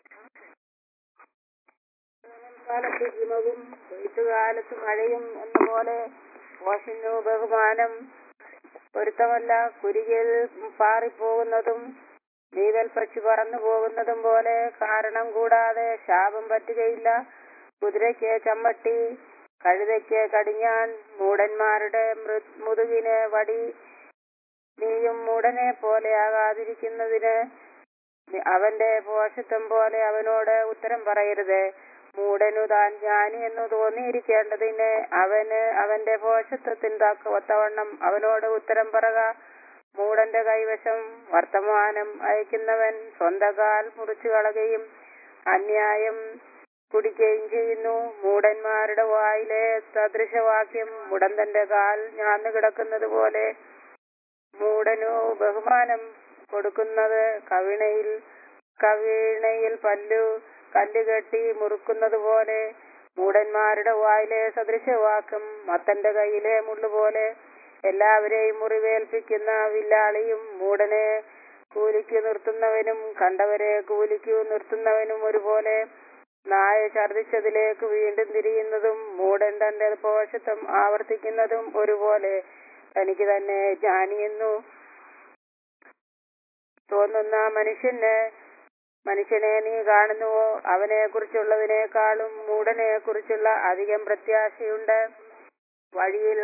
കാലത്ത് ഹിമവും കൊയ്ത്തുകാലത്ത് മഴയും എന്ന പോലെ പോഷനു ബഹുമാനം പൊരുത്തമല്ല കുരികിൽ പാറിപ്പോകുന്നതും നീവൽ പക്ഷി പറന്നു പോകുന്നതും പോലെ കാരണം കൂടാതെ ശാപം പറ്റുകയില്ല കുതിരയ്ക്ക് ചമ്മട്ടി കഴുതയ്ക്ക് കടിഞ്ഞാൻ മൂടന്മാരുടെ മൃ- മുതുകിന് വടി നീയും മൂടനെ പോലെ ആകാതിരിക്കുന്നതിന് അവന്റെ പോഷത്വം പോലെ അവനോട് ഉത്തരം പറയരുത് മൂടനു താൻ ജ്ഞാനി എന്ന് തോന്നിയിരിക്കേണ്ടതിന് അവന് അവന്റെ പോഷത്വത്തിന് തക്ക ഒത്തവണ്ണം അവനോട് ഉത്തരം പറക മൂടന്റെ കൈവശം വർത്തമാനം അയക്കുന്നവൻ സ്വന്തം കാൽ മുറിച്ചു കളയുകയും അന്യായം കുടിക്കുകയും ചെയ്യുന്നു മൂടന്മാരുടെ വായിലെ സദൃശവാക്യം മുടന്തന്റെ കാൽ ഞാന്നു കിടക്കുന്നത് പോലെ മൂടനു ബഹുമാനം കൊടുക്കുന്നത് കവിണയിൽ കവിണയിൽ പല്ലു കല്ല് കെട്ടി മുറുക്കുന്നത് പോലെ മൂടന്മാരുടെ വായിലെ സദൃശവാക്യം മത്തന്റെ കയ്യിലെ മുള്ളുപോലെ എല്ലാവരെയും മുറിവേൽപ്പിക്കുന്ന വില്ലാളിയും മൂടനെ കൂലിക്ക് നിർത്തുന്നവനും കണ്ടവരെ കൂലിക്ക് നിർത്തുന്നവനും ഒരുപോലെ നായ ഛർദിച്ചതിലേക്ക് വീണ്ടും തിരിയുന്നതും മൂടൻ തന്റെ പോഷത്വം ആവർത്തിക്കുന്നതും ഒരുപോലെ തനിക്ക് തന്നെ ജ്ഞാനിയെന്നു തോന്നുന്ന മനുഷ്യന് മനുഷ്യനെ നീ കാണുന്നുവോ അവനെ കുറിച്ചുള്ളതിനേക്കാളും മൂടനെ കുറിച്ചുള്ള അധികം പ്രത്യാശയുണ്ട് വഴിയിൽ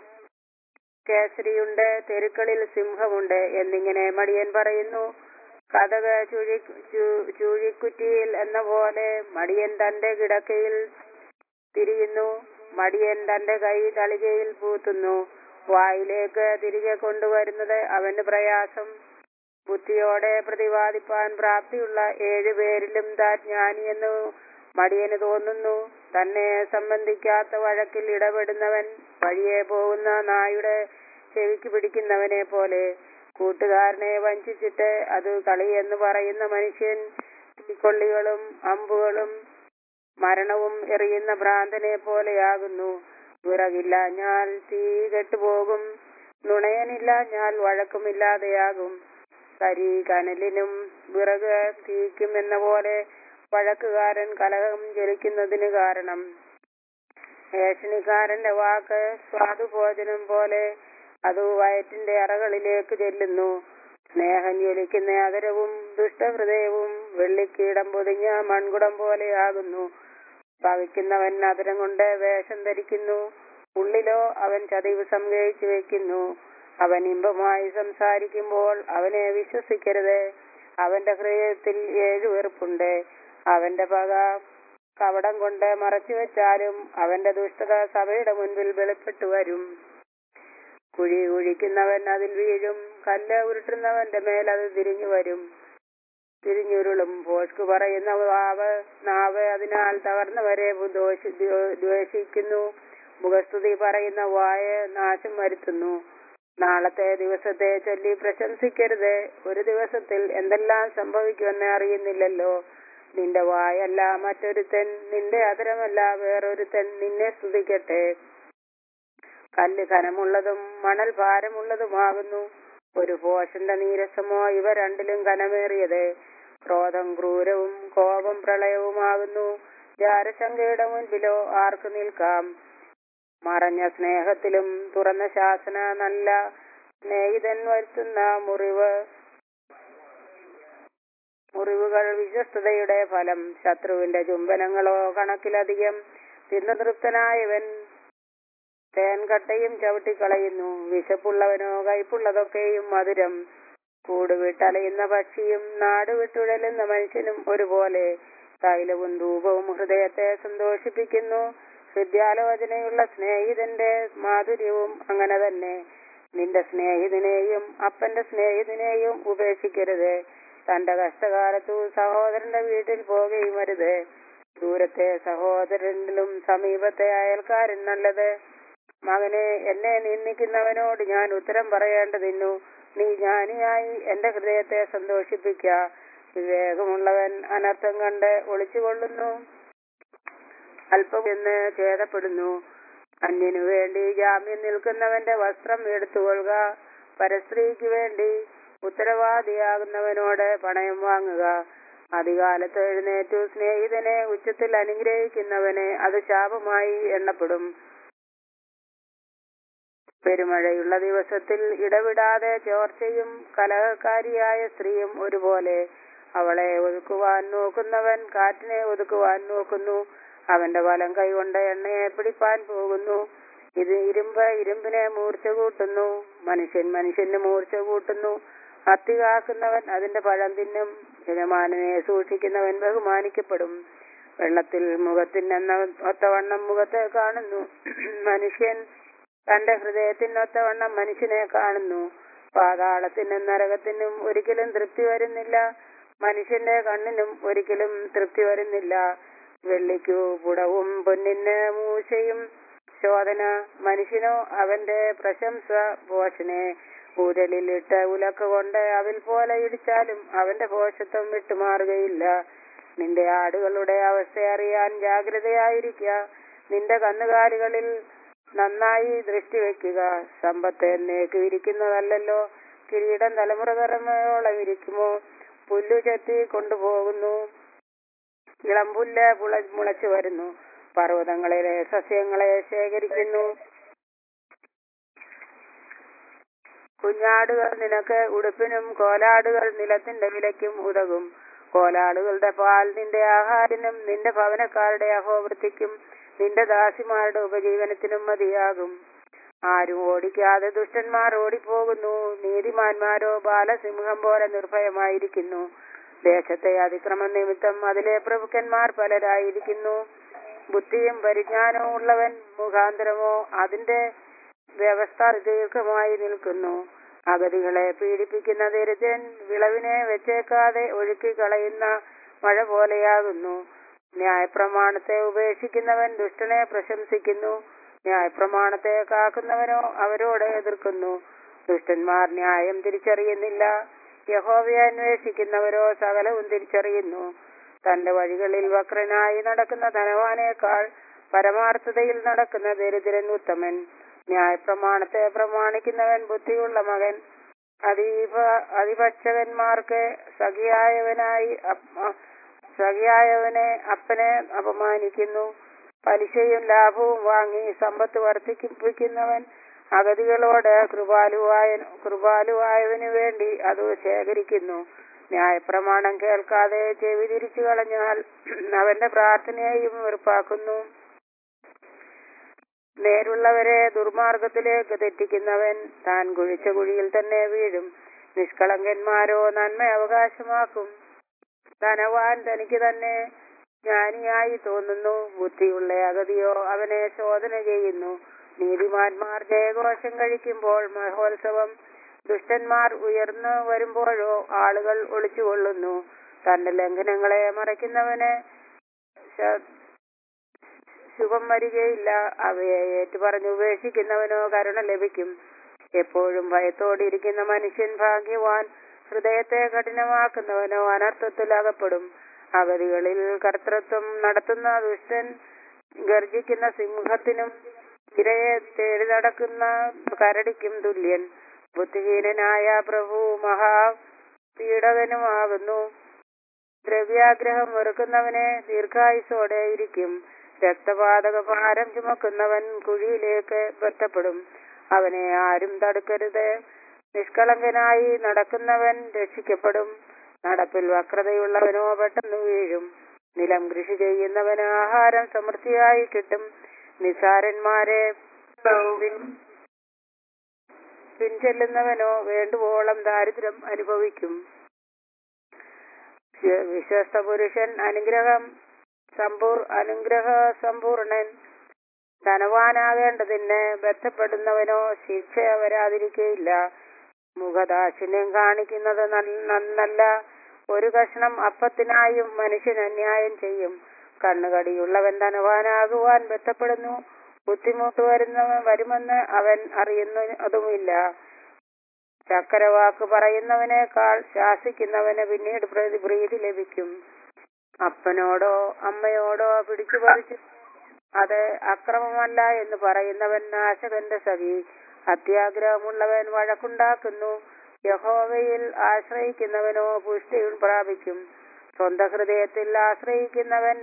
കേസരിയുണ്ട് തെരുക്കളിൽ സിംഹമുണ്ട് എന്നിങ്ങനെ മടിയൻ പറയുന്നു കഥക ചുഴി ചു- ചുഴിക്കുറ്റിയിൽ എന്ന പോലെ മടിയൻ തന്റെ കിടക്കയിൽ തിരിയുന്നു മടിയൻ തന്റെ കൈ തളികയിൽ പൂത്തുന്നു വായിലേക്ക് തിരികെ കൊണ്ടുവരുന്നത് അവന് പ്രയാസം ബുദ്ധിയോടെ പ്രതിപാദിപ്പാൻ പ്രാപ്തിയുള്ള ഏഴുപേരിലും താൻ ജ്ഞാനിയെന്നു മടിയന് തോന്നുന്നു തന്നെ സംബന്ധിക്കാത്ത വഴക്കിൽ ഇടപെടുന്നവൻ വഴിയെ പോകുന്ന നായുടെ ചെവിക്ക് പിടിക്കുന്നവനെ പോലെ കൂട്ടുകാരനെ വഞ്ചിച്ചിട്ട് അത് കളിയെന്ന് പറയുന്ന മനുഷ്യൻ തീക്കൊള്ളികളും അമ്പുകളും മരണവും എറിയുന്ന ഭ്രാന്തനെ പോലെയാകുന്നു വിറകില്ല ഞാൻ തീ കെട്ടുപോകും നുണയനില്ല ഞാൻ വഴക്കുമില്ലാതെയാകും കരി കനലിനും വിറക് തീക്കും എന്ന പോലെ വഴക്കുകാരൻ കലഹം ജലിക്കുന്നതിന് കാരണം ഏഷണിക്കാരന്റെ വാക്ക് സ്വാദുഭോജനം പോലെ അത് വയറ്റിന്റെ അറകളിലേക്ക് ചെല്ലുന്നു സ്നേഹം ജ്വലിക്കുന്ന അതരവും ദുഷ്ടഹൃദയവും വെള്ളിക്കീടം പൊതിഞ്ഞ മൺകുടം പോലെയാകുന്നു പവിക്കുന്നവൻ അതരം കൊണ്ട് വേഷം ധരിക്കുന്നു ഉള്ളിലോ അവൻ ചതിവ് സംഗ്രഹിച്ചു വെക്കുന്നു അവൻ ഇമ്പമായി സംസാരിക്കുമ്പോൾ അവനെ വിശ്വസിക്കരുത് അവന്റെ ഹൃദയത്തിൽ ഏഴു വെറുപ്പുണ്ട് അവന്റെ പക കവടം കൊണ്ട് മറച്ചു വെച്ചാലും അവന്റെ ദുഷ്ടത സഭയുടെ മുൻപിൽ വെളിപ്പെട്ടു വരും കുഴി കുഴിക്കുന്നവൻ അതിൽ വീഴും കല്ല് ഉരുട്ടുന്നവന്റെ മേൽ അത് തിരിഞ്ഞു വരും തിരിഞ്ഞുരുളും ഭോഷ്ക് പറയുന്ന വാവ് നാവ് അതിനാൽ തകർന്നവരെ ദോഷി ദ്വേഷിക്കുന്നു മുഖസ്തുതി പറയുന്ന വായ നാശം വരുത്തുന്നു നാളത്തെ ദിവസത്തെ ചൊല്ലി പ്രശംസിക്കരുത് ഒരു ദിവസത്തിൽ എന്തെല്ലാം സംഭവിക്കുമെന്ന് അറിയുന്നില്ലല്ലോ നിന്റെ വായല്ല മറ്റൊരുത്തൻ നിന്റെ അതരമല്ല വേറൊരുത്തൻ നിന്നെ സ്തുതിക്കട്ടെ കല്ല് ഘനമുള്ളതും മണൽ ഭാരമുള്ളതുമാകുന്നു ഒരു പോഷന്റെ നീരസമോ ഇവ രണ്ടിലും ഘനമേറിയത് ക്രോധം ക്രൂരവും കോപം പ്രളയവുമാകുന്നു ജാരശങ്കയുടെ മുൻപിലോ ആർക്കു നിൽക്കാം മറഞ്ഞ സ്നേഹത്തിലും തുറന്ന ശാസന നല്ല സ്നേഹിതൻ വരുത്തുന്ന മുറിവ് മുറിവുകൾ വിശ്വസ്തയുടെ ഫലം ശത്രുവിന്റെ ചുംബനങ്ങളോ കണക്കിലധികം തിന്നു തൃപ്തനായവൻ തേൻകട്ടയും ചവിട്ടിക്കളയുന്നു വിശപ്പുള്ളവനോ കയ്പുള്ളതൊക്കെയും മധുരം കൂട് വിട്ടലയുന്ന പക്ഷിയും നാട് വിട്ടുഴലുന്ന മനുഷ്യനും ഒരുപോലെ തൈലവും ധൂപവും ഹൃദയത്തെ സന്തോഷിപ്പിക്കുന്നു ഹൃദ്യാലോചനയുള്ള സ്നേഹിതന്റെ മാധുര്യവും അങ്ങനെ തന്നെ നിന്റെ സ്നേഹിതനെയും അപ്പന്റെ സ്നേഹിതനെയും ഉപേക്ഷിക്കരുത് തന്റെ കഷ്ടകാലത്തു സഹോദരന്റെ വീട്ടിൽ പോകുകയും അരുത് ദൂരത്തെ സഹോദരനിലും സമീപത്തെ അയൽക്കാരൻ നല്ലത് മകനെ എന്നെ നിന്ദിക്കുന്നവനോട് ഞാൻ ഉത്തരം പറയേണ്ടതിന്നു നീ ജ്ഞാനിയായി എന്റെ ഹൃദയത്തെ സന്തോഷിപ്പിക്ക വിവേകമുള്ളവൻ അനർത്ഥം കണ്ട് ഒളിച്ചുകൊള്ളുന്നു അല്പം എന്ന് ഛേദപ്പെടുന്നു അന്യനു വേണ്ടി ജാമ്യം നിൽക്കുന്നവന്റെ വസ്ത്രം എടുത്തുകൊള്ളുക പരസ്ത്രീക്ക് വേണ്ടി ഉത്തരവാദിയാകുന്നവനോട് പണയം വാങ്ങുക അധികാലത്ത് എഴുന്നേറ്റു സ്നേഹിതനെ ഉച്ചത്തിൽ അനുഗ്രഹിക്കുന്നവനെ അത് ശാപമായി എണ്ണപ്പെടും പെരുമഴയുള്ള ദിവസത്തിൽ ഇടവിടാതെ ചോർച്ചയും കലഹക്കാരിയായ സ്ത്രീയും ഒരുപോലെ അവളെ ഒതുക്കുവാൻ നോക്കുന്നവൻ കാറ്റിനെ ഒതുക്കുവാൻ നോക്കുന്നു അവന്റെ വലം കൈകൊണ്ട് എണ്ണയെ പിടിപ്പാൻ പോകുന്നു ഇത് ഇരുമ്പ് ഇരുമ്പിനെ മൂർച്ച കൂട്ടുന്നു മനുഷ്യൻ മനുഷ്യന് മൂർച്ച കൂട്ടുന്നു അത്തി കാക്കുന്നവൻ അതിന്റെ പഴം തിന്നും യജമാനനെ സൂക്ഷിക്കുന്നവൻ ബഹുമാനിക്കപ്പെടും വെള്ളത്തിൽ മുഖത്തിനെന്ന ഒത്തവണ്ണം മുഖത്തെ കാണുന്നു മനുഷ്യൻ തന്റെ ഹൃദയത്തിനൊത്തവണ്ണം മനുഷ്യനെ കാണുന്നു പാതാളത്തിനും നരകത്തിനും ഒരിക്കലും തൃപ്തി വരുന്നില്ല മനുഷ്യന്റെ കണ്ണിനും ഒരിക്കലും തൃപ്തി വരുന്നില്ല വെള്ളിക്കു പുടവും പൊന്നിന് മൂശയും ശോധന മനുഷ്യനോ അവന്റെ പ്രശംസ പോഷനെ ഊരലിലിട്ട് ഉലക്ക കൊണ്ട് അതിൽ പോലെ ഇടിച്ചാലും അവന്റെ പോഷത്വം വിട്ടുമാറുകയില്ല നിന്റെ ആടുകളുടെ അവസ്ഥ അറിയാൻ ജാഗ്രതയായിരിക്കുക നിന്റെ കന്നുകാലികളിൽ നന്നായി ദൃഷ്ടി വെക്കുക സമ്പത്ത് എന്നേക്ക് ഇരിക്കുന്നതല്ലല്ലോ കിരീടം തലമുറ തലമുറയോളം ഇരിക്കുമോ പുല്ലു ചെത്തി കൊണ്ടുപോകുന്നു ഇളം പുല്ല് പുള മുളച്ചു വരുന്നു പർവ്വതങ്ങളിലെ സസ്യങ്ങളെ ശേഖരിക്കുന്നു കുഞ്ഞാടുകൾ നിനക്ക് ഉടുപ്പിനും കോലാടുകൾ നിലത്തിന്റെ വിലയ്ക്കും ഉതകും കോലാടുകളുടെ പാൽ നിന്റെ ആഹാരത്തിനും നിന്റെ ഭവനക്കാരുടെ അഹോവൃത്തിക്കും നിന്റെ ദാസിമാരുടെ ഉപജീവനത്തിനും മതിയാകും ആരും ഓടിക്കാതെ ദുഷ്ടന്മാർ ഓടിപ്പോകുന്നു നീതിമാന്മാരോ ബാലസിംഹം പോലെ നിർഭയമായിരിക്കുന്നു ദേശത്തെ അതിക്രമ നിമിത്തം അതിലെ പ്രഭുക്കന്മാർ പലരായിരിക്കുന്നു ബുദ്ധിയും പരിജ്ഞാനവും ഉള്ളവൻ മുഖാന്തരമോ അതിന്റെ വ്യവസ്ഥ ദീർഘമായി നിൽക്കുന്നു അഗതികളെ പീഡിപ്പിക്കുന്ന ദരിദ്രൻ വിളവിനെ വെച്ചേക്കാതെ ഒഴുക്കി കളയുന്ന മഴ പോലെയാകുന്നു ന്യായപ്രമാണത്തെ ഉപേക്ഷിക്കുന്നവൻ ദുഷ്ടനെ പ്രശംസിക്കുന്നു ന്യായപ്രമാണത്തെ കാക്കുന്നവനോ അവരോട് എതിർക്കുന്നു ദുഷ്ടന്മാർ ന്യായം തിരിച്ചറിയുന്നില്ല യഹോവയെ അന്വേഷിക്കുന്നവരോ സകലവും തിരിച്ചറിയുന്നു തന്റെ വഴികളിൽ വക്രനായി നടക്കുന്ന ധനവാനേക്കാൾ പരമാർത്ഥതയിൽ നടക്കുന്ന ദരിദ്രൻ ഉത്തമൻ ന്യായപ്രമാണത്തെ പ്രമാണിക്കുന്നവൻ ബുദ്ധിയുള്ള മകൻ അതീപ അതിപക്ഷകന്മാർക്ക് സഖിയായവനായി അപ്പ- സഖിയായവനെ അപ്പനെ അപമാനിക്കുന്നു പലിശയും ലാഭവും വാങ്ങി സമ്പത്ത് വർദ്ധിപ്പിക്കുന്നവൻ അഗതികളോട് കൃപാലുവായ കൃപാലുവായവന് വേണ്ടി അത് ശേഖരിക്കുന്നു ന്യായപ്രമാണം കേൾക്കാതെ ചെവി തിരിച്ചു കളഞ്ഞാൽ അവന്റെ പ്രാർത്ഥനയെയും വെറുപ്പാക്കുന്നു നേരുള്ളവരെ ദുർമാർഗത്തിലേക്ക് തെറ്റിക്കുന്നവൻ താൻ കുഴിച്ച കുഴിയിൽ തന്നെ വീഴും നിഷ്കളങ്കന്മാരോ നന്മ അവകാശമാക്കും ധനവാൻ തനിക്ക് തന്നെ ജ്ഞാനിയായി തോന്നുന്നു ബുദ്ധിയുള്ള അഗതിയോ അവനെ ശോധന ചെയ്യുന്നു നീതിമാന്മാർ ജയഘോഷം കഴിക്കുമ്പോൾ മഹോത്സവം ദുഷ്ടന്മാർ ഉയർന്നു വരുമ്പോഴോ ആളുകൾ ഒളിച്ചുകൊള്ളുന്നു തന്റെ ലംഘനങ്ങളെ മറയ്ക്കുന്നവന് ശ- ശുഭം വരികയില്ല അവയെ ഏറ്റുപറഞ്ഞ് ഉപേക്ഷിക്കുന്നവനോ കരുണ ലഭിക്കും എപ്പോഴും ഭയത്തോടിരിക്കുന്ന മനുഷ്യൻ ഭാഗ്യവാൻ ഹൃദയത്തെ കഠിനമാക്കുന്നവനോ അനർത്ഥത്തിൽ അകപ്പെടും അഗതികളിൽ കർത്തൃത്വം നടത്തുന്ന ദുഷ്ടൻ ഗർജിക്കുന്ന സിംഹത്തിനും ഇരയെ തേടി നടക്കുന്ന കരടിക്കും തുല്യൻ ബുദ്ധിഹീനനായ പ്രഭു മഹാ പീഡകനുമാകുന്നു ദ്രവ്യാഗ്രഹം വെറുക്കുന്നവനെ ദീർഘായുസോടെ ഇരിക്കും രക്തപാതക ഭാരം ചുമക്കുന്നവൻ കുഴിയിലേക്ക് ബന്ധപ്പെടും അവനെ ആരും തടുക്കരുത് നിഷ്കളങ്കനായി നടക്കുന്നവൻ രക്ഷിക്കപ്പെടും നടപ്പിൽ വക്രതയുള്ളവനോ പെട്ടെന്ന് വീഴും നിലം കൃഷി ചെയ്യുന്നവന് ആഹാരം സമൃദ്ധിയായി കിട്ടും നിസാരന്മാരെ പിൻ- പിൻചെല്ലുന്നവനോ വേണ്ടുവോളം ദാരിദ്ര്യം അനുഭവിക്കും വിശ്വ- വിശ്വസ്ത പുരുഷൻ അനുഗ്രഹം സമ്പൂർ അനുഗ്രഹ സമ്പൂർണൻ ധനവാനാകേണ്ടതിന് ബന്ധപ്പെടുന്നവനോ ശിക്ഷ വരാതിരിക്കയില്ല മുഖദാക്ഷിണ്യം കാണിക്കുന്നത് നൽ- നന്നല്ല ഒരു കഷ്ണം അപ്പത്തിനായും മനുഷ്യൻ അന്യായം ചെയ്യും കണ്ണുകടിയുള്ളവൻ ധനവാനാകുവാൻ ബന്ധപ്പെടുന്നു ബുദ്ധിമുട്ട് വരുന്നവൻ വരുമെന്ന് അവൻ അറിയുന്നതുമില്ല ചക്കരവാക്ക് പറയുന്നവനേക്കാൾ ശാസിക്കുന്നവന് പിന്നീട് പ്രതി പ്രീതി ലഭിക്കും അപ്പനോടോ അമ്മയോടോ പിടിച്ചു പറിച്ചു അത് അക്രമമല്ല എന്ന് പറയുന്നവൻ നാശകന്റെ സഖി അത്യാഗ്രഹമുള്ളവൻ വഴക്കുണ്ടാക്കുന്നു യഹോവയിൽ ആശ്രയിക്കുന്നവനോ പുഷ്ടി പ്രാപിക്കും സ്വന്തം ഹൃദയത്തിൽ ആശ്രയിക്കുന്നവൻ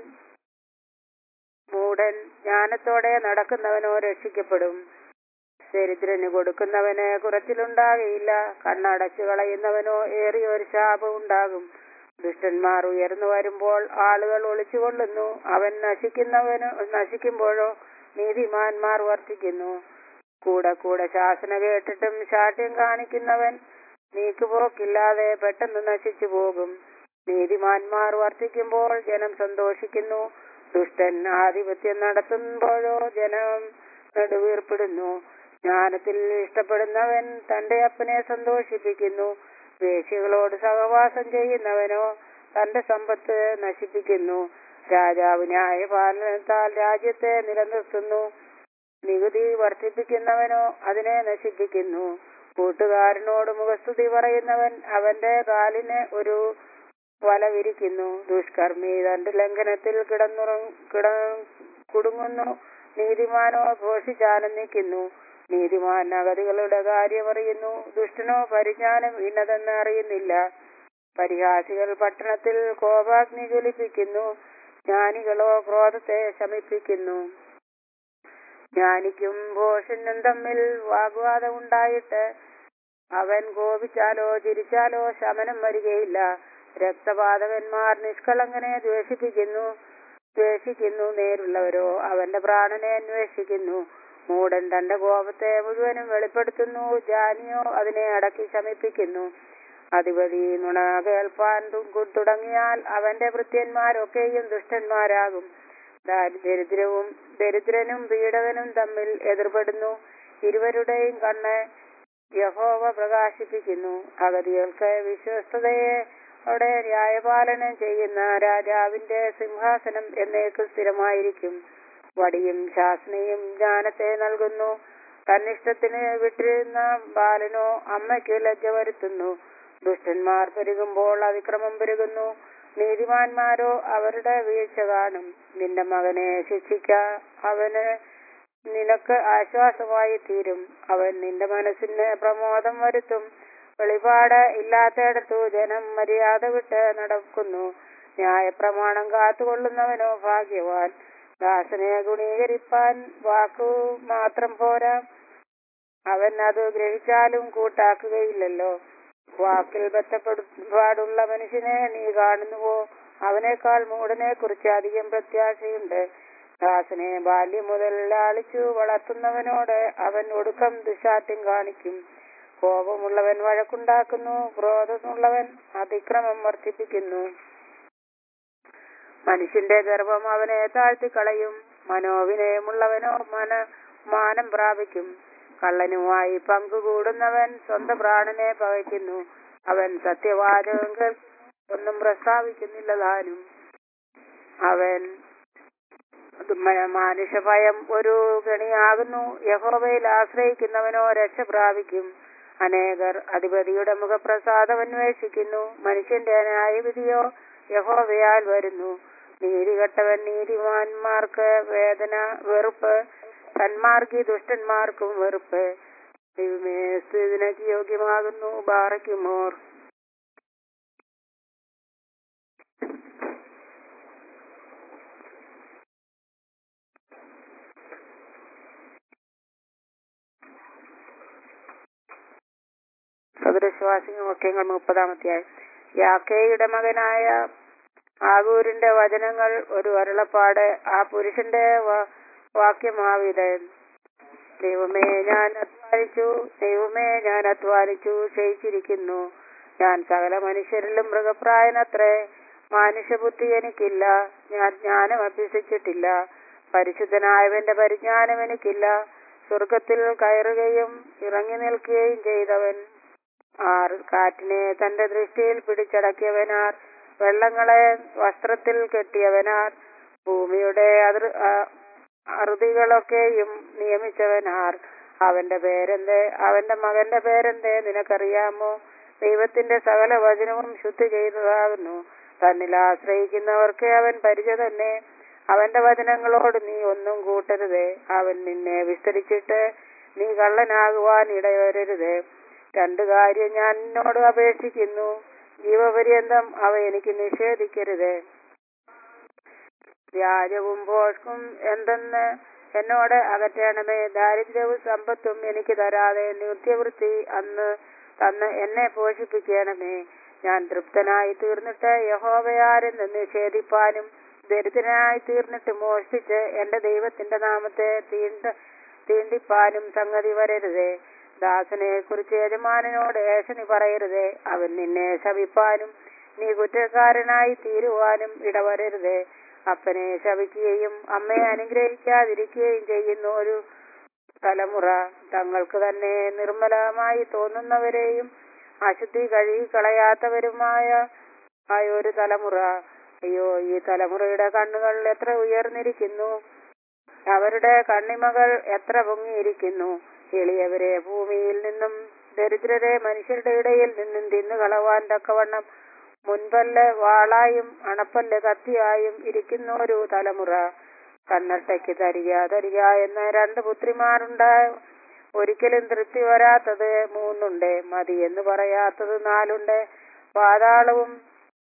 മൂടൻ ജ്ഞാനത്തോടെ നടക്കുന്നവനോ രക്ഷിക്കപ്പെടും ദരിദ്രന് കൊടുക്കുന്നവന് കുറച്ചിലുണ്ടാകയില്ല കണ്ണടച്ചു കളയുന്നവനോ ഏറിയ ഒരു ശാപം ഉണ്ടാകും ദുഷ്ടന്മാർ ഉയർന്നു വരുമ്പോൾ ആളുകൾ ഒളിച്ചുകൊള്ളുന്നു അവൻ നശിക്കുന്നവന് നശിക്കുമ്പോഴോ നീതിമാന്മാർ വർദ്ധിക്കുന്നു കൂടെ കൂടെ ശാസന കേട്ടിട്ടും ശാഠ്യം കാണിക്കുന്നവൻ നീക്കുപോക്കില്ലാതെ പെട്ടെന്ന് നശിച്ചു പോകും നീതിമാന്മാർ വർദ്ധിക്കുമ്പോൾ ജനം സന്തോഷിക്കുന്നു ദുഷ്ടൻ ആധിപത്യം നടത്തുമ്പോഴോ ജനം നെടുവീർപ്പിടുന്നു ജ്ഞാനത്തിൽ ഇഷ്ടപ്പെടുന്നവൻ തന്റെ അപ്പനെ സന്തോഷിപ്പിക്കുന്നു വേശ്യകളോട് സഹവാസം ചെയ്യുന്നവനോ തന്റെ സമ്പത്ത് നശിപ്പിക്കുന്നു രാജാവ് ന്യായപാലനത്താൽ രാജ്യത്തെ നിലനിർത്തുന്നു നികുതി വർദ്ധിപ്പിക്കുന്നവനോ അതിനെ നശിപ്പിക്കുന്നു കൂട്ടുകാരനോട് മുഖസ്തുതി പറയുന്നവൻ അവന്റെ കാലിന് ഒരു വല വിരിക്കുന്നു ദുഷ്കർമ്മി തന്റെ ലംഘനത്തിൽ കിടന്നുറ കിട കുടുങ്ങുന്നു നീതിമാനോ ഘോഷിച്ചാനന്ദിക്കുന്നു നീതിമാൻ അഗതികളുടെ കാര്യമറിയുന്നു ദുഷ്ടനോ പരിജ്ഞാനം ഇന്നതെന്ന് അറിയുന്നില്ല പരിഹാസികൾ പട്ടണത്തിൽ കോപാഗ്നി ജ്വലിപ്പിക്കുന്നു ജ്ഞാനികളോ ക്രോധത്തെ ശമിപ്പിക്കുന്നു ജ്ഞാനിക്കും ഭോഷനും തമ്മിൽ വാഗ്വാദം ഉണ്ടായിട്ട് അവൻ കോപിച്ചാലോ ചിരിച്ചാലോ ശമനം വരികയില്ല രക്തപാതകന്മാർ നിഷ്കളങ്കനെ ദ്വേഷിപ്പിക്കുന്നു ദ്വേഷിക്കുന്നു നേരുള്ളവരോ അവന്റെ പ്രാണനെ അന്വേഷിക്കുന്നു മൂടൻ തന്റെ കോപത്തെ മുഴുവനും വെളിപ്പെടുത്തുന്നു ജാനിയോ അതിനെ അടക്കി ശമിപ്പിക്കുന്നു അധിപതി നുണ കേൾപ്പാൻ തു- തുടങ്ങിയാൽ അവന്റെ ഭൃത്യന്മാരൊക്കെയും ദുഷ്ടന്മാരാകും ദരിദ്രവും ദരിദ്രനും പീഡകനും തമ്മിൽ എതിർപ്പെടുന്നു ഇരുവരുടെയും കണ്ണ് യഹോവ പ്രകാശിപ്പിക്കുന്നു അഗതികൾക്ക് വിശ്വസ്തതയെ അവിടെ ന്യായപാലനം ചെയ്യുന്ന രാജാവിന്റെ സിംഹാസനം എന്നേക്കും സ്ഥിരമായിരിക്കും വടിയും ശാസനയും ജ്ഞാനത്തെ നൽകുന്നു തന്നിഷ്ടത്തിന് വിട്ടിരുന്ന ബാലനോ അമ്മയ്ക്ക് ലജ്ജ വരുത്തുന്നു ദുഷ്ടന്മാർ പെരുകുമ്പോൾ അതിക്രമം പെരുകുന്നു നീതിമാന്മാരോ അവരുടെ വീഴ്ച കാണും നിന്റെ മകനെ ശിക്ഷിക്ക അവന് നിനക്ക് ആശ്വാസമായി തീരും അവൻ നിന്റെ മനസ്സിന് പ്രമോദം വരുത്തും വെളിപാട് ഇല്ലാത്തയിടത്തു ജനം മര്യാദ വിട്ട് നടക്കുന്നു ന്യായപ്രമാണം കാത്തുകൊള്ളുന്നവനോ ഭാഗ്യവാൻ ദാസനെ ഗുണീകരിപ്പാൻ വാക്കു മാത്രം പോരാ അവൻ അത് ഗ്രഹിച്ചാലും കൂട്ടാക്കുകയില്ലല്ലോ വാക്കിൽ ബന്ധപ്പെടുപാടുള്ള മനുഷ്യനെ നീ കാണുന്നുവോ അവനേക്കാൾ മൂടനെ കുറിച്ച് അധികം പ്രത്യാശയുണ്ട് ദാസനെ ബാല്യം മുതൽ ലാളിച്ചു വളർത്തുന്നവനോട് അവൻ ഒടുക്കം ദുശാഠ്യം കാണിക്കും കോപമുള്ളവൻ വഴക്കുണ്ടാക്കുന്നു ക്രോധമുള്ളവൻ അതിക്രമം വർദ്ധിപ്പിക്കുന്നു മനുഷ്യന്റെ ഗർഭം അവനെ താഴ്ത്തിക്കളയും മനോവിനയമുള്ളവനോ മന മാനം പ്രാപിക്കും കള്ളനുമായി പങ്കുകൂടുന്നവൻ സ്വന്തം പ്രാണനെ പകയ്ക്കുന്നു അവൻ സത്യവാചകം കേൾക്കുന്നു ഒന്നും പ്രസ്താവിക്കുന്നില്ല താനും അവൻ അത് മ- മാനുഷഭയം ഒരു ഗണിയാകുന്നു യഹോവയിൽ ആശ്രയിക്കുന്നവനോ രക്ഷ പ്രാപിക്കും അനേകർ അധിപതിയുടെ മുഖപ്രസാദം അന്വേഷിക്കുന്നു മനുഷ്യന്റെ ന്യായവിധിയോ യഹോവയാൽ വരുന്നു നീതികെട്ടവൻ നീതിമാന്മാർക്ക് വേദന വെറുപ്പ് സന്മാർഗി ദുഷ്ടന്മാർക്കും വെറുപ്പ് ദൈവമേ ഇതിനൊക്കെ യോഗ്യമാകുന്നു ബാറയ്ക്കുമോർ സദൃശവാസിക വാക്യങ്ങൾ മുപ്പതാമത്തെയായി യാക്കയുടെ മകനായ ആഗൂരിന്റെ വചനങ്ങൾ ഒരു അരുളപ്പാട് ആ പുരുഷന്റെ വ- വാക്യമാവിത് ദൈവമേ ഞാൻ അധ്വാനിച്ചു ദൈവമേ ഞാൻ അധ്വാനിച്ചു ക്ഷയിച്ചിരിക്കുന്നു ഞാൻ സകല മനുഷ്യരിലും മൃഗപ്രായനത്രേ മാനുഷ്യബുദ്ധി എനിക്കില്ല ഞാൻ ജ്ഞാനം അഭ്യസിച്ചിട്ടില്ല പരിശുദ്ധനായവന്റെ പരിജ്ഞാനം എനിക്കില്ല സ്വർഗത്തിൽ കയറുകയും ഇറങ്ങി നിൽക്കുകയും ചെയ്തവൻ ആർ കാറ്റിനെ തന്റെ ദൃഷ്ടിയിൽ പിടിച്ചടക്കിയവനാർ വെള്ളങ്ങളെ വസ്ത്രത്തിൽ കെട്ടിയവനാർ ഭൂമിയുടെ അതിർ ആ- അറുതികളൊക്കെയും നിയമിച്ചവനാർ അവന്റെ പേരെന്തേ അവന്റെ മകന്റെ പേരെന്തേ നിനക്കറിയാമോ ദൈവത്തിന്റെ സകല വചനവും ശുദ്ധി ചെയ്തതാകുന്നു തന്നിൽ ആശ്രയിക്കുന്നവർക്ക് അവൻ പരിച തന്നെ അവന്റെ വചനങ്ങളോട് നീ ഒന്നും കൂട്ടരുതേ അവൻ നിന്നെ വിസ്തരിച്ചിട്ട് നീ കള്ളനാകുവാൻ ഇടവരരുതേ രണ്ടു കാര്യം ഞാൻ നിന്നോട് അപേക്ഷിക്കുന്നു ജീവപര്യന്തം അവ എനിക്ക് നിഷേധിക്കരുതേ വ്യാജവും ഭോഷ്കും എന്തെന്ന് എന്നോട് അകറ്റണമേ ദാരിദ്ര്യവും സമ്പത്തും എനിക്ക് തരാതെ നിത്യവൃത്തി അന്ന് തന്ന് എന്നെ പോഷിപ്പിക്കണമേ ഞാൻ തൃപ്തനായി തീർന്നിട്ട് യഹോവയാരെന്ന് നിഷേധിപ്പാനും ദരിദ്രനായി തീർന്നിട്ട് മോഷ്ടിച്ച് എന്റെ ദൈവത്തിന്റെ നാമത്തെ തീണ്ട തീണ്ടിപ്പാനും സംഗതി വരരുതേ ദാസനെ കുറിച്ച് യജമാനനോട് ഏഷണി പറയരുതേ അവൻ നിന്നെ ശപിപ്പാനും നീ കുറ്റക്കാരനായി തീരുവാനും ഇടവരരുതേ അപ്പനെ ശപിക്കുകയും അമ്മയെ അനുഗ്രഹിക്കാതിരിക്കുകയും ചെയ്യുന്ന ഒരു തലമുറ തങ്ങൾക്ക് തന്നെ നിർമ്മലമായി തോന്നുന്നവരെയും അശുദ്ധി കഴുകി കളയാത്തവരുമായ ആയ ഒരു തലമുറ അയ്യോ ഈ തലമുറയുടെ കണ്ണുകൾ എത്ര ഉയർന്നിരിക്കുന്നു അവരുടെ കണ്ണിമകൾ എത്ര പൊങ്ങിയിരിക്കുന്നു എളിയവരെ ഭൂമിയിൽ നിന്നും ദരിദ്രരെ മനുഷ്യരുടെ ഇടയിൽ നിന്നും തിന്നുകളവാൻ തക്കവണ്ണം മുൻപല്ല് വാളായും അണപ്പല്ല് കത്തിയായും ഇരിക്കുന്ന ഒരു തലമുറ കണ്ണട്ടയ്ക്ക് തരിക തരിക എന്ന രണ്ട് പുത്രിമാരുണ്ട് ഒരിക്കലും തൃപ്തി വരാത്തത് മൂന്നുണ്ട് മതി എന്ന് പറയാത്തത് നാലുണ്ട് പാതാളവും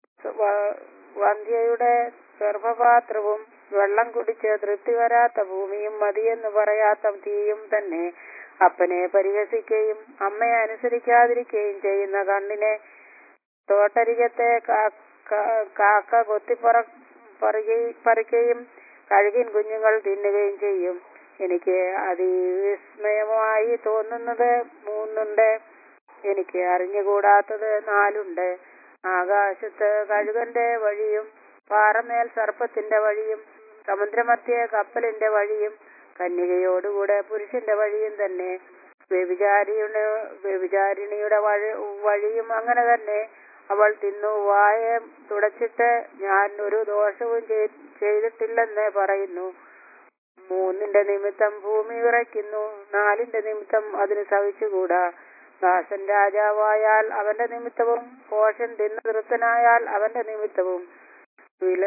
വ- വന്ധ്യയുടെ ഗർഭപാത്രവും വെള്ളം കുടിച്ച് തൃപ്തി വരാത്ത ഭൂമിയും മതിയെന്ന് പറയാത്ത തീയും തന്നെ അപ്പനെ പരിഹസിക്കുകയും അമ്മയെ അനുസരിക്കാതിരിക്കുകയും ചെയ്യുന്ന കണ്ണിനെ തോട്ടരികത്തെ കാ- കാ- കാക്ക കൊത്തിപ്പറ പറികയും പറിക്കുകയും കഴുകിൻ കുഞ്ഞുങ്ങൾ തിന്നുകയും ചെയ്യും എനിക്ക് അതിവിസ്മയമായി തോന്നുന്നത് മൂന്നുണ്ട് എനിക്ക് അറിഞ്ഞുകൂടാത്തത് നാലുണ്ട് ആകാശത്ത് കഴുകന്റെ വഴിയും പാറമേൽ സർപ്പത്തിന്റെ വഴിയും സമുദ്രമധ്യ കപ്പലിന്റെ വഴിയും കന്യകയോടുകൂടെ പുരുഷന്റെ വഴിയും തന്നെ വ്യഭിചാരിയുടെ വ്യഭിചാരിണിയുടെ വഴി വഴിയും അങ്ങനെ തന്നെ അവൾ തിന്നു വായ തുടച്ചിട്ട് ഞാൻ ഒരു ദോഷവും ചെയ്- ചെയ്തിട്ടില്ലെന്ന് പറയുന്നു മൂന്നിന്റെ നിമിത്തം ഭൂമി വിറയ്ക്കുന്നു നാലിന്റെ നിമിത്തം അതിന് സഹിച്ചുകൂടാ ദാസൻ രാജാവായാൽ അവന്റെ നിമിത്തവും പോഷൻ തിന്നു തൃപ്തനായാൽ അവന്റെ നിമിത്തവും വില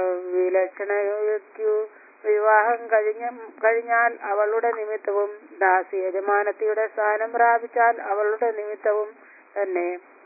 വിലക്ഷണയ്ക്കു വിവാഹം കഴിഞ്ഞ കഴിഞ്ഞാൽ അവളുടെ നിമിത്തവും ദാസി യജമാനത്തിയുടെ സ്ഥാനം പ്രാപിച്ചാൽ അവളുടെ നിമിത്തവും തന്നെ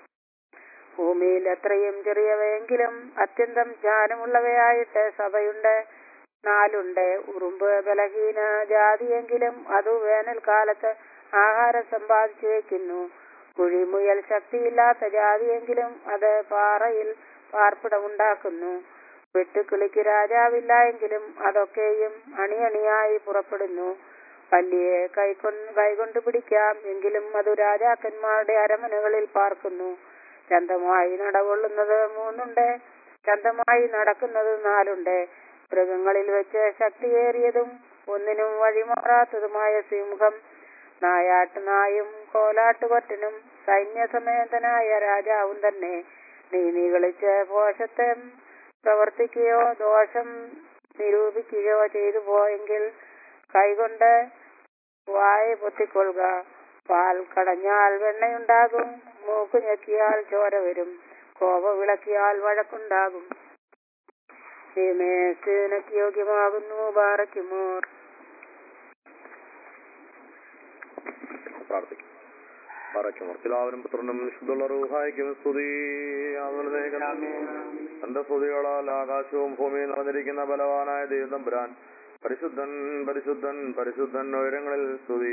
ഭൂമിയിൽ എത്രയും ചെറിയവയെങ്കിലും അത്യന്തം ജ്ഞാനമുള്ളവയായിട്ട് സഭയുണ്ട് നാലുണ്ട് ഉറുമ്പ് ബലഹീന ജാതിയെങ്കിലും അത് വേനൽക്കാലത്ത് ആഹാരം സമ്പാദിച്ചു വെക്കുന്നു കുഴിമുയൽ ശക്തിയില്ലാത്ത ജാതിയെങ്കിലും അത് പാറയിൽ പാർപ്പിടമുണ്ടാക്കുന്നു വെട്ടുക്കിളിക്ക് രാജാവില്ല എങ്കിലും അതൊക്കെയും അണിയണിയായി പുറപ്പെടുന്നു പല്ലിയെ കൈകൊണ്ട് കൈകൊണ്ട് പിടിക്കാം എങ്കിലും അത് രാജാക്കന്മാരുടെ അരമനകളിൽ പാർക്കുന്നു ചന്തമായി നടകൊള്ളുന്നത് മൂന്നുണ്ട് ചന്തമായി നടക്കുന്നത് നാലുണ്ട് മൃഗങ്ങളിൽ വെച്ച് ശക്തിയേറിയതും ഒന്നിനും വഴിമാറാത്തതുമായ സിംഹം നായാട്ടുനായും കോലാട്ടുകൊറ്റനും സൈന്യസമേതനായ രാജാവും തന്നെ നീ നികളിച്ച് പോഷത്തെ പ്രവർത്തിക്കുകയോ ദോഷം നിരൂപിക്കുകയോ ചെയ്തു പോയെങ്കിൽ കൈകൊണ്ട് വായ പൊത്തിക്കൊള്ളുക പാൽ കടഞ്ഞാൽ വെണ്ണയുണ്ടാകും മൂക്ക് ഞെക്കിയാൽ ചോര വരും കോപ വിളക്കിയാൽ വഴക്കുണ്ടാകും നിനക്ക് യോഗ്യമാകുന്നു ബാറയ്ക്കുമോർ പ്രാർത്ഥിക്കും പറയ്ക്കും എല്ലാവരും പുത്രനും വിശുദ്ധുള്ള റൂഹായിക്കും സ്തുതി തന്റെ സ്തുതികളാൽ ആകാശവും ഭൂമിയും നിറഞ്ഞിരിക്കുന്ന ബലവാനായ ദൈവതമ്പുരാൻ പരിശുദ്ധൻ പരിശുദ്ധൻ പരിശുദ്ധൻ ഉയരങ്ങളിൽ സ്തുതി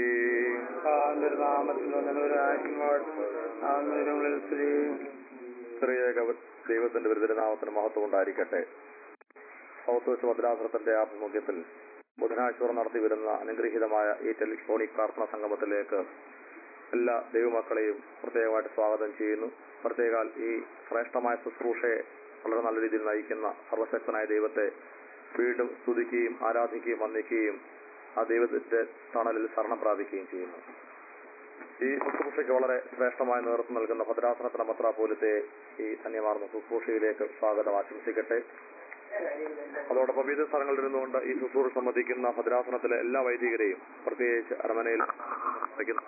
ചെറിയ ദൈവത്തിന്റെ വിരുദ്ധനാമത്തിന് മഹത്വം ഉണ്ടായിരിക്കട്ടെ സൗത്ത് വെസ്റ്റ് ഭദ്രാസനത്തിന്റെ ആഭിമുഖ്യത്തിൽ ബുധനാഴ്ച നടത്തി വരുന്ന അനുഗ്രഹീതമായ ഈ ടെലിഫോണിക് പ്രാർത്ഥന സംഗമത്തിലേക്ക് എല്ലാ ദൈവമക്കളെയും പ്രത്യേകമായിട്ട് സ്വാഗതം ചെയ്യുന്നു പ്രത്യേകാൽ ഈ ശ്രേഷ്ഠമായ ശുശ്രൂഷയെ വളരെ നല്ല രീതിയിൽ നയിക്കുന്ന സർവശക്തനായ ദൈവത്തെ വീണ്ടും സ്തുതിക്കുകയും ആരാധിക്കുകയും വന്ദിക്കുകയും ആ ദൈവത്തിന്റെ തണലിൽ ശരണം പ്രാപിക്കുകയും ചെയ്യുന്നു ഈ ശുശ്രൂഷയ്ക്ക് വളരെ ശ്രേഷ്ഠമായ നേതൃത്വം നൽകുന്ന ഭദ്രാസനത്തിന് മത്ര പോലത്തെ ഈ ധന്യമാർന്ന ശുശ്രൂഷയിലേക്ക് സ്വാഗതം ആശംസിക്കട്ടെ അതോടൊപ്പം വിവിധ സ്ഥലങ്ങളിൽ ഇരുന്നുകൊണ്ട് ഈ ശുശ്രൂഷ സംബന്ധിക്കുന്ന ഭദ്രാസനത്തിലെ എല്ലാ വൈദികരെയും പ്രത്യേകിച്ച് അരമനയിൽ വഹിക്കുന്ന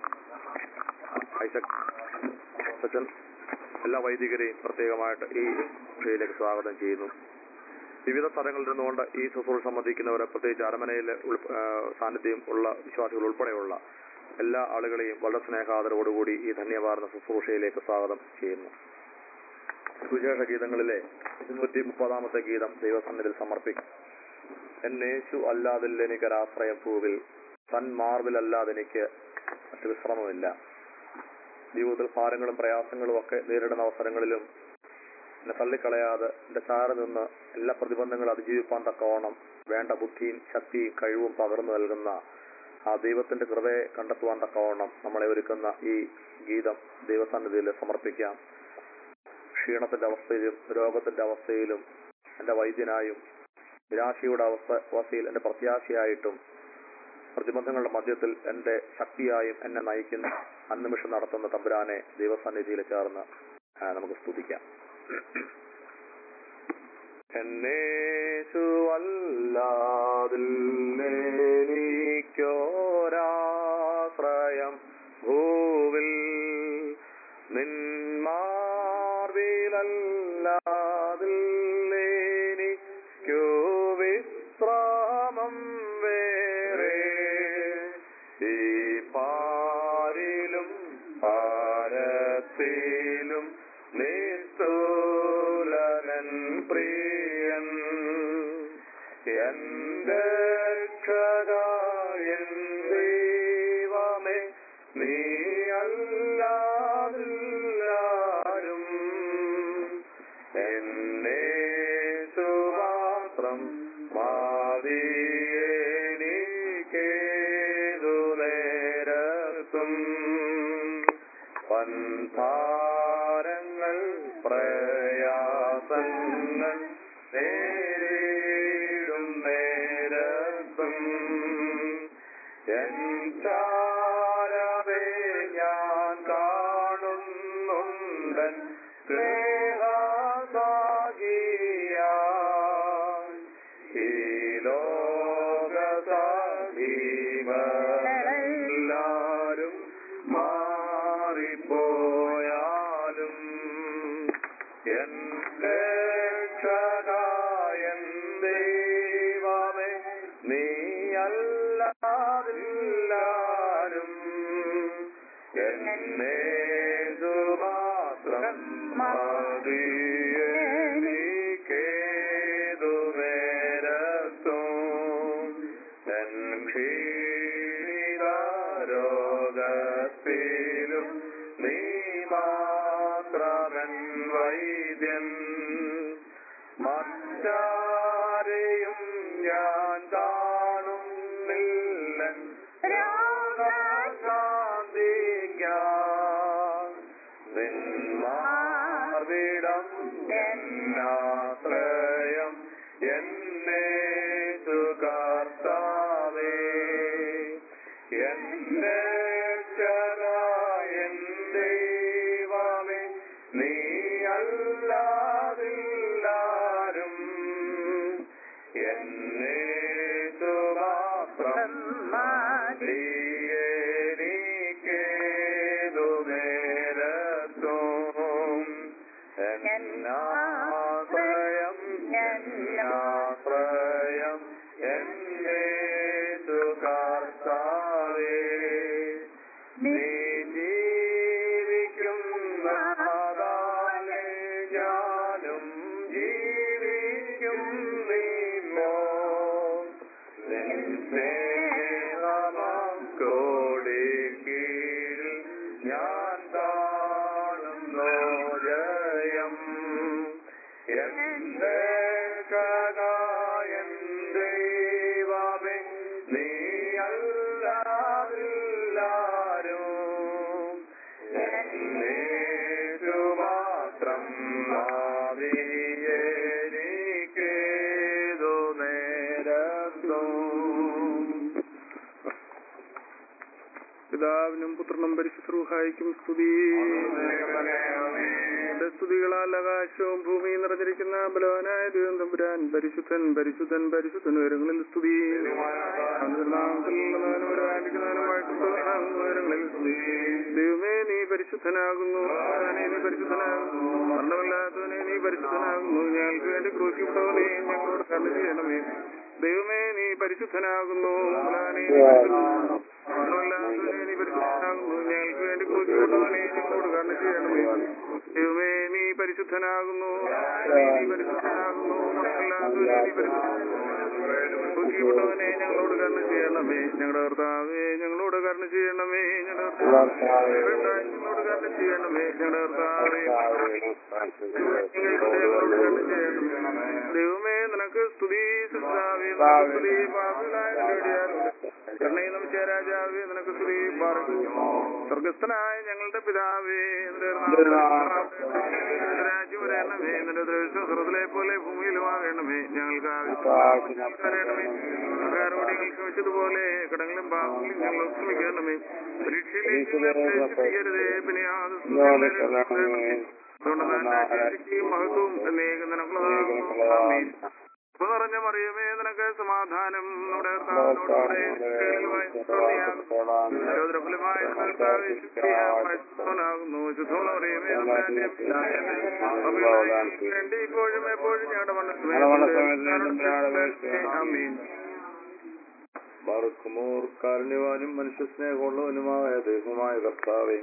ഐസക് സച്ചൻ എല്ലാ വൈദികരെയും പ്രത്യേകമായിട്ട് ഈ ശുശ്രൂഷയിലേക്ക് സ്വാഗതം ചെയ്യുന്നു വിവിധ സ്ഥലങ്ങളിൽ നിന്നുകൊണ്ട് ഈ ശുശ്രൂഷ സംബന്ധിക്കുന്നവരെ പ്രത്യേകിച്ച് അരമനയിൽ ഉൾ- ആ, സാന്നിധ്യം ഉള്ള വിശ്വാസികൾ ഉൾപ്പെടെയുള്ള എല്ലാ ആളുകളെയും വളരെ സ്നേഹാദരവോടുകൂടി ഈ ധന്യവാർന്ന ശുശ്രൂഷയിലേക്ക് സ്വാഗതം ചെയ്യുന്നു സുവിശേഷ ഗീതങ്ങളിലെ ഇരുന്നൂറ്റി മുപ്പതാമത്തെ ഗീതം ദൈവസന്നിധിയിൽ സമർപ്പിക്കും എന്നേശു അല്ലാതില്ല എനിക്കൊരാശ്രയം ഭൂവിൽ തൻ മാർവിലല്ലാതെ എനിക്ക് മറ്റു വിശ്രമമില്ല ജീവിതത്തിൽ ഭാരങ്ങളും പ്രയാസങ്ങളും ഒക്കെ നേരിടുന്ന അവസരങ്ങളിലും എന്നെ തള്ളിക്കളയാതെ എന്റെ ചാര നിന്ന് എല്ലാ പ്രതിബന്ധങ്ങളും അതിജീവിപ്പാൻ തക്കവണ്ണം വേണ്ട ബുദ്ധിയും ശക്തിയും കഴിവും പകർന്നു നൽകുന്ന ആ ദൈവത്തിന്റെ കൃപയെ കണ്ടെത്തുവാൻ തക്കവണ്ണം നമ്മളെ ഒരുക്കുന്ന ഈ ഗീതം ദൈവസന്നിധിയിൽ സമർപ്പിക്കാം ക്ഷീണത്തിന്റെ അവസ്ഥയിലും രോഗത്തിന്റെ അവസ്ഥയിലും എന്റെ വൈദ്യനായും നിരാശയുടെ അവസ്ഥ അവസ്ഥയിൽ എന്റെ പ്രത്യാശയായിട്ടും പ്രതിബന്ധങ്ങളുടെ മധ്യത്തിൽ എന്റെ ശക്തിയായും എന്നെ നയിക്കുന്ന അന്നിമിഷം നടത്തുന്ന തമ്പുരാനെ ദൈവസന്നിധിയിൽ ചേർന്ന് ആ, നമുക്ക് സ്തുതിക്കാം എന്നേശുവല്ലാതില്ലേനിക്കോരാശ്രയം ഭൂവിൽ നിന്മാർവിലല്ലാതില്ലേനിക്കോ വിശ്രാമം വേറെ ഈ പാരിലും പാരത്തിലും നിസ്തുലനൻ പ്രിയൻ എന്റെ രക്ഷകായൻ ദൈവമേ നീ അല്ലാതില്ലാരും എന്നെ സുമാത്രം മാതിയേനിക്കേതു നേരത്തും പന്ഥാരങ്ങൾ പ്രയാസങ്ങൾ നേരിടും നേരത്തും എൻ ചാരവേ ഞാൻ കാണുന്നുണ്ടൻ സ്നേഹസാഗിയാൻ ഈ ലോകസാധീവരെല്ലാരും മാറിപ്പോയാലും എൻ രക്ഷകായൻ ദൈവമേ നീ അല്ലാതില്ലാരും എന്നെ മാത്രം മതിയേനിക്കേതു നേരത്തും എൻ ക്ഷീണിതരോഗത്തിലും നീ മാത്രമൻ വൈദ്യൻ മറ്റാരെയും ഞാൻ കാണുന്നില്ലൻ രോഗശാന്തിക്കാൻ നിന്മാർവിടം എന്നാശ്രയം എന്നെ സുകർത്താവേ എന്റെ രക്ഷകൻ ദൈവമേ നീ അല്ലാതില്ലാരും എന്നെ മാത്രം മതിയേനിക്കേതു നേരത്തും എന്നാശ്രയം എന്നാശ്രയം എന്നെ കർത്താവേ നീ ജീവിക്കുന്നതാലേ ഞാനും ജീവിക്കും നീമോ സ്നേഹമാം കോടി കീഴിൽ ഞാൻ കാണുന്നു ജയം എന്റെ കകായൻ ദൈവമേ നീ അല്ലാതില്ലാരും എന്നേറ്റു മാത്രം മാതിയേനിക്കേതു നേരത്തും പിതാവിനും പുത്രനും പരിശുദ്ധൂഹായിക്കും സ്തുതി നിന്റെ സ്തുതികളാൽ ആകാശവും ഭൂമിയും നിറഞ്ഞിരിക്കുന്ന ബലവാനായ ദൈവം തമ്പുരാൻ പരിശുദ്ധൻ പരിശുദ്ധൻ പരിശുദ്ധൻ ഉയരങ്ങളിൽ സ്തുതി അവന്റെ നാമത്തിൽ ഉള്ളവനും വരാനിരിക്കുന്നവനുമായിട്ടുള്ള ഉയരങ്ങളിൽ സ്തുതി ദൈവമേ നീ പരിശുദ്ധനാകുന്നു ഞാനേ നീ പരിശുദ്ധനാകുന്നു മരണമില്ലാത്തവനെ നീ പരിശുദ്ധനാകുന്നു ഞങ്ങൾക്ക് വേണ്ടി ക്രൂശിക്കപ്പെട്ടവനെ ഞങ്ങളോട് കണ്ണു ചെയ്യണമേ ദൈവമേ നീ പരിശുദ്ധനാകുന്നു ബലവാനേ, നീ പരിശുദ്ധനാകുന്നു. മരണമില്ലാത്തവനേ, നീ പരിശുദ്ധനാകുന്നു ഞങ്ങൾക്ക് വേണ്ടി ക്രൂശിക്കപ്പെട്ടവനേ ഞങ്ങളോട് കരുണ ചെയ്യണമേ ദൈവമേ നീ പരിശുദ്ധനാകുന്നു ബലവാനേ, നീ പരിശുദ്ധനാകുന്നു മരണമില്ലാത്തവനേ നീ പരിശുദ്ധനാകുന്നു ക്രൂശിക്കപ്പെട്ടവനെ ഞങ്ങളോട് കരുണ ചെയ്യണമേ ഞങ്ങളുടെ കർത്താവേ ഞങ്ങളോട് കരുണ ചെയ്യണമേ ഞങ്ങളുടെ കർത്താവേ ഞങ്ങളോട് കരുണ ചെയ്യണമേ ഞങ്ങളുടെ കർത്താവേ ഞങ്ങൾക്ക് ഞങ്ങളോട് കരുണ ചെയ്യണമേ ദൈവമേ നിനക്ക് സ്തുതി സൃഷ്ടാവേ നിനക്ക് സ്തുതി പാപികളായ നിന്നോടിയാലുണ്ട് കരുണയും നമുക്ക് രാജാവേ നിനക്ക് സ്തുതി പാർക്കുന്നു സ്വർഗസ്ഥനായ ഞങ്ങളുടെ പിതാവേ നിന്റെ നാമം രാജ്യം വരണമേ നിന്റെ ദൃശ്യം സ്വർഗത്തിലെ പോലെ ഭൂമിയിലുമാകണമേ ഞങ്ങൾക്ക് ആവശ്യം തരണമേ ആരോട് ക്ഷമിച്ചതുപോലെ കടങ്ങളും പാപങ്ങളും ഞങ്ങൾ ക്ഷമിക്കണമേ പരീക്ഷയിലേക്ക് പ്രവേശിപ്പിക്കരുതേ പിന്നെ യാതൊരു മഹത്വവും എന്നേക്കും നിനക്കുള്ളതാകുന്നു ആമേൻ ഇപ്പൊ നിറഞ്ഞ മറിയമേ നിനക്ക് സമാധാനം നമ്മുടെ കർത്താവിനോടുകൂടെ ഫലമായ ശുദ്ധിയാകുന്നു ശുദ്ധമുള്ള മറിയമേ നമ്മുടെ വേണ്ടി ഇപ്പോഴും എപ്പോഴും ഞങ്ങളുടെ മണ്ണ ആമീൻ ബാറുക്കുമോർ കാരുണ്യവാനും മനുഷ്യസ്നേഹമുള്ളവനുമായ ദൈവമായ കർത്താവേ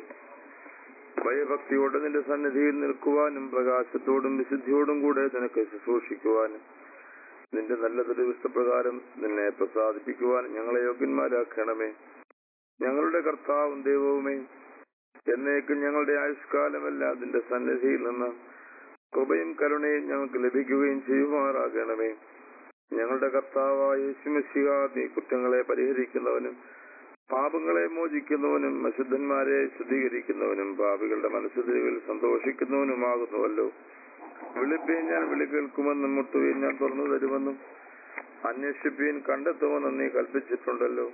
ഭയഭക്തിയോടെ നിന്റെ സന്നിധിയിൽ നിൽക്കുവാനും പ്രകാശത്തോടും വിശുദ്ധിയോടും കൂടെ നിനക്ക് ശുശ്രൂഷിക്കുവാനും നിന്റെ നല്ല ദുരിഷ്ടപ്രകാരം നിന്നെ പ്രസാദിപ്പിക്കുവാൻ ഞങ്ങളെ യോഗ്യന്മാരാക്കണമേ ഞങ്ങളുടെ കർത്താവും ദൈവവുമേ എന്നേക്കും ഞങ്ങളുടെ ആയുഷ്കാലമെല്ലാം നിന്റെ സന്നിധിയിൽ നിന്ന് കൃപയും കരുണയും ഞങ്ങൾക്ക് ലഭിക്കുകയും ചെയ്യുമാറാകണമേ ഞങ്ങളുടെ കർത്താവായ യേശുമശിഹ നീ കുറ്റങ്ങളെ പരിഹരിക്കുന്നവനും പാപങ്ങളെ മോചിക്കുന്നവനും അശുദ്ധന്മാരെ ശുദ്ധീകരിക്കുന്നവനും പാപികളുടെ മനസ്സുതിരിവിൽ സന്തോഷിക്കുന്നവനുമാകുന്നുവല്ലോ വിളിപ്പീൻ ഞാൻ വിളി കേൾക്കുമെന്നും മുട്ടുവീൻ ഞാൻ തുറന്നു തരുമെന്നും അന്വേഷിപ്പീൻ കണ്ടെത്തുമെന്നും നീ കൽപ്പിച്ചിട്ടുണ്ടല്ലോ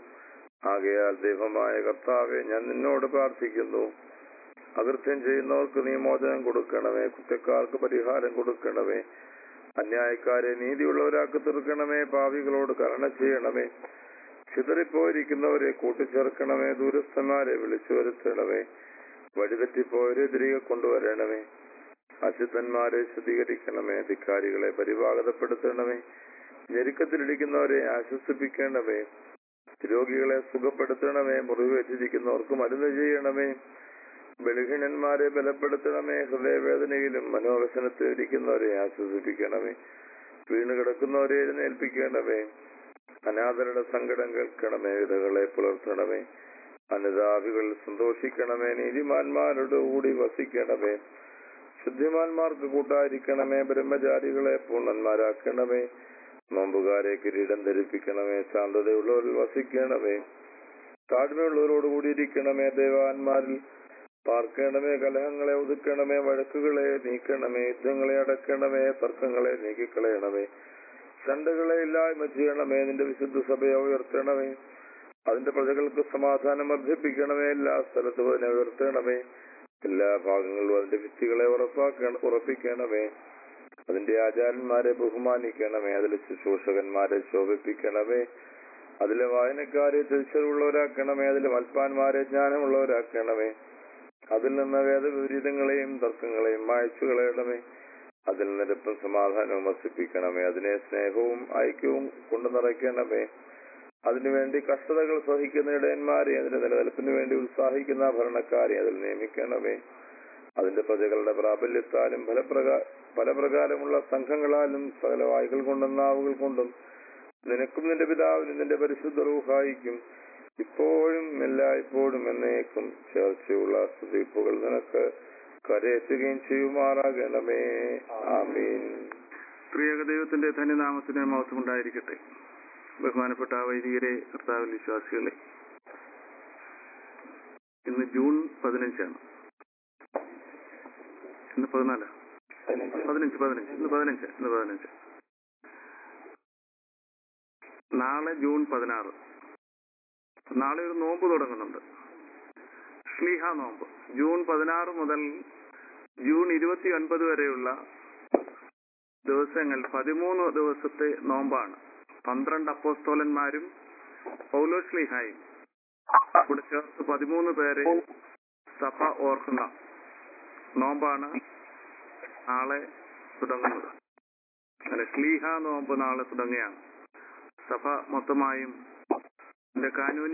ആകയാൽ ദൈവമായ കർത്താവെ ഞാൻ നിന്നോട് പ്രാർത്ഥിക്കുന്നു അകൃത്യം ചെയ്യുന്നവർക്ക് നീ മോചനം കൊടുക്കണമേ കുറ്റക്കാർക്ക് പരിഹാരം കൊടുക്കണമേ അന്യായക്കാരെ നീതിയുള്ളവരാക്കി തീർക്കണമേ പാവികളോട് കരുണ ചെയ്യണമേ ചിതറിപ്പോയിരിക്കുന്നവരെ കൂട്ടിച്ചേർക്കണമേ ദൂരസ്ഥന്മാരെ വിളിച്ചു വരുത്തണമേ വഴിതെറ്റിപ്പോയവരെ തിരികെ കൊണ്ടുവരണമേ അശുദ്ധന്മാരെ ശുദ്ധീകരിക്കണമേ ധിക്കാരികളെ പരിഭാഗതപ്പെടുത്തണമേ ഞെരുക്കത്തിലിരിക്കുന്നവരെ ആശ്വസിപ്പിക്കണമേ രോഗികളെ സുഖപ്പെടുത്തണമേ മുറിവേറ്റിരിക്കുന്നവർക്ക് മരുന്ന് ചെയ്യണമേ ബലഹീനന്മാരെ ബലപ്പെടുത്തണമേ ഹൃദയവേദനയിലും മനോവശനത്തിലും ഇരിക്കുന്നവരെ ആശ്വസിപ്പിക്കണമേ വീണ് കിടക്കുന്നവരെ എഴുന്നേൽപ്പിക്കണമേ അനാഥരുടെ സങ്കടം കേൾക്കണമേ വിധകളെ പുലർത്തണമേ അനുതാപികൾ സന്തോഷിക്കണമേ നീതിമാന്മാരോട് കൂടി വസിക്കണമേ ശുദ്ധിമാന്മാർക്ക് കൂട്ടായിരിക്കണമേ ബ്രഹ്മചാരികളെ പൂർണ്ണന്മാരാക്കണമേ നോമ്പുകാരെ കിരീടം ധരിപ്പിക്കണമേ ശാന്തതയുള്ളവരിൽ വസിക്കണമേ താഴ്മയുള്ളവരോട് കൂടിയിരിക്കണമേ ദേവാന്മാരിൽ പാർക്കണമേ കലഹങ്ങളെ ഒതുക്കണമേ വഴക്കുകളെ നീക്കണമേ യുദ്ധങ്ങളെ അടക്കണമേ തർക്കങ്ങളെ നീക്കിക്കളയണമേ ചണ്ടകളെ ഇല്ലായ്മ ചെയ്യണമേ നിന്റെ വിശുദ്ധ സഭയെ ഉയർത്തണമേ അതിന്റെ പ്രജകൾക്ക് സമാധാനം വർദ്ധിപ്പിക്കണമേ എല്ലാ സ്ഥലത്തും അതിനെ ഉയർത്തണമേ എല്ലാ ഭാഗങ്ങളിലും അതിന്റെ ഭിത്തികളെ ഉറപ്പാക്ക ഉറപ്പിക്കണമേ അതിന്റെ ആചാര്യന്മാരെ ബഹുമാനിക്കണമേ അതിലെ ശുശ്രൂഷകന്മാരെ ശോഭിപ്പിക്കണമേ അതിലെ വായനക്കാരെ തിരിച്ചറിവുള്ളവരാക്കണമേ അതിലെ മൽപ്പാന്മാരെ ജ്ഞാനമുള്ളവരാക്കണമേ അതിൽ നിന്ന് വേദവിപരീതങ്ങളെയും തർക്കങ്ങളെയും മായച്ചു കളയണമേ അതിൽ നിരപ്പും സമാധാനവും വസിപ്പിക്കണമേ അതിനെ സ്നേഹവും ഐക്യവും കൊണ്ടു നിറയ്ക്കണമേ അതിനുവേണ്ടി കഷ്ടതകൾ സഹിക്കുന്ന ഇടയന്മാരെ അതിന്റെ നിലനിൽപ്പിന് വേണ്ടി ഉത്സാഹിക്കുന്ന ഭരണക്കാരെ അതിൽ നിയമിക്കണമേ അതിന്റെ പ്രജകളുടെ പ്രാബല്യത്താലും ഫലപ്രകാ ഫലപ്രകാരമുള്ള സംഘങ്ങളാലും സകല വായുകൾ കൊണ്ടും നാവുകൾ കൊണ്ടും നിനക്കും നിന്റെ പിതാവിനും നിന്റെ പരിശുദ്ധ റൂഹായിക്കും ഇപ്പോഴും എല്ലായ്പ്പോഴും എന്നേക്കും ചേർച്ചയുള്ള സ്തുതിപ്പുകൾ നിനക്ക് കരയറ്റുകയും ചെയ്യുമാറാകണമേ ആമീൻ പ്രിയക ദൈവത്തിന്റെ ധന്യനാമത്തിന് മഹത്വം ഉണ്ടായിരിക്കട്ടെ ബഹുമാനപ്പെട്ട വൈദികരെ കർത്താവിൽ വിശ്വാസികളെ ഇന്ന് ജൂൺ പതിനഞ്ചാണ് ഇന്ന് പതിനാല് പതിനഞ്ച് പതിനഞ്ച് ഇന്ന് പതിനഞ്ച് ഇന്ന് പതിനഞ്ച് നാളെ ജൂൺ പതിനാറ് നാളെ ഒരു നോമ്പ് തുടങ്ങുന്നുണ്ട് സ്ലീഹ നോമ്പ് ജൂൺ പതിനാറ് മുതൽ ജൂൺ ഇരുപത്തി ഒൻപത് വരെയുള്ള ദിവസങ്ങൾ പതിമൂന്ന് ദിവസത്തെ നോമ്പാണ് പന്ത്രണ്ട് അപ്പോസ്തോലന്മാരും പൗലോസ്ലിഹായും ഇവിടെ ചേർത്ത് പതിമൂന്ന് പേരെ സഭ ഓർക്കുന്ന നോമ്പാണ് നാളെ തുടങ്ങുന്നത് അല്ലെ സ്ലീഹ നോമ്പ് നാളെ തുടങ്ങുകയാണ് സഭ മൊത്തമായും ഇതിന്റെ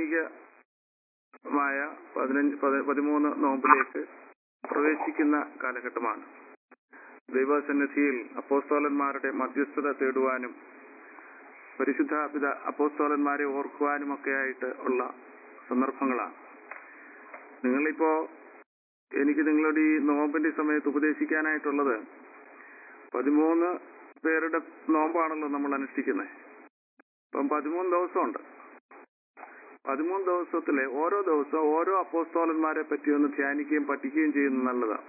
കാനൂനികമായ പതിനഞ്ച് പതി- പതിമൂന്ന് നോമ്പിലേക്ക് പ്രവേശിക്കുന്ന കാലഘട്ടമാണ് ദൈവസന്നിധിയിൽ അപ്പോസ്തോലന്മാരുടെ മധ്യസ്ഥത തേടുവാനും പരിശുദ്ധ പിത അപ്പോസ്തോലന്മാരെ ഓർക്കുവാനുമൊക്കെ ആയിട്ട് ഉള്ള സന്ദർഭങ്ങളാണ് നിങ്ങളിപ്പോ എനിക്ക് നിങ്ങളോട് ഈ നോമ്പിന്റെ സമയത്ത് ഉപദേശിക്കാനായിട്ടുള്ളത് പതിമൂന്ന് പേരുടെ നോമ്പാണല്ലോ നമ്മൾ അനുഷ്ഠിക്കുന്നത് ഇപ്പം പതിമൂന്ന് ദിവസമുണ്ട് പതിമൂന്ന് ദിവസത്തിലെ ഓരോ ദിവസവും ഓരോ അപ്പോസ്തോലന്മാരെ പറ്റി ഒന്ന് ധ്യാനിക്കുകയും പഠിക്കുകയും ചെയ്യുന്നത് നല്ലതാണ്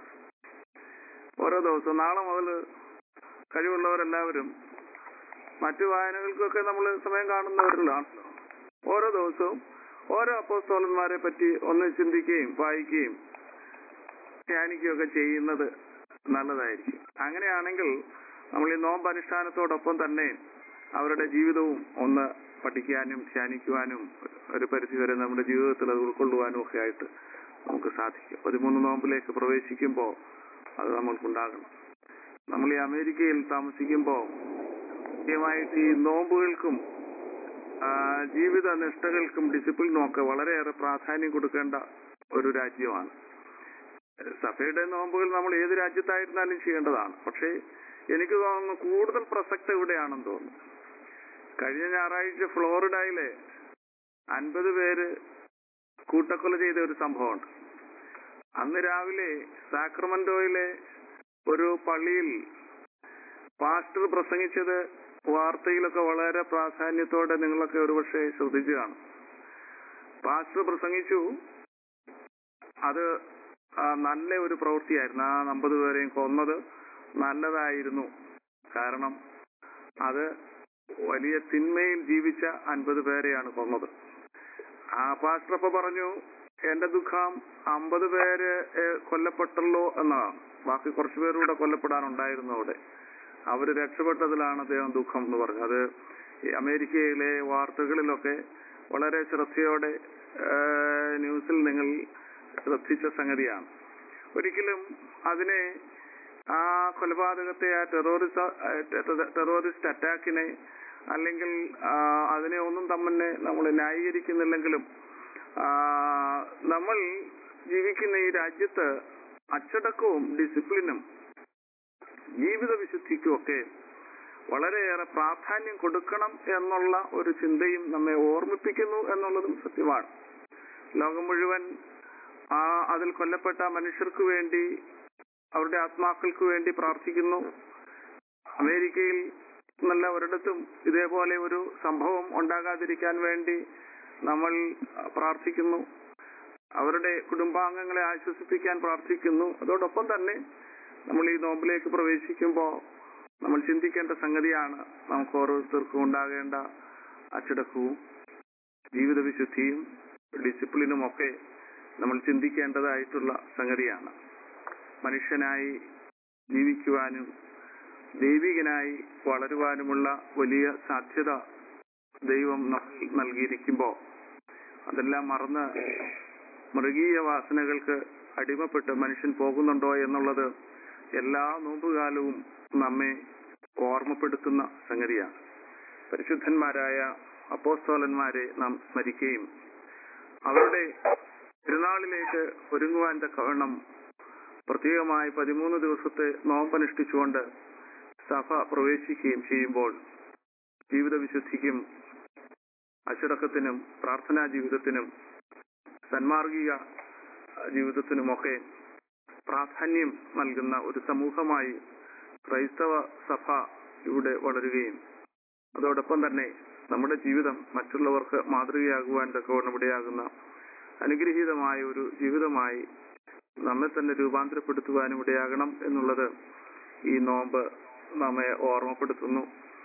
ഓരോ ദിവസവും നാളെ മുതൽ കഴിവുള്ളവരെല്ലാവരും മറ്റു വായനകൾക്കൊക്കെ നമ്മൾ സമയം കാണുന്നവരിലാണല്ലോ ഓരോ ദിവസവും ഓരോ അപ്പോസ്തോലന്മാരെ പറ്റി ഒന്ന് ചിന്തിക്കുകയും വായിക്കുകയും ധ്യാനിക്കുകയൊക്കെ ചെയ്യുന്നത് നല്ലതായിരിക്കും അങ്ങനെയാണെങ്കിൽ നമ്മൾ ഈ നോമ്പ് അനുഷ്ഠാനത്തോടൊപ്പം തന്നെ അവരുടെ ജീവിതവും ഒന്ന് പഠിക്കാനും ധ്യാനിക്കുവാനും ഒരു പരിധിവരെ നമ്മുടെ ജീവിതത്തിൽ അത് ഉൾക്കൊള്ളുവാനും ഒക്കെ ആയിട്ട് നമുക്ക് സാധിക്കും പതിമൂന്ന് നോമ്പിലേക്ക് പ്രവേശിക്കുമ്പോൾ അത് നമ്മൾക്കുണ്ടാകണം നമ്മൾ ഈ അമേരിക്കയിൽ താമസിക്കുമ്പോൾ കൃത്യമായിട്ട് ഈ നോമ്പുകൾക്കും ആ, ജീവിത നിഷ്ഠകൾക്കും ഡിസിപ്ലിനും ഒക്കെ വളരെയേറെ പ്രാധാന്യം കൊടുക്കേണ്ട ഒരു രാജ്യമാണ് സഭയുടെ നോമ്പുകൾ നമ്മൾ ഏത് രാജ്യത്തായിരുന്നാലും ചെയ്യേണ്ടതാണ് പക്ഷേ എനിക്ക് തോന്നുന്നു കൂടുതൽ പ്രസക്തി ഇവിടെയാണെന്ന് തോന്നുന്നു കഴിഞ്ഞ ഞായറാഴ്ച ഫ്ലോറിഡയിലെ അൻപത് പേര് കൂട്ടക്കൊല ചെയ്ത ഒരു സംഭവമുണ്ട് അന്ന് രാവിലെ സാക്രമന്റോയിലെ ഒരു പള്ളിയിൽ പാസ്റ്റർ പ്രസംഗിച്ചത് വാർത്തയിലൊക്കെ വളരെ പ്രാധാന്യത്തോടെ നിങ്ങളൊക്കെ ഒരുപക്ഷെ ശ്രദ്ധിച്ചു കാണും പാസ്റ്റർ പ്രസംഗിച്ചു അത് ആ, നല്ല ഒരു പ്രവൃത്തിയായിരുന്നു ആ അമ്പത് പേരെയും കൊന്നത് നല്ലതായിരുന്നു കാരണം അത് വലിയ തിന്മയിൽ ജീവിച്ച അൻപത് പേരെയാണ് കൊന്നത് ആ പാസ്റ്റർ അപ്പൊ പറഞ്ഞു എന്റെ ദുഃഖം അമ്പത് പേര് ഏഹ്, കൊല്ലപ്പെട്ടല്ലോ എന്നാണ് ബാക്കി കുറച്ചു പേരൂടെ കൊല്ലപ്പെടാനുണ്ടായിരുന്നു അവിടെ അവര് രക്ഷപ്പെട്ടതിലാണ് അദ്ദേഹം ദുഃഖം എന്ന് പറഞ്ഞു അത് ഈ അമേരിക്കയിലെ വാർത്തകളിലൊക്കെ വളരെ ശ്രദ്ധയോടെ ഏഹ്, ന്യൂസിൽ നിങ്ങൾ ശ്രദ്ധിച്ച സംഗതിയാണ് ഒരിക്കലും അതിനെ ആ കൊലപാതകത്തെ ആ ടെററിസ്റ്റ് ടെററിസ്റ്റ് അറ്റാക്കിനെ അല്ലെങ്കിൽ ആ, അതിനെ ഒന്നും തന്നെ നമ്മൾ ന്യായീകരിക്കുന്നില്ലെങ്കിലും ആ, നമ്മൾ ജീവിക്കുന്ന ഈ രാജ്യത്ത് അച്ചടക്കവും ഡിസിപ്ലിനും ജീവിത വിശുദ്ധിക്കും ഒക്കെ വളരെയേറെ പ്രാധാന്യം കൊടുക്കണം എന്നുള്ള ഒരു ചിന്തയും നമ്മെ ഓർമ്മിപ്പിക്കുന്നു എന്നുള്ളതും സത്യമാണ് ലോകം മുഴുവൻ ആ അതിൽ കൊല്ലപ്പെട്ട മനുഷ്യർക്ക് വേണ്ടി അവരുടെ ആത്മാക്കൾക്ക് വേണ്ടി പ്രാർത്ഥിക്കുന്നു അമേരിക്കയിൽ നല്ല ഒരിടത്തും ഇതേപോലെ ഒരു സംഭവം ഉണ്ടാകാതിരിക്കാൻ വേണ്ടി നമ്മൾ പ്രാർത്ഥിക്കുന്നു അവരുടെ കുടുംബാംഗങ്ങളെ ആശ്വസിപ്പിക്കാൻ പ്രാർത്ഥിക്കുന്നു അതോടൊപ്പം തന്നെ നമ്മൾ ഈ നോമ്പിലേക്ക് പ്രവേശിക്കുമ്പോൾ നമ്മൾ ചിന്തിക്കേണ്ട സംഗതിയാണ് നമുക്ക് ഓരോരുത്തർക്കും ഉണ്ടാകേണ്ട അച്ചടക്കവും ജീവിത വിശുദ്ധിയും ഡിസിപ്ലിനും ഒക്കെ നമ്മൾ ചിന്തിക്കേണ്ടതായിട്ടുള്ള സംഗതിയാണ് മനുഷ്യനായി ജീവിക്കുവാനും ദൈവികനായി വളരുവാനുമുള്ള വലിയ സാധ്യത ദൈവം നമുക്ക് നൽകിയിരിക്കുമ്പോൾ അതെല്ലാം മറന്ന് മൃഗീയ വാസനകൾക്ക് അടിമപ്പെട്ട് മനുഷ്യൻ പോകുന്നുണ്ടോ എന്നുള്ളത് എല്ലാ നോമ്പുകാലവും നമ്മെ ഓർമ്മപ്പെടുത്തുന്ന സംഗതിയാണ് പരിശുദ്ധന്മാരായ അപ്പോസ്തോലന്മാരെ നാം സ്മരിക്കുകയും അവരുടെ തിരുനാളിലേക്ക് ഒരുങ്ങുവാൻ തക്കവണ്ണം പ്രത്യേകമായി പതിമൂന്ന് ദിവസത്തെ നോമ്പനുഷ്ഠിച്ചുകൊണ്ട് സഭ പ്രവേശിക്കുകയും ചെയ്യുമ്പോൾ ജീവിത വിശുദ്ധിക്കും അച്ചടക്കത്തിനും പ്രാർത്ഥനാ ജീവിതത്തിനും സന്മാർഗിക ജീവിതത്തിനുമൊക്കെ പ്രാധാന്യം നൽകുന്ന ഒരു സമൂഹമായി ക്രൈസ്തവ സഭ ഇവിടെ വളരുകയും അതോടൊപ്പം തന്നെ നമ്മുടെ ജീവിതം മറ്റുള്ളവർക്ക് മാതൃകയാകുവാൻ തക്കവണ്ണം ഇടയാകുന്ന അനുഗ്രഹീതമായ ഒരു ജീവിതമായി നമ്മെ തന്നെ രൂപാന്തരപ്പെടുത്തുവാനും ഇടയാകണം എന്നുള്ളത് ഈ നോമ്പ് നമ്മെ ഓർമ്മപ്പെടുത്തുന്നു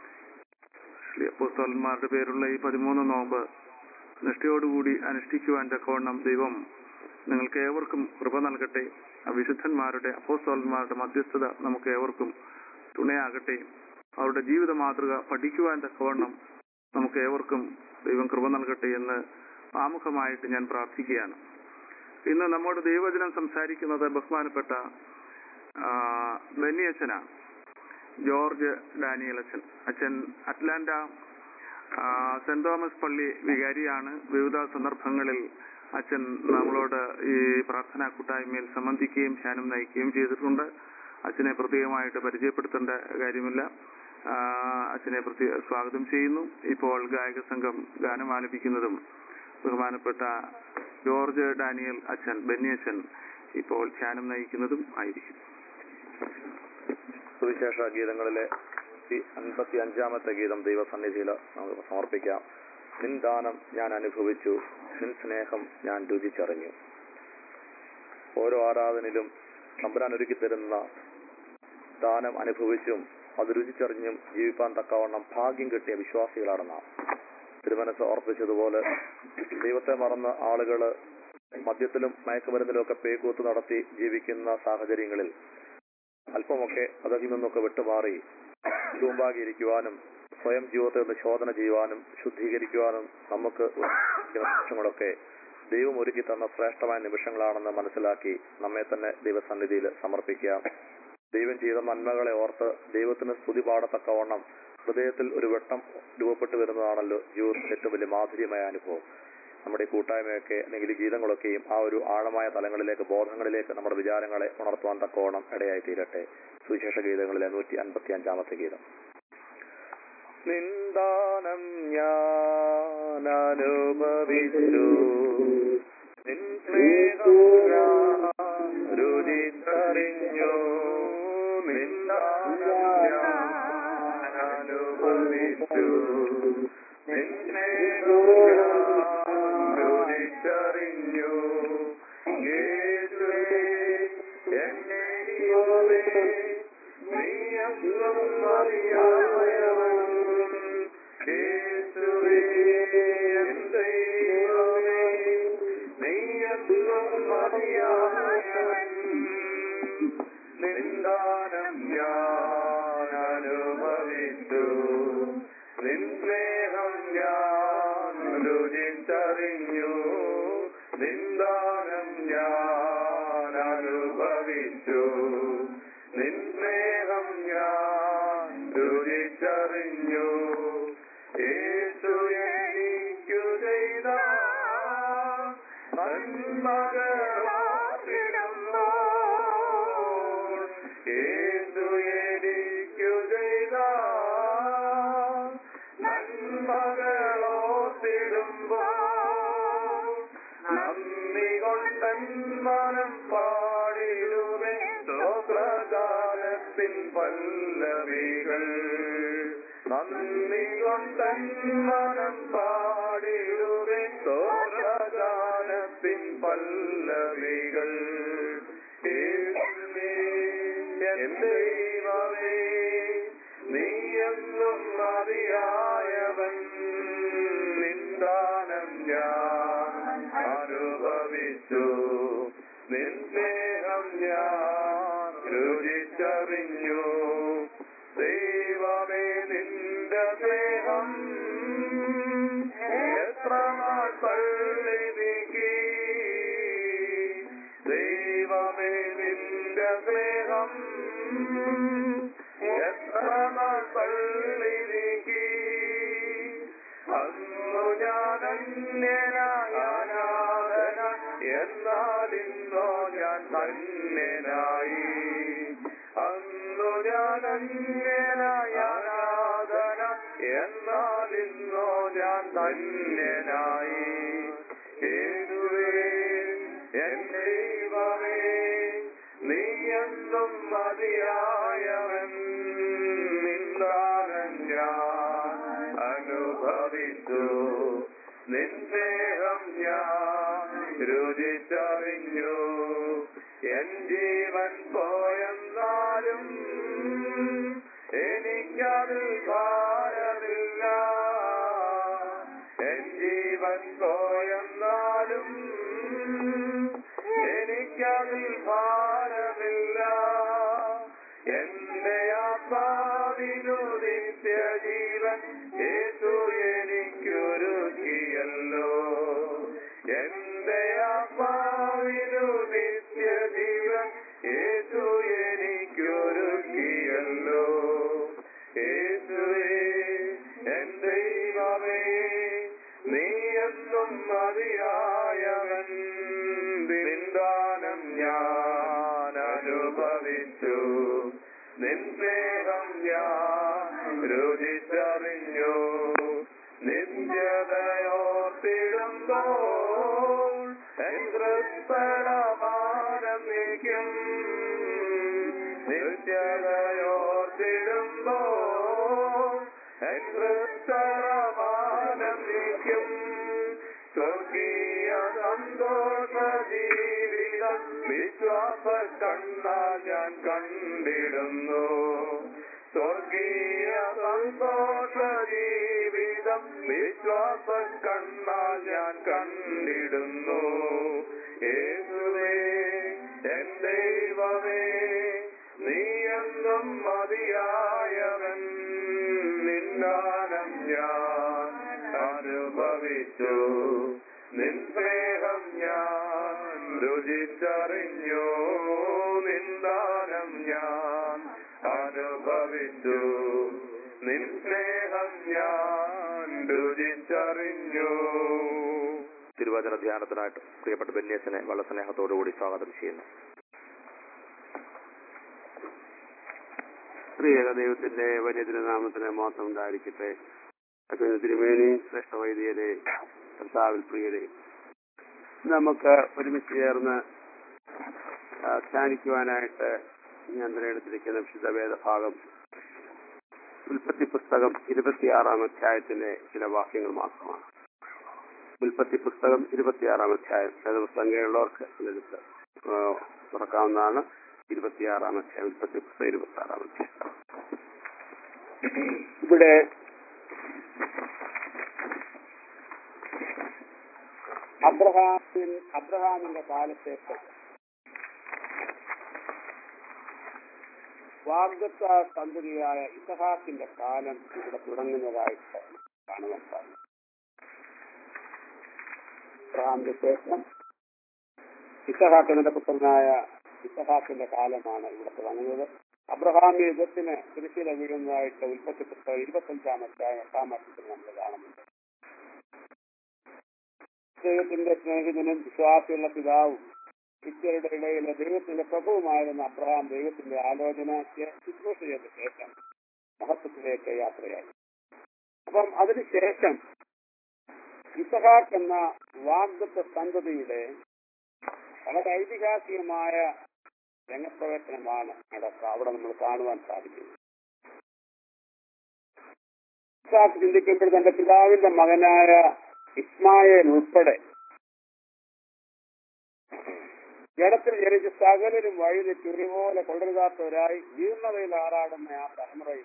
പുസ്തകന്മാരുടെ പേരുള്ള ഈ പതിമൂന്ന് നോമ്പ് നിഷ്ഠയോടുകൂടി അനുഷ്ഠിക്കുവാൻ തക്കവണ്ണം ദൈവം നിങ്ങൾക്ക് ഏവർക്കും കൃപ നൽകട്ടെ ആ വിശുദ്ധന്മാരുടെ അപ്പോസ്തോലന്മാരുടെ മധ്യസ്ഥത നമുക്ക് ഏവർക്കും തുണയാകട്ടെ അവരുടെ ജീവിത മാതൃക പഠിക്കുവാൻ തക്കവണ്ണം നമുക്ക് ഏവർക്കും ദൈവം കൃപ നൽകട്ടെ എന്ന് ആമുഖമായിട്ട് ഞാൻ പ്രാർത്ഥിക്കുകയാണ് ഇന്ന് നമ്മുടെ ദൈവവചനം സംസാരിക്കുന്നത് ബഹുമാനപ്പെട്ട ആ, ബെന്നി അച്ഛനാണ് ജോർജ് ഡാനിയൽ അച്ഛൻ അച്ഛൻ അറ്റ്ലാന്റ ആ, സെന്റ് തോമസ് പള്ളി വികാരിയാണ് വിവിധ സന്ദർഭങ്ങളിൽ അച്ഛൻ നമ്മളോട് ഈ പ്രാർത്ഥനാ കൂട്ടായ്മയിൽ സംബന്ധിക്കുകയും ധ്യാനം നയിക്കുകയും ചെയ്തിട്ടുണ്ട് അച്ഛനെ പ്രത്യേകമായിട്ട് പരിചയപ്പെടുത്തേണ്ട കാര്യമില്ല ആ, അച്ഛനെ പ്രത്യേക സ്വാഗതം ചെയ്യുന്നു ഇപ്പോൾ ഗായക സംഘം ഗാനം ആലപിക്കുന്നതും ബഹുമാനപ്പെട്ട ജോർജ് ഡാനിയൽ അച്ഛൻ ബെന്നി അച്ഛൻ ഇപ്പോൾ ധ്യാനം നയിക്കുന്നതും ആയിരിക്കും സുവിശേഷ ഗീതങ്ങളിലെ അൻപത്തി അഞ്ചാമത്തെ ഗീതം ദൈവസന്നിധിയിൽ നമുക്ക് സമർപ്പിക്കാം നിൻ ദാനം ഞാൻ അനുഭവിച്ചു നിൻ സ്നേഹം ഞാൻ രുചിച്ചറിഞ്ഞു ഓരോ ആരാധനയിലും തമ്പുരാൻ ഒരുക്കി തരുന്ന ദാനം അനുഭവിച്ചും അത് രുചിച്ചറിഞ്ഞും ജീവിപ്പാൻ തക്കവണ്ണം ഭാഗ്യം കിട്ടിയ വിശ്വാസികളാണ് നാം തിരുമനസ് ഓർപ്പിച്ചതുപോലെ ദൈവത്തെ മറന്ന ആളുകള് മദ്യത്തിലും മയക്കുമരുന്നിലും ഒക്കെ പേക്കൂത്ത് നടത്തി ജീവിക്കുന്ന സാഹചര്യങ്ങളിൽ അല്പമൊക്കെ അതിൽ നിന്നൊക്കെ വിട്ടുമാറി തൂമ്പാകിയിരിക്കുവാനും സ്വയം ജീവിതത്തെ ഒന്ന് ശോധന ചെയ്യുവാനും ശുദ്ധീകരിക്കുവാനും നമുക്ക് നിമിഷങ്ങളൊക്കെ ദൈവം ഒരുക്കി തന്ന ശ്രേഷ്ഠമായ നിമിഷങ്ങളാണെന്ന് മനസ്സിലാക്കി നമ്മെ തന്നെ ദൈവസന്നിധിയിൽ സമർപ്പിക്കാം ദൈവം ചെയ്ത നന്മകളെ ഓർത്ത് ദൈവത്തിന് സ്തുതി പാടത്തക്കവണ്ണം ഹൃദയത്തിൽ ഒരു വെട്ടം രൂപപ്പെട്ടു വരുന്നതാണല്ലോ ജീവിതത്തിൽ ഏറ്റവും വലിയ മാധുര്യമായ അനുഭവം നമ്മുടെ ഈ കൂട്ടായ്മയൊക്കെ അല്ലെങ്കിൽ ഈ ഗീതങ്ങളൊക്കെയും ആ ഒരു ആഴമായ തലങ്ങളിലേക്ക് ബോധങ്ങളിലേക്ക് നമ്മുടെ വിചാരങ്ങളെ ഉണർത്തുവാൻ തക്കവണ്ണം ഇടയായി തീരട്ടെ സുവിശേഷ ഗീതങ്ങളിലെ നൂറ്റി അൻപത്തി അഞ്ചാമത്തെ ഗീതം നിന്ദാനം ഞാൻ അനുഭവിച്ചു നിൻ സ്നേഹം ഞാൻ രുചിച്ചറിഞ്ഞു നിന്ദാനം ഞാൻ അനുഭവിച്ചു നിൻ സ്നേഹം ഞാൻ രുചിച്ചറിഞ്ഞു യേശുവേ എന്നെ ദൈവമേ നീയന്നും അറിയായവൻ യേശുവേ എൻ ദൈവമേ നീയന്നും അറിയായവൻ നിന്ദാനം ഞാൻ അനുഭവിച്ചു നിൻ സ്നേഹം ഞാൻ രുചിച്ചറിഞ്ഞു നിന്ദാനം ഞാൻ അനുഭവിച്ചു നിൻ സ്നേഹം ഞാൻ രുചിച്ചറിഞ്ഞു യേശു എനിക്കു ചെയ്ത നന്മകളാക്കിടുമ്പോൾ യേശു എനിക്കു ചെയ്ത നന്മകളോത്തിടുമ്പോൾ നന്ദി കൊണ്ടൻ മനം പാടിടുവേ സ്തോത്രകാലത്തിൻ പല്ലവികൾ നന്ദി കൊണ്ടൻ മനം പാടിടുവേ സ്തോത്രകാലത്തിൻ പല്ലവികൾ യേശുവേ, എൻ ദൈവമേ നീ എന്നും മതിയായവൻ നിന്ദാനം ഞാൻ അനുഭവിച്ചു നിൻ സ്നേഹം ഞാൻ രുചിച്ചറിഞ്ഞു ദൈവമേ നിന്റെ സ്നേഹം എത്ര നാൾ തള്ളി നീക്കി ദൈവമേ നിന്റെ സ്നേഹം എത്ര നാൾ തള്ളി നീക്കി അന്നു ഞാൻ അന്യനായ അനാഥന എന്നാൽ ഇന്നോ ഞാൻ ധന്യനായി അന്നു ഞാൻ അന്യനായ അനാഥന എന്നാൽ ഇന്നോ ഞാൻ ധന്യനായി യേശുവേ എൻ ദൈവമേ നീ എന്നും മതിയായവൻ നിന്ദാനം ഞാൻ അനുഭവിച്ചു നിൻ സ്നേഹം ഞാൻ രുചിച്ചറിഞ്ഞു എൻ ജീവൻ പോയെന്നാലും എനിക്കതിൽ ഭാരമില്ല എൻ ജീവൻ പോയെന്നാലും എനിക്കതിൽ ഭാരമില്ല എന്റെ ആത്മാവിനു നിത്യജീവൻ യേശു എനിക്കൊരുക്കിയല്ലോ എന്റെ ആത്മാവിനു നിത്യജീവൻ യേശു എനിക്കൊരുക്കിയല്ലോ യേശുവേ എൻ ദൈവമേ നുതിച്ചറിഞ്ഞു നിത്യതയോർത്തിടുമ്പോൾ എന്ത്രമാനന്ദിക്കും നിത്യതയോർത്തിടുമ്പോൾ എന്ത്രമാനന്ദിക്കും സ്വർഗീയ സന്തോഷ ജീവിതം വിശ്വാസ കണ്ണ ഞാൻ കണ്ടിടുന്നു സ്വർഗീയ സന്തോഷ ജീവിതം വിശ്വാസ കണ്ണ ഞാൻ കണ്ടിടുന്നു യേശുവേ എൻ ദൈവമേ നീ എന്നും മതിയായവൻ നിന്നാനം ഞാൻ അനുഭവിച്ചു നിൻ സ്നേഹം ഞാൻ രുചിച്ചറിഞ്ഞു നിന്ദാനം ഞാൻ അനുഭവിച്ചു നിൻ സ്നേഹം ഞാൻ രുചിച്ചറിഞ്ഞു തിരുവചന ധ്യാനത്തിനായിട്ട് പ്രിയപ്പെട്ട ബന്യാസിനെ വളരെ സ്നേഹത്തോടുകൂടി സ്വാഗതം ചെയ്യുന്നു സ്ത്രീയക ദൈവത്തിന്റെ വലിയ തിരുനാമത്തിന് മാത്രം ഉണ്ടായിരിക്കട്ടെ അച്ഛന് തിരുമേനി ശ്രേഷ്ഠ വൈദ്യരെ കർത്താവിൽ പ്രിയരെ നമുക്ക് ഒരുമിച്ച് ചേർന്ന് ആ, ധ്യാനിക്കുവാനായിട്ട് ഞാൻ തിരഞ്ഞെടുത്തിരിക്കുന്ന വിശുദ്ധ വേദഭാഗം ഉൽപ്പത്തി പുസ്തകം ഇരുപത്തിയാറാം അധ്യായത്തിന്റെ ചില വാക്യങ്ങൾ മാത്രമാണ് ഉൽപ്പത്തി പുസ്തകം ഇരുപത്തിയാറാം അധ്യായം വേദപുസ്തകങ്ങളുള്ളവർക്ക് ഇതെടുത്ത് ആ, തുറക്കാവുന്നതാണ് ഇരുപത്തിയാറാം അധ്യായം ഉൽപ്പത്തി പുസ്തകം ഇരുപത്തി ആറാം അധ്യായം ഇവിടെ അബ്രഹാമിൻ അബ്രഹാമിന്റെ കാലത്തേക്ക് വാഗ്ദത്ത സന്തതിയായ ഇസഹാക്കിന്റെ കാലം ഇവിടെ തുടങ്ങുന്നതായിട്ട് കാണുവാൻ സാധിക്കും അബ്രഹാമിന്റെ ശേഷം ഇസഹാക്കിന്റെ പുത്രനായ ഇസഹാക്കിന്റെ കാലമാണ് ഇവിടെ തുടങ്ങുന്നത് അബ്രഹാമി യുഗത്തിന് തിരുശീല വീഴുന്നതായിട്ട് ഉൽപ്പത്തി പുസ്തകം ഇരുപത്തഞ്ചാം അധ്യായം എട്ടാം വർഷത്തിൽ നമ്മൾ കാണുന്നുണ്ട് ദൈവത്തിന്റെ സ്നേഹിതനും വിശ്വാസിയുള്ള പിതാവും ഇത്യരുടെ ഇടയിലെ ദൈവത്തിന്റെ പ്രഭുവുമായിരുന്ന അബ്രഹാം ദൈവത്തിന്റെ ആലോചന ശുശ്രൂഷ ചെയ്ത ശേഷം മഹത്വത്തിലേക്ക് യാത്രയായി അപ്പം അതിനുശേഷം ഇസഹാക്ക് എന്ന വാഗ്ദത്ത സന്തതിയുടെ വളരെ ഐതിഹാസികമായ രംഗപ്രവേശനമാണ് അവിടെ അവിടെ നമ്മൾ കാണുവാൻ സാധിക്കുന്നത് ഇസാഖ് ചിന്തിക്കുമ്പോൾ തന്റെ പിതാവിന്റെ മകനായ ഇസ്മായേൽ ഉൾപ്പെടെ ജഡത്തിൽ ജനിച്ച് സകലരും വഴിതെറ്റി ഒരുപോലെ കൊള്ളരുതാത്തവരായി ജീർണതയിൽ ആറാടുന്ന ആ തലമുറയിൽ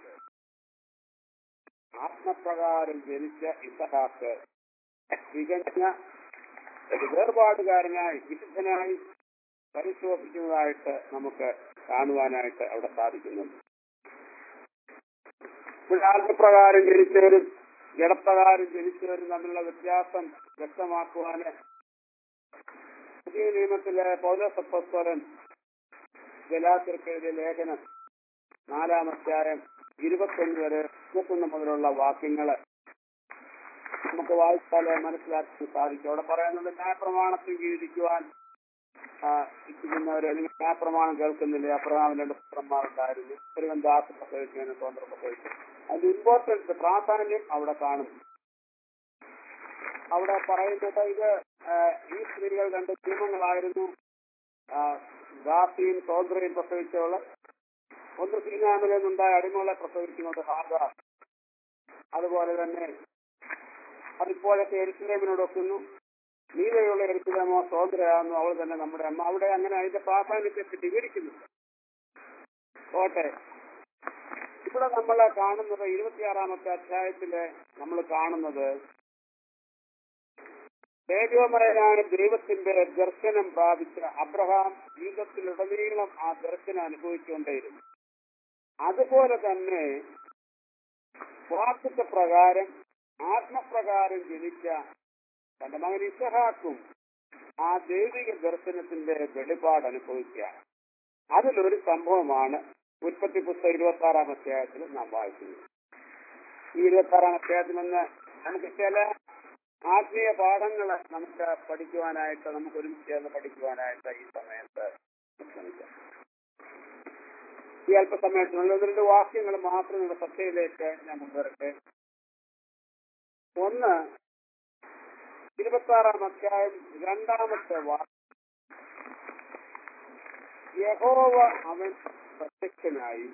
ആത്മപ്രകാരം ജനിച്ച ഇസഹാക്ക് തികഞ്ഞ ഒരു വേർപാടുകാരനായി വിശുദ്ധനായി പരിശോധിക്കുന്നതായിട്ട് നമുക്ക് കാണുവാനായിട്ട് അവിടെ സാധിക്കുന്നുണ്ട് ഇവിടെ ആത്മപ്രകാരം ജനിച്ചവരും ജഡപ്രകാരം ജനിച്ചവരും തമ്മിലുള്ള വ്യത്യാസം വ്യക്തമാക്കുവാന് പുതിയ നിയമത്തിലെ പൗരസപ്പസ്വരൻ ജലാത്തിർക്കെഴുതിയ ലേഖനം നാലാം അധ്യായം ഇരുപത്തൊന്ന് വരെ ഇരുപത്തൊന്ന് മുതലുള്ള വാക്യങ്ങള് നമുക്ക് വായിച്ചാൽ മനസ്സിലാക്കാൻ സാധിക്കും അവിടെ പറയുന്നത് ന്യായപ്രമാണത്തിൽ കീഴിരിക്കുവാൻ ആ, ഇരിക്കുന്നവര് അല്ലെങ്കിൽ ന്യായപ്രമാണം കേൾക്കുന്നില്ല അപ്രമാണം രണ്ട് പുത്രന്മാരുണ്ടായിരുന്നു ഒരുവൻ ദാസ് പ്രസവിച്ചതിന് സ്വന്തം പ്രസവിച്ചു അതിന്റെ ഇമ്പോർട്ടൻസ് പ്രാധാന്യം അവിടെ കാണുന്നു അവിടെ പറയുന്നത് ഇത് ആ, ഈ സ്ത്രീകൾ രണ്ട് കുടുംബങ്ങളായിരുന്നു ആ, ദാസിയും സോദരയും പ്രസവിച്ചവള് ഒന്ന് സീനാമിൽ നിന്നുണ്ടായ അടിമകളെ പ്രസവിക്കുന്നത് ഹാഗാർ അതുപോലെ തന്നെ അതിപ്പോഴൊക്കെ എരിശിലേമിനോടൊക്കുന്നു നീലയുള്ള എരിശിലേമോ സോദരയാകുന്നു അവൾ തന്നെ നമ്മുടെ അമ്മ അവിടെ അങ്ങനെ അതിന്റെ പ്രാധാന്യത്തെ പറ്റി വിവരിക്കുന്നുണ്ട് പോട്ടെ ഇവിടെ നമ്മൾ കാണുന്നത് ഇരുപത്തിയാറാമത്തെ അധ്യായത്തില് നമ്മൾ കാണുന്നത് ദൈവമയനാണ് ദൈവത്തിന്റെ ദർശനം പ്രാപിച്ച അബ്രഹാം ജീവിതത്തിലുടനീളം ആ ദർശനം അനുഭവിച്ചുകൊണ്ടേയിരുന്നു അതുപോലെ തന്നെ വാക്യത്തെ പ്രകാരം ആത്മപ്രകാരം ജനിച്ച തന്റെ മകൻ ഇസഹാക്കും ആ ദൈവിക ദർശനത്തിന്റെ വെളിപാട് അനുഭവിക്കുകയാണ് അതിലൊരു സംഭവമാണ് ഉൽപ്പത്തി പുസ്തകം ഇരുപത്തി ആറാം അധ്യായത്തിൽ നാം വായിക്കുന്നത് ഈ ഇരുപത്തി ആറാം അധ്യായത്തിൽ നിന്ന് നമുക്ക് ചില ആത്മീയ പാഠങ്ങൾ നമുക്ക് പഠിക്കുവാനായിട്ട് നമുക്ക് ഒരുമിച്ച് ചേർന്ന് പഠിക്കുവാനായിട്ട് ഈ സമയത്ത് ശ്രമിക്കാം ഈ അല്പസമയത്തിനുള്ള ഒന്ന് രണ്ട് വാക്യങ്ങൾ മാത്രം നിങ്ങളുടെ ശ്രദ്ധയിലേക്ക് ഞാൻ കൊണ്ടുവരട്ടെ ഒന്ന് ഇരുപത്തി ആറാം അധ്യായം രണ്ടാമത്തെ വാക്ക് യഹോവ അവൻ പ്രത്യക്ഷനായി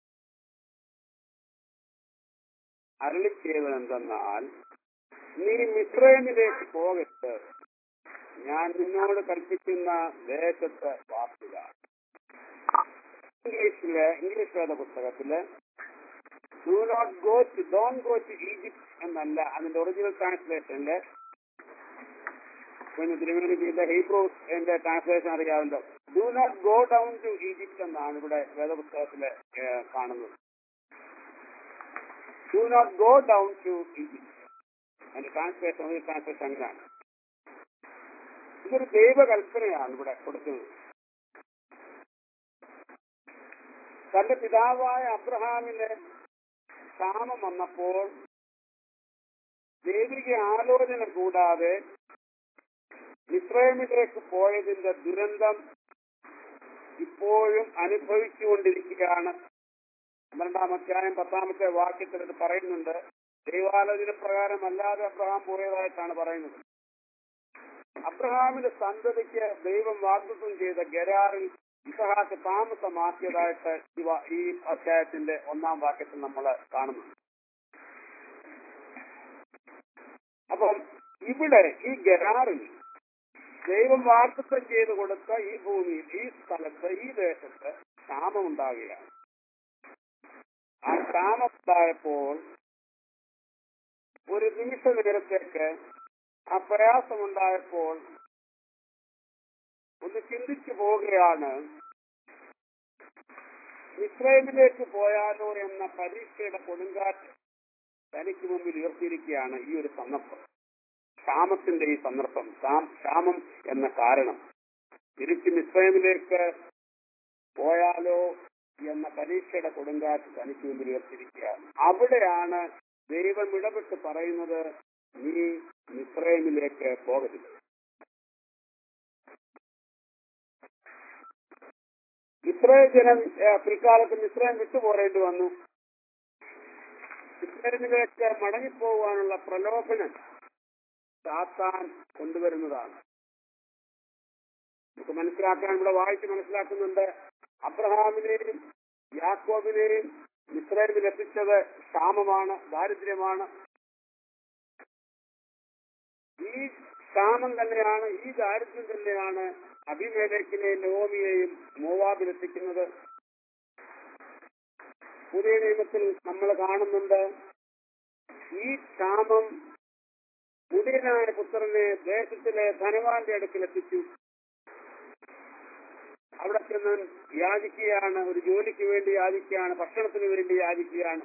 അരളി ചെയ്തത് എന്തെന്നാൽ നീ മിശ്രമിലേക്ക് പോകരുത് ഞാൻ നിന്നോട് കൽപ്പിക്കുന്ന ദേശത്ത് വാർത്തുക ഇംഗ്ലീഷിലെ ഇംഗ്ലീഷ് വേദ പുസ്തകത്തില് do not go to down go to Egypt എന്നല്ല അതിന്റെ ഒറിജിനൽ ട്രാൻസ്ലേഷനില് പിന്നെ തിരുവനന്തപുരത്തിന്റെ ഹീബ്രൂസ് എന്റെ ട്രാൻസ്ലേഷൻ അറിയാമല്ലോ do not go down to Egypt എന്നാണ് ഇവിടെ വേദപുസ്തകത്തില് ഏഹ്, കാണുന്നത് do not go down to Egypt അതിന്റെ ട്രാൻസ്ലേഷൻ ഒരു ട്രാൻസ്ലേഷൻ അങ്ങനെയാണ് ഇതൊരു ദൈവകൽപ്പനയാണ് ഇവിടെ കൊടുക്കുന്നത് തന്റെ പിതാവായ അബ്രഹാമിന് ക്ഷാമം വന്നപ്പോൾ ദൈവിക ആലോചന കൂടാതെ ഇസ്രയേലിലേക്ക് പോയതിന്റെ ദുരന്തം ഇപ്പോഴും അനുഭവിച്ചുകൊണ്ടിരിക്കുകയാണ് പന്ത്രണ്ടാം അധ്യായം പത്താമത്തെ വാക്യത്തിൽ ഇത് പറയുന്നുണ്ട് ദൈവാലോചന പ്രകാരം അല്ലാതെ അബ്രഹാം പോയതായിട്ടാണ് പറയുന്നത് അബ്രഹാമിന്റെ സന്തതിക്ക് ദൈവം വാഗ്ദത്വം ചെയ്ത ഗരാറിൽ ഇസഹാക്ക് താമസമാക്കിയതായിട്ട് ഇവ ഈ അധ്യായത്തിന്റെ ഒന്നാം വാക്യത്തിൽ നമ്മൾ കാണുന്നു അപ്പം ഇവിടെ ഈ ഗരാറിൽ ദൈവം വാഗ്ദത്വം ചെയ്ത് കൊടുത്ത ഈ ഭൂമിയിൽ ഈ സ്ഥലത്ത് ഈ ദേശത്ത് ക്ഷാമം ഉണ്ടാകുകയാണ് ആ ക്ഷാമം ഉണ്ടായപ്പോൾ ഒരു നിമിഷ നേരത്തേക്ക് ആ പ്രയാസമുണ്ടായപ്പോൾ ഒന്ന് ചിന്തിച്ചു പോവുകയാണ് ഇസ്രയേലിലേക്ക് പോയാലോ എന്ന പരീക്ഷയുടെ കൊടുങ്കാറ്റ് തനിക്ക് മുമ്പിൽ ഉയർത്തിയിരിക്കുകയാണ് ഈ ഒരു സന്ദർഭം ക്ഷാമത്തിന്റെ ഈ സന്ദർഭം ക്ഷാം- ക്ഷാമം എന്ന കാരണം തിരിച്ചും ഇസ്രയേലിലേക്ക് പോയാലോ എന്ന പരീക്ഷയുടെ കൊടുങ്കാറ്റ് തനിക്ക് മുമ്പിൽ ഉയർത്തിയിരിക്കുകയാണ് അവിടെയാണ് ദൈവം ഇടപെട്ട് പറയുന്നത് നീ ഇസ്രയേലിലേക്ക് പോകരുത് ഇസ്രായേൽ ജനം ഏഹ്, പിൽക്കാലത്ത് ഇസ്രായേൽ വിട്ടുപോരേണ്ടി വന്നു ഇസ്രായേലിലേക്ക് മടങ്ങിപ്പോകാനുള്ള പ്രലോഭനം സാത്താൻ കൊണ്ടുവരുന്നതാണ് നമുക്ക് മനസ്സിലാക്കാൻ ഇവിടെ വായിച്ച് മനസ്സിലാക്കുന്നുണ്ട് അബ്രഹാമിനെയും യാക്കോബിനെയും ഇസ്രായേലിൽ എത്തിച്ചത് ക്ഷാമമാണ് ദാരിദ്ര്യമാണ് ഈ ക്ഷാമം തന്നെയാണ് ഈ ദാരിദ്ര്യം തന്നെയാണ് അഭിമേലേക്കിനെയും നോമിയെയും മോവാബിലെത്തിക്കുന്നത് പുതിയ നിയമത്തിൽ നമ്മൾ കാണുന്നുണ്ട് ഈ ക്ഷാമം മുടിയനായ പുത്രനെ ദേശത്തിലെ ധനവാന്റെ അടുക്കൽ എത്തിച്ചു അവിടെ ചെന്ന് യാചിക്കുകയാണ് ഒരു ജോലിക്ക് വേണ്ടി യാചിക്കുകയാണ് ഭക്ഷണത്തിന് വേണ്ടി യാചിക്കുകയാണ്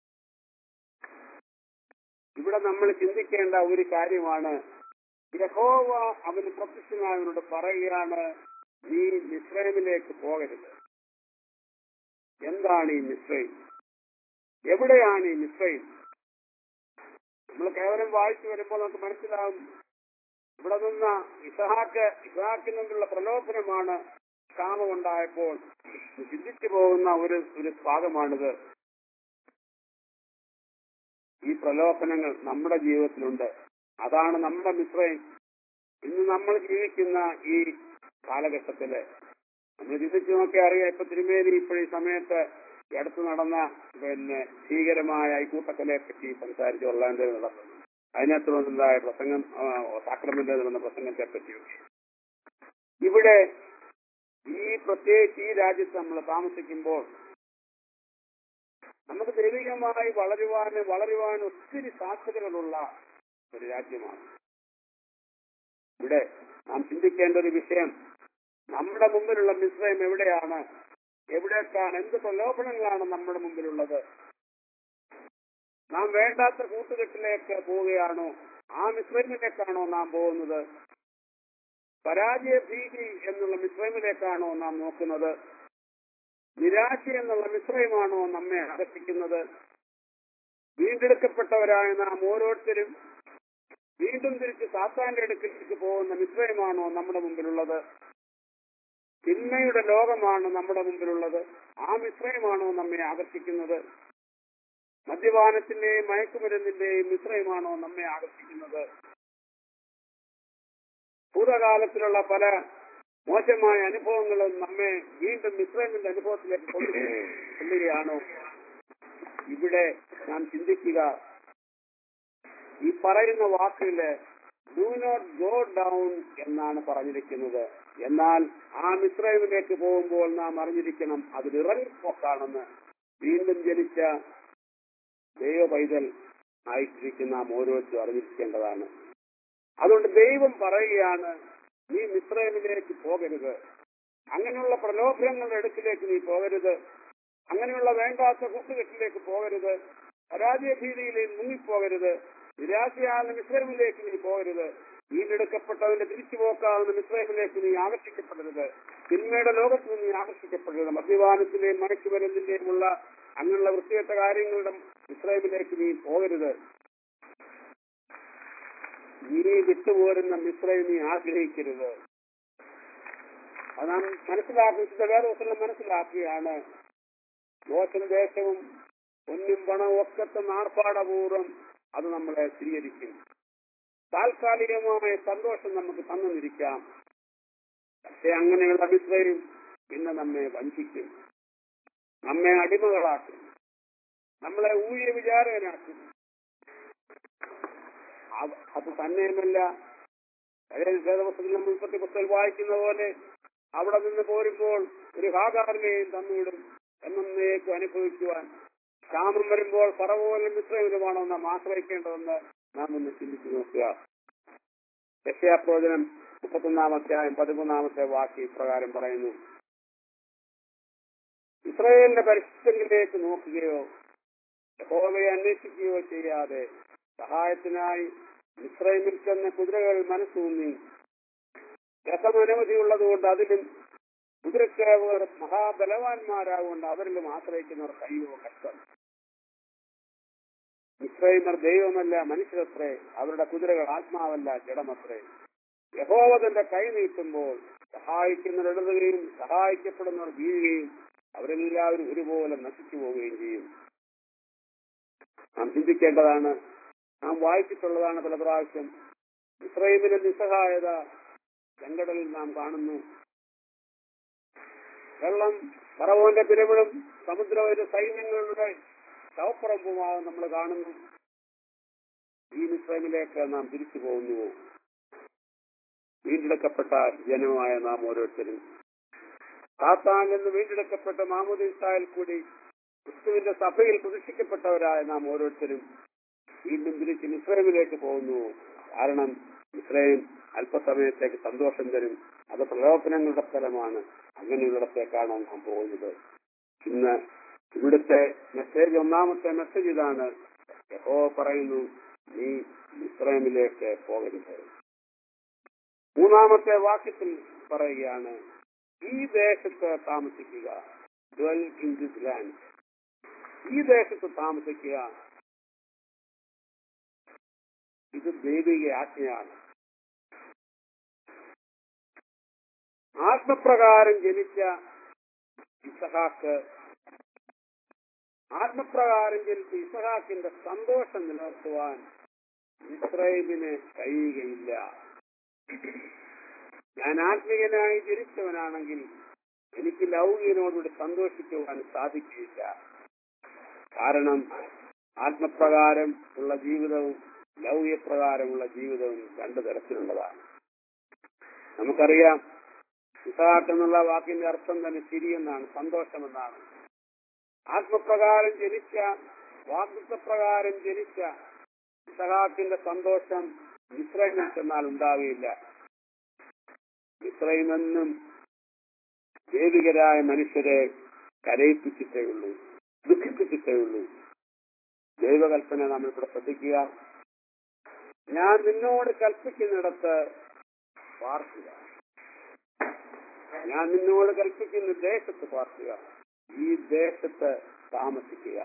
ഇവിടെ നമ്മൾ ചിന്തിക്കേണ്ട ഒരു കാര്യമാണ് യഹോവ അവന് പ്രത്യക്ഷനായവനോട് പറയുകയാണ് നീ മിശ്രമിലേക്ക് പോകരുത് എന്താണ് ഈ മിശ്രയും എവിടെയാണ് ഈ മിശ്രയും നമ്മൾ കേവലം വായിച്ചു വരുമ്പോൾ നമുക്ക് മനസ്സിലാവും ഇവിടെ നിന്ന് ഇസഹാക്ക് ഇസഹാക്കിൽ നിന്നുള്ള പ്രലോഭനമാണ് ക്ഷാമമുണ്ടായപ്പോൾ ചിന്തിച്ചു പോകുന്ന ഒരു ഒരു ഭാഗമാണിത് ഈ പ്രലോഭനങ്ങൾ നമ്മുടെ ജീവിതത്തിലുണ്ട് അതാണ് നമ്മുടെ മിശ്രയും ഇന്ന് നമ്മൾ ജീവിക്കുന്ന ഈ കാലഘട്ടത്തില് നമ്മൾ ചിന്തിച്ചു നോക്കിയാൽ അറിയാം ഇപ്പൊ തിരുമേനി ഇപ്പോഴീ സമയത്ത് ഈ അടുത്ത് നടന്ന പിന്നെ ഭീകരമായ ഈ കൂട്ടക്കൊലയെ പറ്റി സംസാരിച്ച് ഒർലാൻഡോയിൽ നടന്നു അതിനകത്ത് വന്നതായ പ്രസംഗം സാക്രമെന്റ് നടന്ന പ്രസംഗത്തെ പറ്റിയൊക്കെ ഇവിടെ ഈ പ്രത്യേകിച്ച് ഈ രാജ്യത്ത് നമ്മൾ താമസിക്കുമ്പോൾ നമുക്ക് ദൈവികമായി വളരുവാൻ വളരുവാൻ ഒത്തിരി സാധ്യതകളുള്ള ഒരു രാജ്യമാണ് ഇവിടെ നാം ചിന്തിക്കേണ്ട ഒരു വിഷയം നമ്മുടെ മുമ്പിലുള്ള മിശ്രയം എവിടെയാണ് എവിടേക്കാണ് എന്ത് പ്രലോഭനങ്ങളാണ് നമ്മുടെ മുമ്പിലുള്ളത് നാം വേണ്ടാത്ത കൂട്ടുകെട്ടിലേക്ക് പോവുകയാണോ ആ മിശ്രമിലേക്കാണോ നാം പോകുന്നത് പരാജയ ഭീതി എന്നുള്ള മിശ്രമിലേക്കാണോ നാം നോക്കുന്നത് നിരാശ എന്നുള്ള മിശ്രയമാണോ നമ്മെ ആകർഷിക്കുന്നത് വീണ്ടെടുക്കപ്പെട്ടവരായ നാം ഓരോരുത്തരും വീണ്ടും തിരിച്ച് സാത്താന്റെ അടുക്കിലേക്ക് പോകുന്ന മിശ്രയമാണോ നമ്മുടെ മുമ്പിലുള്ളത് തിന്മയുടെ ലോകമാണ് നമ്മുടെ മുമ്പിലുള്ളത് ആ മിശ്രയമാണോ നമ്മെ ആകർഷിക്കുന്നത് മദ്യപാനത്തിന്റെയും മയക്കുമരുന്നിന്റെയും മിശ്രയമാണോ നമ്മെ ആകർഷിക്കുന്നത് ഭൂതകാലത്തിലുള്ള പല മോശമായ അനുഭവങ്ങളും നമ്മെ വീണ്ടും മിശ്രമിന്റെ അനുഭവത്തിലേക്ക് കൊണ്ടു കൊള്ളുകയാണോ ഇവിടെ നാം ചിന്തിക്കുക ഈ പറയുന്ന വാക്കില് ഡു നോട്ട് ഗോ ഡൗൺ എന്നാണ് പറഞ്ഞിരിക്കുന്നത് എന്നാൽ ആ മിശ്രമിലേക്ക് പോകുമ്പോൾ നാം അറിഞ്ഞിരിക്കണം അത് ഇറങ്ങിപ്പോക്കാണെന്ന് വീണ്ടും ജനിച്ച ദൈവ പൈതൽ ആയിട്ടിരിക്കുന്ന നാം ഓരോരുത്തരും അറിഞ്ഞിരിക്കേണ്ടതാണ് അതുകൊണ്ട് ദൈവം പറയുകയാണ് നീ മിശ്രമിലേക്ക് പോകരുത് അങ്ങനെയുള്ള പ്രലോഭനങ്ങളുടെ അടുക്കിലേക്ക് നീ പോകരുത് അങ്ങനെയുള്ള വേണ്ടാത്ത കൂട്ടുകെട്ടിലേക്ക് പോകരുത് പരാജയ ഭീതിയിലേക്ക് മുങ്ങിപ്പോകരുത് നിരാശയാകുന്ന മിശ്രമിലേക്ക് നീ പോകരുത് വീണ്ടെടുക്കപ്പെട്ടവന്റെ തിരിച്ചു പോക്കാവുന്ന മിശ്രമിലേക്ക് നീ ആകർഷിക്കപ്പെടരുത് തിന്മയുടെ ലോകത്ത് നീ ആകർഷിക്കപ്പെടരുത് മദ്യപാനത്തിന്റെയും മയക്കുമരുന്നിന്റെയും ഉള്ള അങ്ങനെയുള്ള വൃത്തികെട്ട കാര്യങ്ങളുടെ മിശ്രമിലേക്ക് നീ പോകരുത് നീ വിട്ടുപോരുന്ന മിശ്രയും നീ ആഗ്രഹിക്കരുത് അത് നാം മനസ്സിലാക്കി വിശുദ്ധ വേദവസനം മനസ്സിലാക്കുകയാണ് ദോഷം ദേശവും പൊന്നും പണവും ഒക്കത്തെ നാർപ്പാടപൂർവ്വം അത് നമ്മളെ സ്വീകരിക്കും താൽക്കാലികമായ സന്തോഷം നമുക്ക് തന്നിരിക്കാം പക്ഷെ അങ്ങനെയുള്ള മിശ്രയും പിന്നെ നമ്മെ വഞ്ചിക്കും നമ്മെ അടിമകളാക്കും നമ്മളെ ഊഴിയ വിചാരകനാക്കും അത് അത് തന്നെയുമല്ല പഴയ വേദപുസ്തകത്തിൽ നമ്മൾ ഉൽപ്പത്തി പുസ്തകം വായിക്കുന്ന പോലെ അവിടെ നിന്ന് പോരുമ്പോൾ ഒരു ഹാകാറിനെയും തന്നുവിടും എന്നേക്കും അനുഭവിക്കുവാൻ ക്ഷാമം വരുമ്പോൾ പറവോലും മിശ്രവിധമാണോ നാം ആശ്രയിക്കേണ്ടതെന്ന് നാം ഒന്ന് ചിന്തിച്ചു നോക്കുക രക്ഷാപ്രവചനം മുപ്പത്തൊന്നാം അധ്യായം പതിമൂന്നാമത്തെ വാക്യ പ്രകാരം പറയുന്നു ഇസ്രയേലിന്റെ പരിസ്ഥിതിയിലേക്ക് നോക്കുകയോ യഹോവയെ അന്വേഷിക്കുകയോ ചെയ്യാതെ സഹായത്തിനായി ഇസ്രയേലിൽ ചെന്ന കുതിരകൾ മനസ്സൂന്നി രസമനവധിയുള്ളതുകൊണ്ട് അതിലും കുതിരക്കേവർ മഹാബലവാന്മാരാകൊണ്ട് അവരിലും ആശ്രയിക്കുന്നവർ കയ്യോ കഷ്ടം ഇസ്രൈമർ ദൈവമല്ല മനുഷ്യരത്രേ അവരുടെ കുതിരകൾ ആത്മാവല്ല ജഡമത്രേ യഹോവ തന്റെ കൈ നീട്ടുമ്പോൾ സഹായിക്കുന്നവർ എഴുതുകയും സഹായിക്കപ്പെടുന്നവർ വീഴുകയും അവരെല്ലാവരും ഒരുപോലെ നശിച്ചു പോവുകയും ചെയ്യും നാം ചിന്തിക്കേണ്ടതാണ് നാം വായിച്ചിട്ടുള്ളതാണ് പല പ്രാവശ്യം ഇസ്രൈമിലെ നിസ്സഹായത ചെങ്കടലിൽ നാം കാണുന്നു വെള്ളം പറവോന്റെ പിരമിടും സമുദ്രവര സൈന്യങ്ങളുടെ ശവപ്പുറമ്പുമാവും നമ്മൾ കാണുന്നു ഈ മിശ്രമിലേക്ക് നാം തിരിച്ചു പോകുന്നു വീണ്ടെടുക്കപ്പെട്ട ജനമായ നാം ഓരോരുത്തരും സാത്താൻ എന്ന് വീണ്ടെടുക്കപ്പെട്ട മാമൂദ് ഇസ്രായേൽ കൂടി ക്രിസ്തുവിന്റെ സഭയിൽ പ്രതിഷ്ഠിക്കപ്പെട്ടവരായ നാം ഓരോരുത്തരും വീണ്ടും തിരിച്ച് മിശ്രമിലേക്ക് പോകുന്നു കാരണം ഇസ്രയേൽ അല്പസമയത്തേക്ക് സന്തോഷം തരും അത് പ്രലോഭനങ്ങളുടെ സ്ഥലമാണ് അങ്ങനെയുള്ളിടത്തേക്കാണ് നാം പോകുന്നത് ഇന്ന് ഇവിടുത്തെ മെസ്സേജ് ഒന്നാമത്തെ മെസ്സേജ് ഇതാണ് യഹോ പറയുന്നു നീ ഇസ്രായേലിലേക്ക് പോകരുത് മൂന്നാമത്തെ വാക്യത്തിൽ പറയുകയാണ് ഈ ദേശത്ത് താമസിക്കുക dwell in this land ഈ ദേശത്ത് താമസിക്കുക ഇത് ദൈവിക ആജ്ഞയാണ് ആത്മപ്രകാരം ജനിച്ച ഇസഹാക്ക് ആത്മപ്രകാരം ജനിച്ച ഇസഹാക്കിന്റെ സന്തോഷം നിലനിർത്തുവാൻ ഇസ്രയേലിന് കഴിയുകയില്ല ഞാൻ ആത്മീയനായി ജനിച്ചവനാണെങ്കിൽ എനിക്ക് ലൗകികനോടുകൂടി സന്തോഷിക്കുവാൻ സാധിക്കുകയില്ല കാരണം ആത്മപ്രകാരം ഉള്ള ജീവിതവും ലൗകികപ്രകാരമുള്ള ജീവിതവും രണ്ടു തരത്തിലുള്ളതാണ് നമുക്കറിയാം ഇസഹാക്ക് എന്നുള്ള വാക്കിന്റെ അർത്ഥം തന്നെ ശരിയെന്നാണ് സന്തോഷമെന്നാണ് ആത്മപ്രകാരം ജനിച്ച വാക്തത്വപ്രകാരം ജനിച്ച ഇസഹാക്കിന്റെ സന്തോഷം ഇസ്രയേലിൽ ചെന്നാൽ ഉണ്ടാവുകയില്ല ഇസ്രയേലെന്നും ദേവികരായ മനുഷ്യരെ കരയിപ്പിച്ചിട്ടേ ഉള്ളൂ ദുഃഖിപ്പിച്ചിട്ടേ ഉള്ളൂ ദൈവകൽപ്പന നമ്മൾ ഇവിടെ ശ്രദ്ധിക്കുക ഞാൻ നിന്നോട് കൽപ്പിക്കുന്നിടത്ത് പാർക്കുക ഞാൻ നിന്നോട് കൽപ്പിക്കുന്ന ദേശത്ത് പാർക്കുക ഈ ദേശത്ത് താമസിക്കുക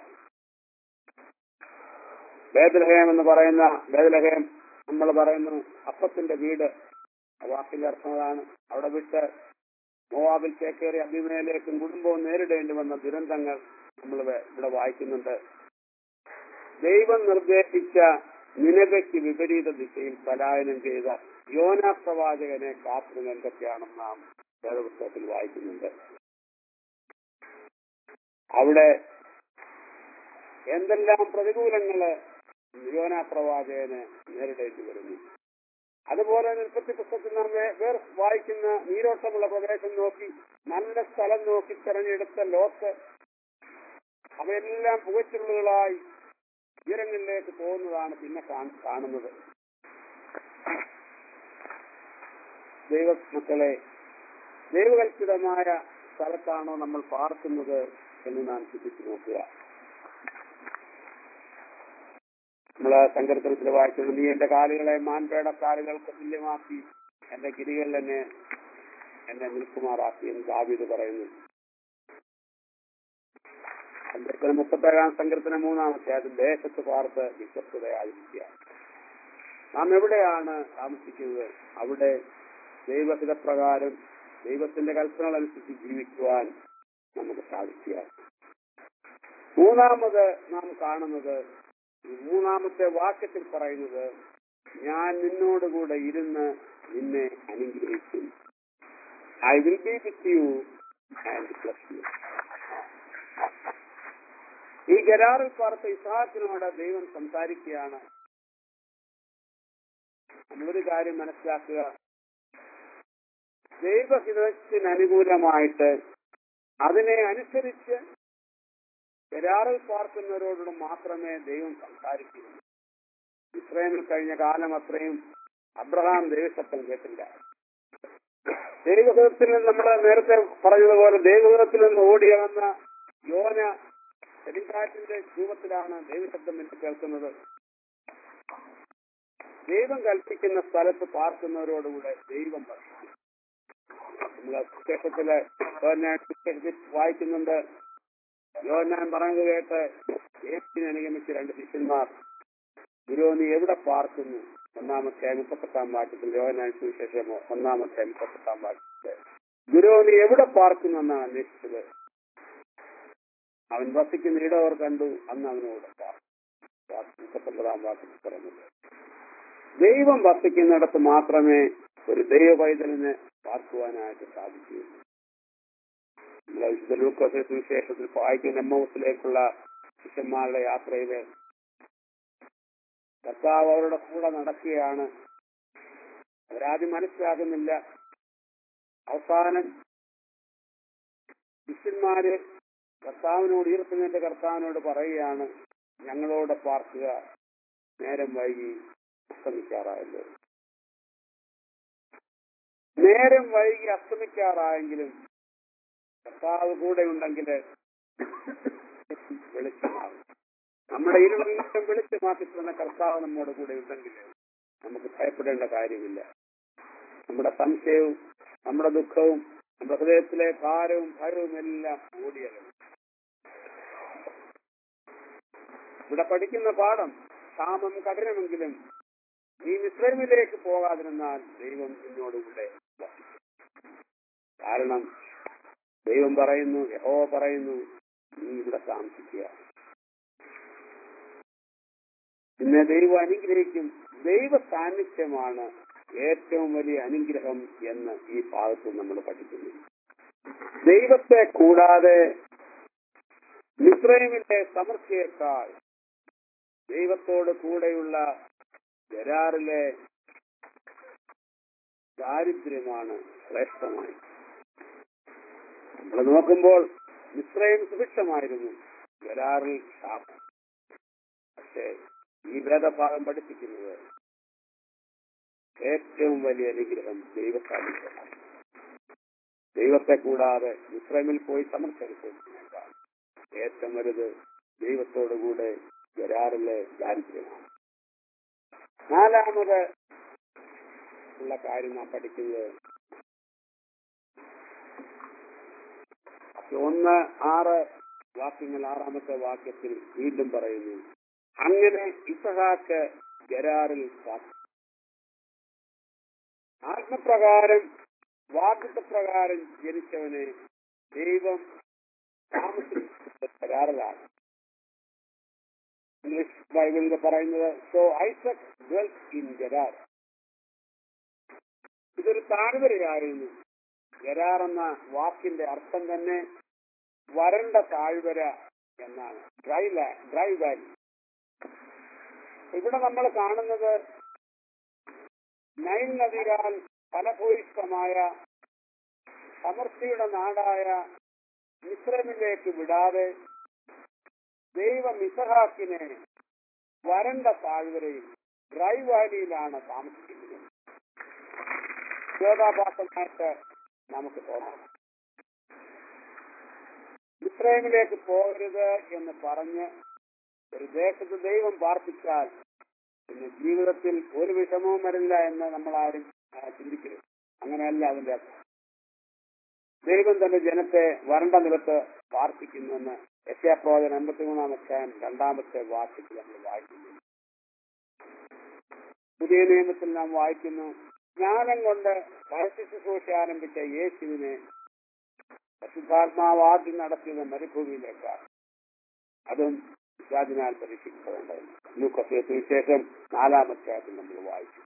ബേദലഹേം എന്ന് പറയുന്ന ബേദലഹേം നമ്മൾ പറയുന്നു അപ്പത്തിന്റെ വീട് ആ വാക്കിന്റെ അർത്ഥം അതാണ് അവിടെ വിട്ട് മോവാബിൽ ചേക്കേറി അഭിമയിലേക്കും കുടുംബവും നേരിടേണ്ടി വന്ന ദുരന്തങ്ങൾ നമ്മൾ ഇവിടെ വായിക്കുന്നുണ്ട് ദൈവം നിർദ്ദേശിച്ച നിലവയ്ക്ക് വിപരീത ദിശയിൽ പലായനം ചെയ്ത യോനാ പ്രവാചകനെ കാത്തുന്നത് എന്തൊക്കെയാണെന്ന് നാം വേദപുസ്തകത്തിൽ വായിക്കുന്നുണ്ട് അവിടെ എന്തെല്ലാം പ്രതികൂലങ്ങള് യോനാ പ്രവാചകന് നേരിടേണ്ടി വരുന്നു അതുപോലെ നിർപ്പത്തി പുസ്തകത്തിൽ നാം വേ- വേറെ വായിക്കുന്ന നീരോട്ടമുള്ള പ്രദേശം നോക്കി നല്ല സ്ഥലം നോക്കി തെരഞ്ഞെടുത്ത ലോത്ത് അവയെല്ലാം പുകച്ചുള്ളുകളായി ഉയരങ്ങളിലേക്ക് പോകുന്നതാണ് പിന്നെ കാണ്- കാണുന്നത് ദൈവ മക്കളെ ദൈവകൽപിതമായ സ്ഥലത്താണോ നമ്മൾ പാർക്കുന്നത് എന്ന് നാം ചിന്തിച്ചു നോക്കുക നമ്മള് സങ്കീർത്തനത്തിൽ വായിച്ചത് നീ എന്റെ കാലുകളെ മാൻപേട കാലുകൾക്ക് തുല്യമാക്കി എന്റെ ഗിരികളിൽ എന്നെ എന്നെ നിൽക്കുമാറാക്കി എന്ന് ദാവീദ് പറയുന്നു സങ്കീർത്തനം മുപ്പത്തേഴാം സങ്കീർത്തനം മൂന്നാമത്തെ അത് ദേശത്ത് പാർത്ത് വിശ്വസ്തതയായിരിക്കുക നാം എവിടെയാണ് താമസിക്കുന്നത് അവിടെ ദൈവഹിതപ്രകാരം ദൈവത്തിന്റെ കൽപ്പനകൾ അനുസരിച്ച് ജീവിക്കുവാൻ നമുക്ക് സാധിക്കുക മൂന്നാമത് നാം കാണുന്നത് ഈ മൂന്നാമത്തെ വാക്യത്തിൽ പറയുന്നത് ഞാൻ നിന്നോടുകൂടെ ഇരുന്ന് നിന്നെ അനുഗ്രഹിക്കും I will be with you and bless you ഈ ഗരാറിൽ പാർത്ത ഇസ്ഹാക്കിനോട് ദൈവം സംസാരിക്കുകയാണ് നമ്മളൊരു കാര്യം മനസ്സിലാക്കുക ദൈവഹിതത്തിന് അനുകൂലമായിട്ട് അതിനെ അനുസരിച്ച് ഗരാറിൽ പാർക്കുന്നവരോട് മാത്രമേ ദൈവം സംസാരിക്കൂ ഇസ്രയേലിൽ കഴിഞ്ഞ കാലം അത്രയും അബ്രഹാം ദൈവശബ്ദം കേട്ടില്ല ദൈവഹിതത്തിൽ നിന്ന് നമ്മൾ നേരത്തെ പറഞ്ഞതുപോലെ ദൈവഹിതത്തിൽ നിന്ന് ഓടിയവന്ന യോന ചെടിക്കാറ്റിന്റെ രൂപത്തിലാണ് ദൈവശബ്ദം എന്ന് കേൾക്കുന്നത് ദൈവം കൽപ്പിക്കുന്ന സ്ഥലത്ത് പാർക്കുന്നവരോടുകൂടെ ദൈവം ഭക്ഷിക്കും നമ്മൾ സുശേഷത്തില് യോഹന്നാൻ സുവിശേഷത്തിൽ വായിക്കുന്നുണ്ട് യോഹന്നാൻ പറഞ്ഞത് കേട്ട് യേശുവിനെ അനുഗമിച്ച രണ്ട് ശിഷ്യന്മാർ ഗുരു നീ എവിടെ പാർക്കുന്നു ഒന്നാമത്തെ മുപ്പത്തെട്ടാം വാക്യത്തിൽ യോഹന്നാൻ സുവിശേഷമോ ഒന്നാമത്തെ മുപ്പത്തെട്ടാം വാക്യത്തിൽ ഗുരു നീ എവിടെ പാർക്കുന്നു എന്നാണ് അന്വേഷിച്ചത് അവൻ വസിക്കുന്ന ഇടവർ കണ്ടു അന്ന് അവനോട് പാർക്കും മുപ്പത്തൊമ്പതാം വാക്യത്തിൽ പറയുന്നത് ദൈവം വസിക്കുന്നിടത്ത് മാത്രമേ ഒരു ദൈവ പൈതലിന് പാർക്കുവാനായിട്ട് സാധിക്കൂ നമ്മളെ വിശുദ്ധ ലൂക്കോസിന്റെ സുവിശേഷത്തിൽ വായിക്കുന്ന എമ്മൗസിലേക്കുള്ള ശിഷ്യന്മാരുടെ യാത്രയില് കർത്താവ് അവരുടെ കൂടെ നടക്കുകയാണ് അവരാദ്യം മനസ്സിലാകുന്നില്ല അവസാനം ശിഷ്യന്മാര് കർത്താവിനോട് ഈർക്കുന്നതിന്റെ കർത്താവിനോട് പറയുകയാണ് ഞങ്ങളോട് പാർക്കുക നേരം വൈകി അസ്തമിക്കാറായല്ലോ നേരം വൈകി അസ്തമിക്കാറായെങ്കിലും കർത്താവ് കൂടെ ഉണ്ടെങ്കിൽ വെളിച്ചമാകും നമ്മുടെ ഇരുളും വെളിച്ചമാക്കി തന്ന കർത്താവ് നമ്മോട് കൂടെ ഉണ്ടെങ്കിൽ നമുക്ക് ഭയപ്പെടേണ്ട കാര്യമില്ല നമ്മുടെ സംശയവും നമ്മുടെ ദുഃഖവും നമ്മുടെ ഹൃദയത്തിലെ ഭാരവും ഭയവും എല്ലാം ഓടിയകലും ഇവിടെ പഠിക്കുന്ന പാഠം ക്ഷാമം കഠിനമെങ്കിലും നീ മിശ്രമിലേക്ക് പോകാതിരുന്നാൽ ദൈവം നിന്നോടുകൂടെ വസിക്കും. കാരണം ദൈവം പറയുന്നു യഹോ പറയുന്നു നീ ഇവിടെ താമസിക്കുക പിന്നെ ദൈവം അനുഗ്രഹിക്കും ദൈവ സാന്നിധ്യമാണ് ഏറ്റവും വലിയ അനുഗ്രഹം എന്ന് ഈ ഭാഗത്ത് നമ്മൾ പഠിക്കുന്നു ദൈവത്തെ കൂടാതെ മിശ്രമിലെ സമൃദ്ധിയേക്കാൾ ദൈവത്തോട് കൂടെയുള്ള ഗരാറിലെ ദാരിദ്ര്യമാണ് ശ്രേഷ്ഠമായി നമ്മൾ നോക്കുമ്പോൾ മിശ്രയും സുഭിക്ഷമായിരുന്നു ഗരാറിൽ ശാപം പക്ഷേ ഈ വേദഭാഗം പഠിപ്പിക്കുന്നത് ഏറ്റവും വലിയ അനുഗ്രഹം ദൈവസാന്നിധ്യമാണ് ദൈവത്തെ കൂടാതെ മിശ്രമിൽ പോയി സമർപ്പിക്കുന്നതിനേക്കാൾ ഏറ്റവും വലുത് ദൈവത്തോടുകൂടെ ഗരാറിലെ ദാരിദ്ര്യമാണ് നാലാമത് ഉള്ള കാര്യം നാം പഠിക്കുന്നത് ഒന്ന് ആറ് വാക്യങ്ങൾ ആറാമത്തെ വാക്യത്തിൽ വീണ്ടും പറയുന്നു അങ്ങനെ ഇസഹാക്ക് ഗരാറിൽ പാർത്തു ആത്മപ്രകാരം വാഗ്ദത്തപ്രകാരം ജനിച്ചവനെ ദൈവം താമസിക്കുന്നത് ഗരാറിലാണ് ഇംഗ്ലീഷ് ബൈബിളിൽ പറയുന്നത് so Isaac dwelt in Gerar ഇതൊരു താഴ്വരയായിരുന്നു ഗരാർ എന്ന വാക്കിന്റെ അർത്ഥം തന്നെ വരണ്ട താഴ്വര എന്നാണ് ഡ്രൈ ലാ ഡ്രൈ വാലി ഇവിടെ നമ്മൾ കാണുന്നത് നൈൽ നദിയാൽ ഫലഭൂയിഷ്ടമായ സമൃദ്ധിയുടെ നാടായ മിശ്രമിലേക്ക് വിടാതെ ദൈവം ഇസഹാക്കിനെ വരണ്ട താഴ്വരയിൽ ഡ്രൈ വാലിയിലാണ് താമസിക്കുന്നത് വിരോധാഭാസമായിട്ട് നമുക്ക് തോന്നാം ഇസ്രയേലിലേക്ക് പോകരുത് എന്ന് പറഞ്ഞ് ഒരു ദേശത്ത് ദൈവം പാർപ്പിച്ചാൽ പിന്നെ ജീവിതത്തിൽ ഒരു വിഷമവും വരില്ല എന്ന് നമ്മൾ ആരും ആ, ചിന്തിക്കരുത് അങ്ങനെയല്ല അതിന്റെ അർത്ഥം ദൈവം തന്റെ ജനത്തെ വരണ്ട നിലത്ത് പാർപ്പിക്കുന്നുവെന്ന് യശാപ്രവചന അമ്പത്തിമൂന്നാം അധ്യായം രണ്ടാമത്തെ വാക്യത്തിൽ നമ്മൾ വായിക്കുന്നു പുതിയ നിയമത്തിൽ നാം വായിക്കുന്നു ജ്ഞാനം കൊണ്ട് പരസ്യ ശുശ്രൂഷ ആരംഭിച്ച യേശുവിനെ പരിശുദ്ധാത്മാവ് ആദ്യം നടത്തിയത് മരുഭൂമിയിലേക്കാണ് അതും പിശാചിനാൽ പരീക്ഷിക്കപ്പെടേണ്ടതെന്ന് ലൂക്കസിലെ സുവിശേഷം നാലാമത്തെ നമ്മൾ വായിച്ചു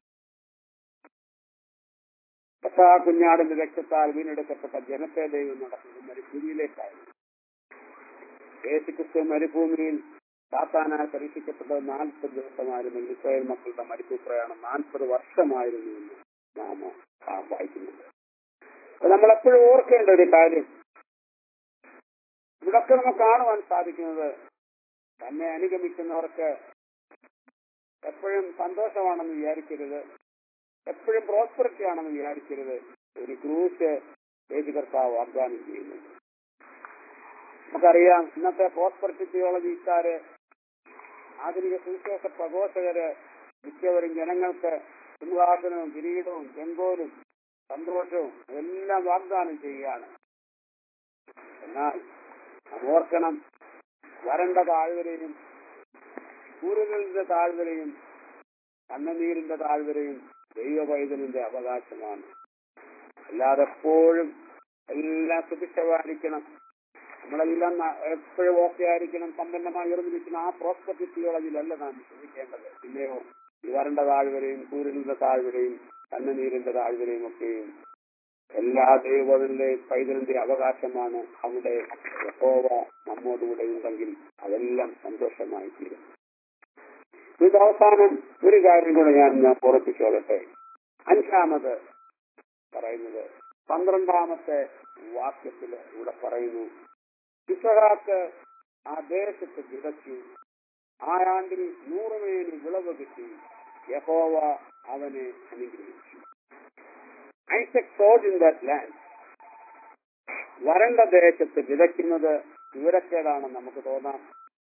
പക്ഷാ കുഞ്ഞാടിന്റെ രക്തത്താൽ വീണ്ടെടുക്കപ്പെട്ട ജനത്തെ ദൈവം നടത്തുന്നത് മരുഭൂമിയിലേക്കായിരുന്നു യേശുക്രിസ്തു മരുഭൂമിയിൽ സാത്താനാൽ പരീക്ഷിക്കപ്പെട്ടത് നാൽപ്പത് ദിവസമായിരുന്നു ഇസ്രായേൽ മക്കളുടെ മരുഭൂ പ്രയാണം നാൽപ്പത് വർഷമായിരുന്നു എന്ന് നാം ആ വായിക്കുന്നുണ്ട് അപ്പൊ നമ്മളെപ്പോഴും ഓർക്കേണ്ട ഒരു കാര്യം ഇവിടൊക്കെ നമുക്ക് കാണുവാൻ സാധിക്കുന്നത് തന്നെ അനുഗമിക്കുന്നവർക്ക് എപ്പോഴും സന്തോഷമാണെന്ന് വിചാരിക്കരുത് എപ്പോഴും പ്രോസ്പെറിറ്റി ആണെന്ന് വിചാരിക്കരുത് ഒരു ക്രൂശ് യേശു കർത്താവ് വാഗ്ദാനം ചെയ്യുന്നുണ്ട് നമുക്കറിയാം ഇന്നത്തെ പ്രോസ്പെറിറ്റി തിയോളജിക്കാര് ആധുനിക സുവിശേഷ പ്രഘോഷകര് മിക്കവരും ജനങ്ങൾക്ക് സിംഹാസനവും കിരീടവും ചെങ്കോലും സന്തോഷവും എല്ലാം വാഗ്ദാനം ചെയ്യുകയാണ് എന്നാൽ നാം ഓർക്കണം വരണ്ട താഴ്വരയും സൂര്യനിന്റെ താഴ്വരയും കണ്ണുനീരിന്റെ താഴ്വരയും ദൈവ പൈതലിന്റെ അവകാശമാണ് അല്ലാതെ എപ്പോഴും എല്ലാം സുഭിക്ഷമായിരിക്കണം നമ്മളെല്ലാം ന- എപ്പോഴും ഓക്കെ ആയിരിക്കണം സമ്പന്നമായി ഉയർന്നിരിക്കുന്ന ആ പ്രോസ്പെക്ട് തിയോളജിയിലല്ല നാം ശ്രമിക്കേണ്ടത് പിന്നെയോ ഈ വരണ്ട താഴ്വരയും സൂര്യനിന്റെ താഴ്വരയും കണ്ണുനീരിന്റെ താഴ്വരയും ഒക്കെയും എല്ലാ ദൈവത്തിന്റെ പൈതലിന്റെ അവകാശമാണ് അവിടെ യഹോവ നമ്മോടുകൂടെ ഉണ്ടെങ്കിൽ അതെല്ലാം സന്തോഷമായി തീരും ഇത് അവസാനം ഒരു കാര്യം കൂടെ ഞാൻ ഞാൻ ഉറപ്പിച്ചോളട്ടെ അഞ്ചാമത് പറയുന്നത് പന്ത്രണ്ടാമത്തെ വാക്യത്തിൽ ഇവിടെ പറയുന്നു ഇസഹാക്ക് ആ ദേശത്ത് വിതച്ചു ആ ആണ്ടിൽ നൂറുമേനി വിളവ് കിട്ടി യഹോവ അവനെ അനുഗ്രഹിച്ചു Isaac sowed in that land വരണ്ട ദേശത്ത് വിതയ്ക്കുന്നത് വിവരക്കേടാണെന്ന് നമുക്ക് തോന്നാം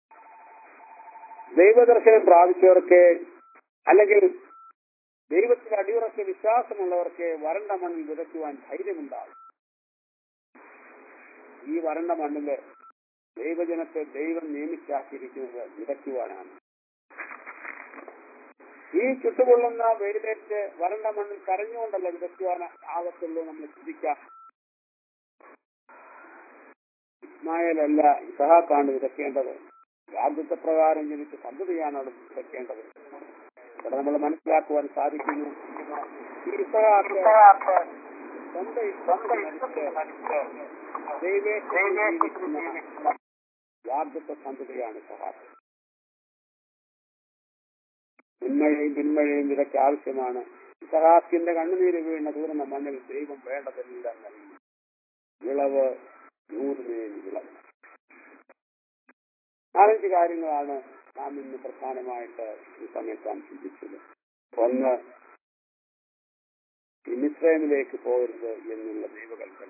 ദൈവദർശനം പ്രാപിച്ചവർക്ക് അല്ലെങ്കിൽ ദൈവത്തിൽ അടിയുറച്ച വിശ്വാസമുള്ളവർക്ക് വരണ്ട മണ്ണിൽ വിതയ്ക്കുവാൻ ധൈര്യമുണ്ടാകും ഈ വരണ്ട മണ്ണില് ദൈവജനത്തെ ദൈവം നിയമിച്ചാക്കിയിരിക്കുന്നത് വിതയ്ക്കുവാനാണ് ഈ ചുട്ടുകൊള്ളുന്ന വെയിലേറ്റ് വരണ്ട മണ്ണിൽ കരഞ്ഞുകൊണ്ടല്ല വിതയ്ക്കുവാൻ ആവത്തുള്ളൂ നമ്മൾ ചിന്തിക്കാം ഇസ്മായേലല്ല ഇസഹാക്കാണ് വിതയ്ക്കേണ്ടത് വാഗ്ദത്ത പ്രകാരം ജനിച്ച സന്തതിയാണ് അവിടെ വിതയ്ക്കേണ്ടത് ഇവിടെ നമ്മൾ മനസ്സിലാക്കുവാൻ സാധിക്കുന്നു ഈ ഇസഹാക്ക് സ്വന്തം സ്വന്തം മരിച്ച് ദൈവേശ്വരൻ ജീവിക്കുന്ന വാഗ്ദത്ത സന്തതിയാണ് ഇസഹാക്ക് ഉന്മഴയും പിന്മഴയും ഇതൊക്കെ ആവശ്യമാണ് സഹാക്കിന്റെ കണ്ണുനീര് വീണ ദൂരുന്ന മണ്ണിൽ ദൈവം വേണ്ടതെല്ലാം നൽകി വിളവ് നൂറുമേൽ വിളവ് നാലഞ്ച് കാര്യങ്ങളാണ് നാം ഇന്ന് പ്രധാനമായിട്ട് ഈ സമയത്ത് നാം ചിന്തിച്ചത് ഒന്ന് ഈ മിശ്രമിലേക്ക് പോകരുത് എന്നുള്ള ദൈവകൽപ്പന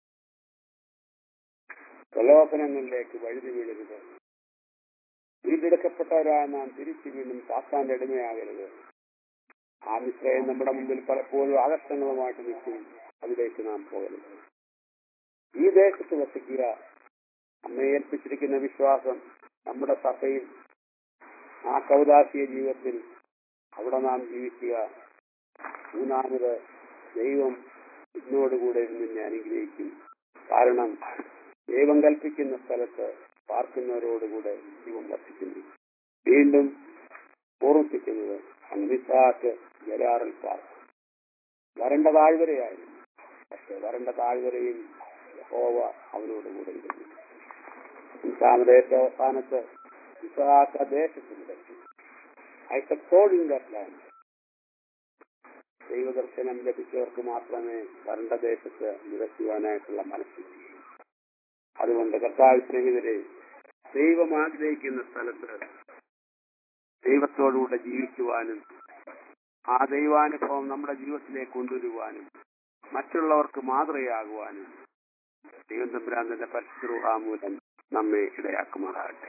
പ്രലോഭനങ്ങളിലേക്ക് വഴുതി വീഴരുത് വീണ്ടെടുക്കപ്പെട്ടവരായ നാം തിരിച്ചു വീണ്ടും സാത്താന്റെ അടിമയാകരുത് ആ മിശ്രയം നമ്മുടെ മുമ്പിൽ പലപ്പോഴും ആകർഷങ്ങളുമായിട്ട് നിൽക്കും അതിലേക്ക് നാം പോകരുത് ഈ ദേശത്ത് വസിക്കുക നമ്മെ ഏൽപ്പിച്ചിരിക്കുന്ന വിശ്വാസം നമ്മുടെ സഭയിൽ ആ കൗതാശിയ ജീവിതത്തിൽ അവിടെ നാം ജീവിക്കുക മൂന്നാമത് ദൈവം ഇന്നോടുകൂടെ നിന്നെ അനുഗ്രഹിക്കും കാരണം ദൈവം കൽപ്പിക്കുന്ന സ്ഥലത്ത് പാർക്കുന്നവരോടുകൂടെ ദൈവം വസിക്കുന്നു വീണ്ടും ഓർമ്മിപ്പിക്കുന്നത് അൻവിസാക്ക് ജരാറിൽ പാർത്തു വരണ്ട താഴ്വരയായിരുന്നു പക്ഷെ വരണ്ട താഴ്വരയിൽ യഹോവ അവനോട് കൂടെ ഇരുന്നു അഞ്ചാമതേറ്റ അവസാനത്ത് ഇസാക്ക് ദേശത്തിലെത്തി ഐസക്കോൾ ഇൻ ദാറ്റ് ലാൻഡ് ദൈവദർശനം ലഭിച്ചവർക്ക് മാത്രമേ വരണ്ട ദേശത്ത് നിരത്തുവാനായിട്ടുള്ള മനസ്സിലാക്കൂ അതുകൊണ്ട് കർത്താവ് സ്നേഹിതരെ ദൈവം ആഗ്രഹിക്കുന്ന സ്ഥലത്ത് ദൈവത്തോടുകൂടെ ജീവിക്കുവാനും ആ ദൈവാനുഭവം നമ്മുടെ ജീവിതത്തിലേക്ക് കൊണ്ടുവരുവാനും മറ്റുള്ളവർക്ക് മാതൃകയാകുവാനും ദൈവം തമ്പുരാന്റെ പരിശുദ്ധാമൂലം നമ്മെ ഇടയാക്കുമാറാകട്ടെ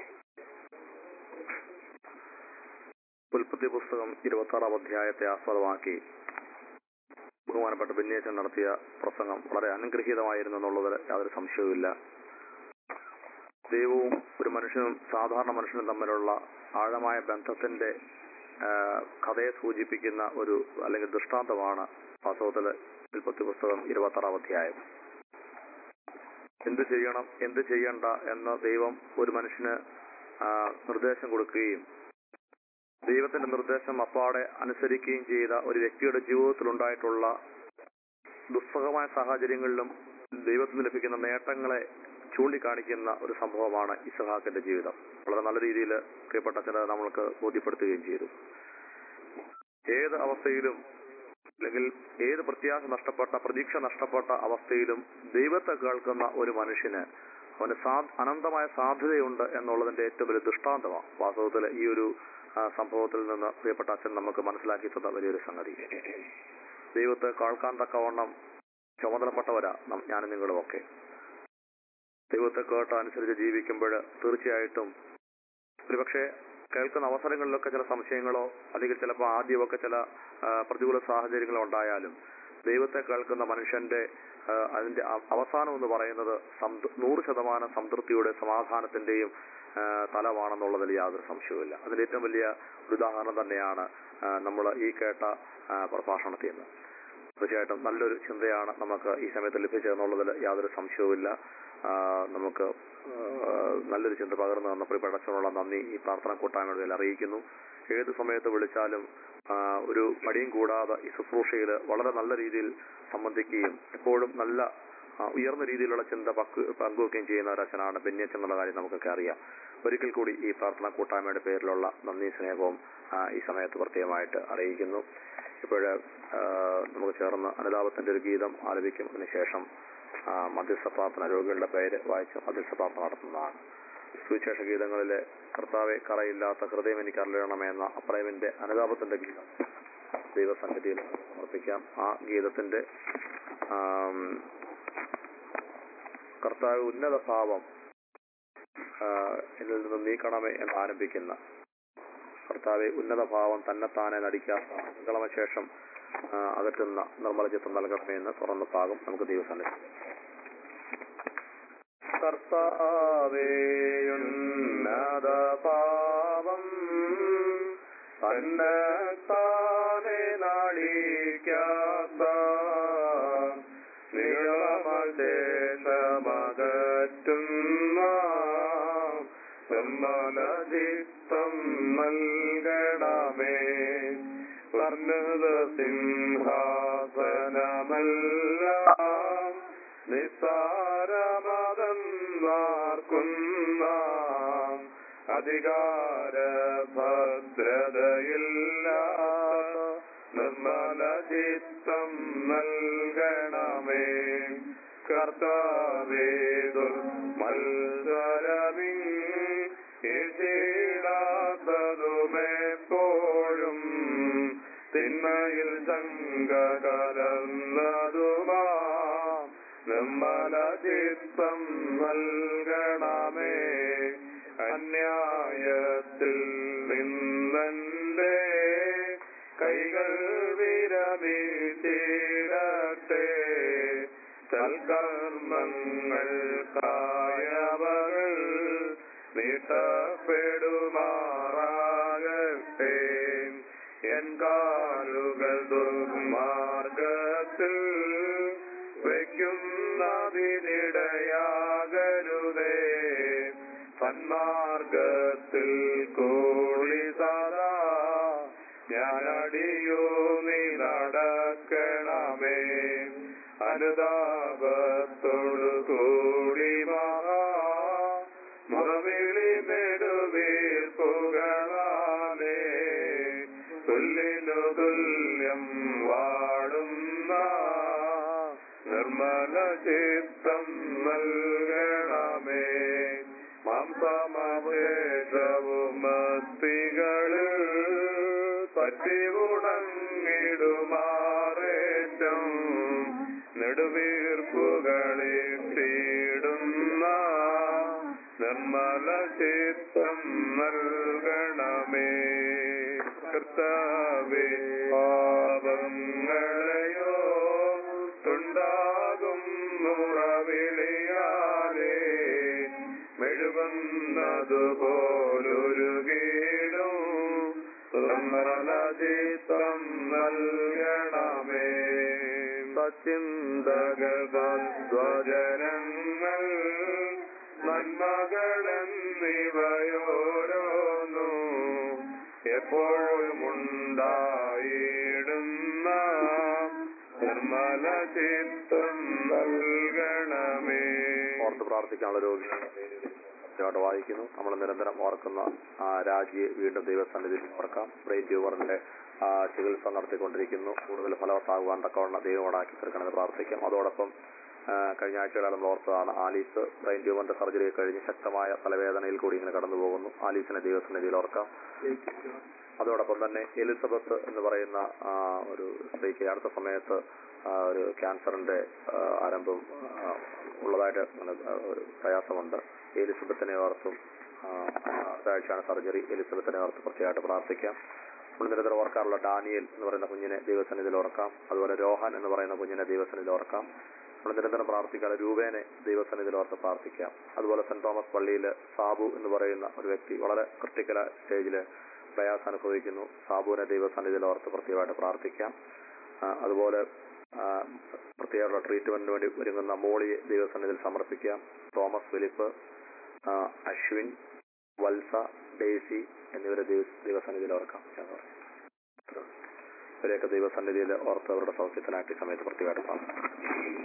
ഉൽപ്പത്തി പുസ്തകം ഇരുപത്തി ആറാം അധ്യായത്തെ ആസ്പദമാക്കി ബഹുമാനപ്പെട്ട ബെന്നിയേച്ചൻ നടത്തിയ പ്രസംഗം വളരെ അനുഗ്രഹീതമായിരുന്നു എന്നുള്ളതിൽ യാതൊരു സംശയവുമില്ല ദൈവവും ഒരു മനുഷ്യനും സാധാരണ മനുഷ്യനും തമ്മിലുള്ള ആഴമായ ബന്ധത്തിന്റെ ആ, കഥയെ സൂചിപ്പിക്കുന്ന ഒരു അല്ലെങ്കിൽ ദൃഷ്ടാന്തമാണ് വാസ്തവത്തില് ഉൽപ്പത്തി പുസ്തകം ഇരുപത്തി ആറാം അധ്യായം എന്ത് ചെയ്യണം എന്ത് ചെയ്യണ്ട എന്ന് ദൈവം ഒരു മനുഷ്യന് ആ, നിർദ്ദേശം കൊടുക്കുകയും ദൈവത്തിന്റെ നിർദ്ദേശം അപ്പാടെ അനുസരിക്കുകയും ചെയ്ത ഒരു വ്യക്തിയുടെ ജീവിതത്തിൽ ഉണ്ടായിട്ടുള്ള ദുസ്സഹമായ സാഹചര്യങ്ങളിലും ദൈവത്തിന് ലഭിക്കുന്ന നേട്ടങ്ങളെ ചൂണ്ടിക്കാണിക്കുന്ന ഒരു സംഭവമാണ് ഇസഹാക്കിന്റെ ജീവിതം വളരെ നല്ല രീതിയിൽ പ്രിയപ്പെട്ട ചില നമ്മൾക്ക് ബോധ്യപ്പെടുത്തുകയും ചെയ്തു ഏത് അവസ്ഥയിലും അല്ലെങ്കിൽ ഏത് പ്രത്യാശ നഷ്ടപ്പെട്ട പ്രതീക്ഷ നഷ്ടപ്പെട്ട അവസ്ഥയിലും ദൈവത്തെ കേൾക്കുന്ന ഒരു മനുഷ്യന് അവന് സാ അനന്തമായ സാധ്യതയുണ്ട് എന്നുള്ളതിന്റെ ഏറ്റവും വലിയ ദൃഷ്ടാന്തമാണ് വാസ്തവത്തിൽ ഈ ഒരു ആ, സംഭവത്തിൽ നിന്ന് പ്രിയപ്പെട്ട അച്ഛൻ നമുക്ക് മനസ്സിലാക്കി തന്ന വലിയൊരു സംഗതി ദൈവത്തെ കേൾക്കാൻ തക്കവണ്ണം ചുമതലപ്പെട്ടവരാ നം- ഞാനും നിങ്ങളും ഒക്കെ ദൈവത്തെ കേട്ട് അനുസരിച്ച് ജീവിക്കുമ്പോൾ തീർച്ചയായിട്ടും ഒരുപക്ഷെ കേൾക്കുന്ന അവസരങ്ങളിലൊക്കെ ചില സംശയങ്ങളോ അല്ലെങ്കിൽ ചിലപ്പോൾ ആദ്യമൊക്കെ ചില ആ, പ്രതികൂല സാഹചര്യങ്ങളോ ഉണ്ടായാലും ദൈവത്തെ കേൾക്കുന്ന മനുഷ്യന്റെ ആ, അതിന്റെ അ- അവസാനം എന്ന് പറയുന്നത് സംതൃ- നൂറ് ശതമാനം സംതൃപ്തിയുടെ സമാധാനത്തിന്റെയും ആ, തലമാണെന്നുള്ളതിൽ യാതൊരു സംശയവുമില്ല അതിന്റെ ഏറ്റവും വലിയ ഒരു ഉദാഹരണം തന്നെയാണ് നമ്മൾ ഈ കേട്ട ആ, പ്രഭാഷണത്തിൽ നിന്ന് തീർച്ചയായിട്ടും നല്ലൊരു ചിന്തയാണ് നമുക്ക് ഈ സമയത്ത് ലഭിച്ചതെന്നുള്ളതിൽ യാതൊരു സംശയവുമില്ല ആ, നമുക്ക് ആ, നല്ലൊരു ചിന്ത പകർന്നു തന്ന പ്രിയപ്പെട്ട അച്ഛനുള്ള നന്ദി ഈ പ്രാർത്ഥന കൂട്ടായ്മയിൽ അറിയിക്കുന്നു ഏത് സമയത്ത് വിളിച്ചാലും ആ, ഒരു മടിയും കൂടാതെ ഈ ശുശ്രൂഷയിൽ വളരെ നല്ല രീതിയിൽ സംബന്ധിക്കുകയും എപ്പോഴും നല്ല ആ, ഉയർന്ന രീതിയിലുള്ള ചിന്ത പങ്കു പങ്കുവെക്കുകയും ചെയ്യുന്ന ഒരു അച്ഛനാണ് ബെന്യച്ച് എന്നുള്ള കാര്യം നമുക്കൊക്കെ അറിയാം ഒരിക്കൽ കൂടി ഈ പ്രാർത്ഥന കൂട്ടായ്മയുടെ പേരിലുള്ള നന്ദി സ്നേഹവും ആ, ഈ സമയത്ത് പ്രത്യേകമായിട്ട് അറിയിക്കുന്നു ഇപ്പോഴ് നമുക്ക് ചേർന്ന് അനുതാപത്തിന്റെ ഒരു ഗീതം ആലപിക്കും അതിനുശേഷം ആ, മധ്യസ്ഥ പ്രാർത്ഥന രോഗികളുടെ പേര് വായിച്ച് മധ്യസ്ഥ പ്രാർത്ഥന നടത്തുന്നതാണ് സുവിശേഷ ഗീതങ്ങളിലെ കർത്താവെ കറയില്ലാത്ത ഹൃദയം എനിക്ക് അറിയണമെന്ന അപ്രേമിന്റെ അനുതാപത്തിന്റെ ഗീതം ദൈവസന്നിധിയിൽ സമർപ്പിക്കാം ആ ഗീതത്തിന്റെ ആം, കർത്താവ് ഉന്നത ഭാവം ആ, എന്നിൽ നിന്ന് നീക്കണമേ എന്ന് ആരംഭിക്കുന്ന കർത്താവെ ഉന്നത ഭാവം തന്നെത്താനെ നടിക്കാത്ത നിങ്ങളമശേഷം അകറ്റുന്ന നിർമ്മല ചിത്രം നൽകണമേ എന്ന് തുറന്ന ഭാഗം നമുക്ക് ദൈവസന്നിധി കർത്താവേയുന്നത പാപം തന്നെത്താനെ നാളിക്കാത്ത നിയമശേഷമകറ്റുന്ന നിർമ്മലചിത്തം നൽകണമേ വർണ്ണത സിംഹാസനമെല്ലാം നിസ്സാരമതെന്നാർക്കുന്ന അധികാര ഭദ്രതയില്ല നിർമ്മലചിത്തം നൽകണമേ കർത്താവേ ദുർമത്സരമി എപ്പോഴും തിന്മയിൽ ശങ്ക കലർന്നതുമാ നിർമ്മലചിത്തം നൽകണമേ അന്യായത്തിൽ നിന്നെ കൈകൾ വിരമിച്ചിടട്ടെ സൽക്കർമ്മങ്ങൾക്കായവകൾ നീട്ടപ്പെടുമാറാകട്ടെ എൻ കാലുകൾ ദുർമാർഗത്തിൽ വയ്ക്കുന്നതിനിടയാകരുതേ സന്മാർഗത്തിൽ കൂടി അടിയോ നീ നടക്കണമേ അനുതാപത്തോടു കൂടി മഹാ മുറവിളി നെടുവീർപ്പുകളാലേ തുല്ലിനു തുല്യം വാടുന്ന നിർമ്മല ചിത്തം നൽകണമേ മാംസമവേഷവും മസ്തികളിൽ പറ്റി ഉണങ്ങിടുമാറേറ്റം നെടുവീർപ്പുകളിൽ തീടുന്ന നിർമ്മല ചിത്തം നൽകണമേ കർത്താവേ പാപങ്ങളെയോ ഉണ്ടാകും മുറവിളിയാലേ മെഴുകുന്നതുപോലൊരു കീടും നിർമ്മലചിത്തം നൽകണമേ സച്ചിന്തകൾ സ്വജനങ്ങൾ നന്മകളെന്നിവയോരോന്നു എപ്പോഴും ഉണ്ടായിടുന്ന നിർമ്മല ചിത്തം നൽകണമേ ഓർത്ത് പ്രാർത്ഥിക്കാനുള്ള രോഗികളെ കൃത്യമായിട്ട് വായിക്കുന്നു നമ്മൾ നിരന്തരം ഓർക്കുന്ന ആ രാജിയെ വീണ്ടും ദൈവസന്നിധിയിൽ ഓർക്കാം ബ്രെയിൻ ട്യൂമറിന്റെ ആ, ചികിത്സ നടത്തിക്കൊണ്ടിരിക്കുന്നു കൂടുതൽ ഫലവത്താകുവാൻ തക്കവണ്ണം ദൈവമോടാക്കി തീർക്കണമെന്ന് പ്രാർത്ഥിക്കാം അതോടൊപ്പം ആ, കഴിഞ്ഞ ആഴ്ചകളിൽ നമ്മൾ ഓർത്തതാണ് ആലീസ് ബ്രെയിൻ ട്യൂമറിന്റെ സർജറി കഴിഞ്ഞ് ശക്തമായ തലവേദനയിൽ കൂടി ഇങ്ങനെ കടന്നു പോകുന്നു ആലീസിനെ ദൈവസന്നിധിയിൽ ഓർക്കാം അതോടൊപ്പം തന്നെ എലിസബത്ത് എന്ന് പറയുന്ന ആ, ഒരു സ്ത്രീക്ക് അടുത്ത സമയത്ത് ആ, ഒരു ക്യാൻസറിന്റെ ആ, ആരംഭം ആ, ഉള്ളതായിട്ട് അങ്ങനെ, ആ, ഒരു പ്രയാസമുണ്ട് എലിസബത്തിനെ ഓർത്തും ആ, അടുത്ത ആഴ്ചയാണ് സർജറി എലിസബത്തിനെ ഓർത്ത് പ്രത്യേകമായിട്ട് പ്രാർത്ഥിക്കാം നമ്മൾ നിരന്തരം ഓർക്കാറുള്ള ഡാനിയൽ എന്ന് പറയുന്ന കുഞ്ഞിനെ ദൈവസന്നിധിയിൽ ഓർക്കാം അതുപോലെ രോഹൻ എന്ന് പറയുന്ന കുഞ്ഞിനെ ദൈവസന്നിധിയിൽ ഓർക്കാം നമ്മൾ നിരന്തരം പ്രാർത്ഥിക്കാതെ രൂപേനെ ദൈവസന്നിധിയിൽ ഓർത്ത് പ്രാർത്ഥിക്കാം അതുപോലെ സെന്റ് തോമസ് പള്ളിയിൽ സാബു എന്ന് പറയുന്ന ഒരു വ്യക്തി വളരെ ക്രിട്ടിക്കൽ സ്റ്റേജിൽ പ്രയാസം അനുഭവിക്കുന്നു സാബുവിനെ ദൈവസന്നിധിയിൽ ഓർത്ത് പ്രത്യേകമായിട്ട് പ്രാർത്ഥിക്കാം ആ, അതുപോലെ ആ, പ്രത്യേകമുള്ള ട്രീറ്റ്മെന്റിന് വേണ്ടി ഒരുങ്ങുന്ന മോളിയെ ദൈവസന്നിധിയിൽ സമർപ്പിക്കാം തോമസ് ഫിലിപ്പ് ആ, അശ്വിൻ വത്സ ഡേസി എന്നിവരെ ദൈവ- ദൈവസന്നിധിയിൽ ഓർക്കാം എന്ന് പറയും. ഇവരെയൊക്കെ ദൈവസന്നിധിയിൽ ഓർത്ത് അവരുടെ സൗഖ്യത്തിനായിട്ട് ഈ സമയത്ത് പ്രത്യേകമായിട്ട് പ്രാർത്ഥിക്കാം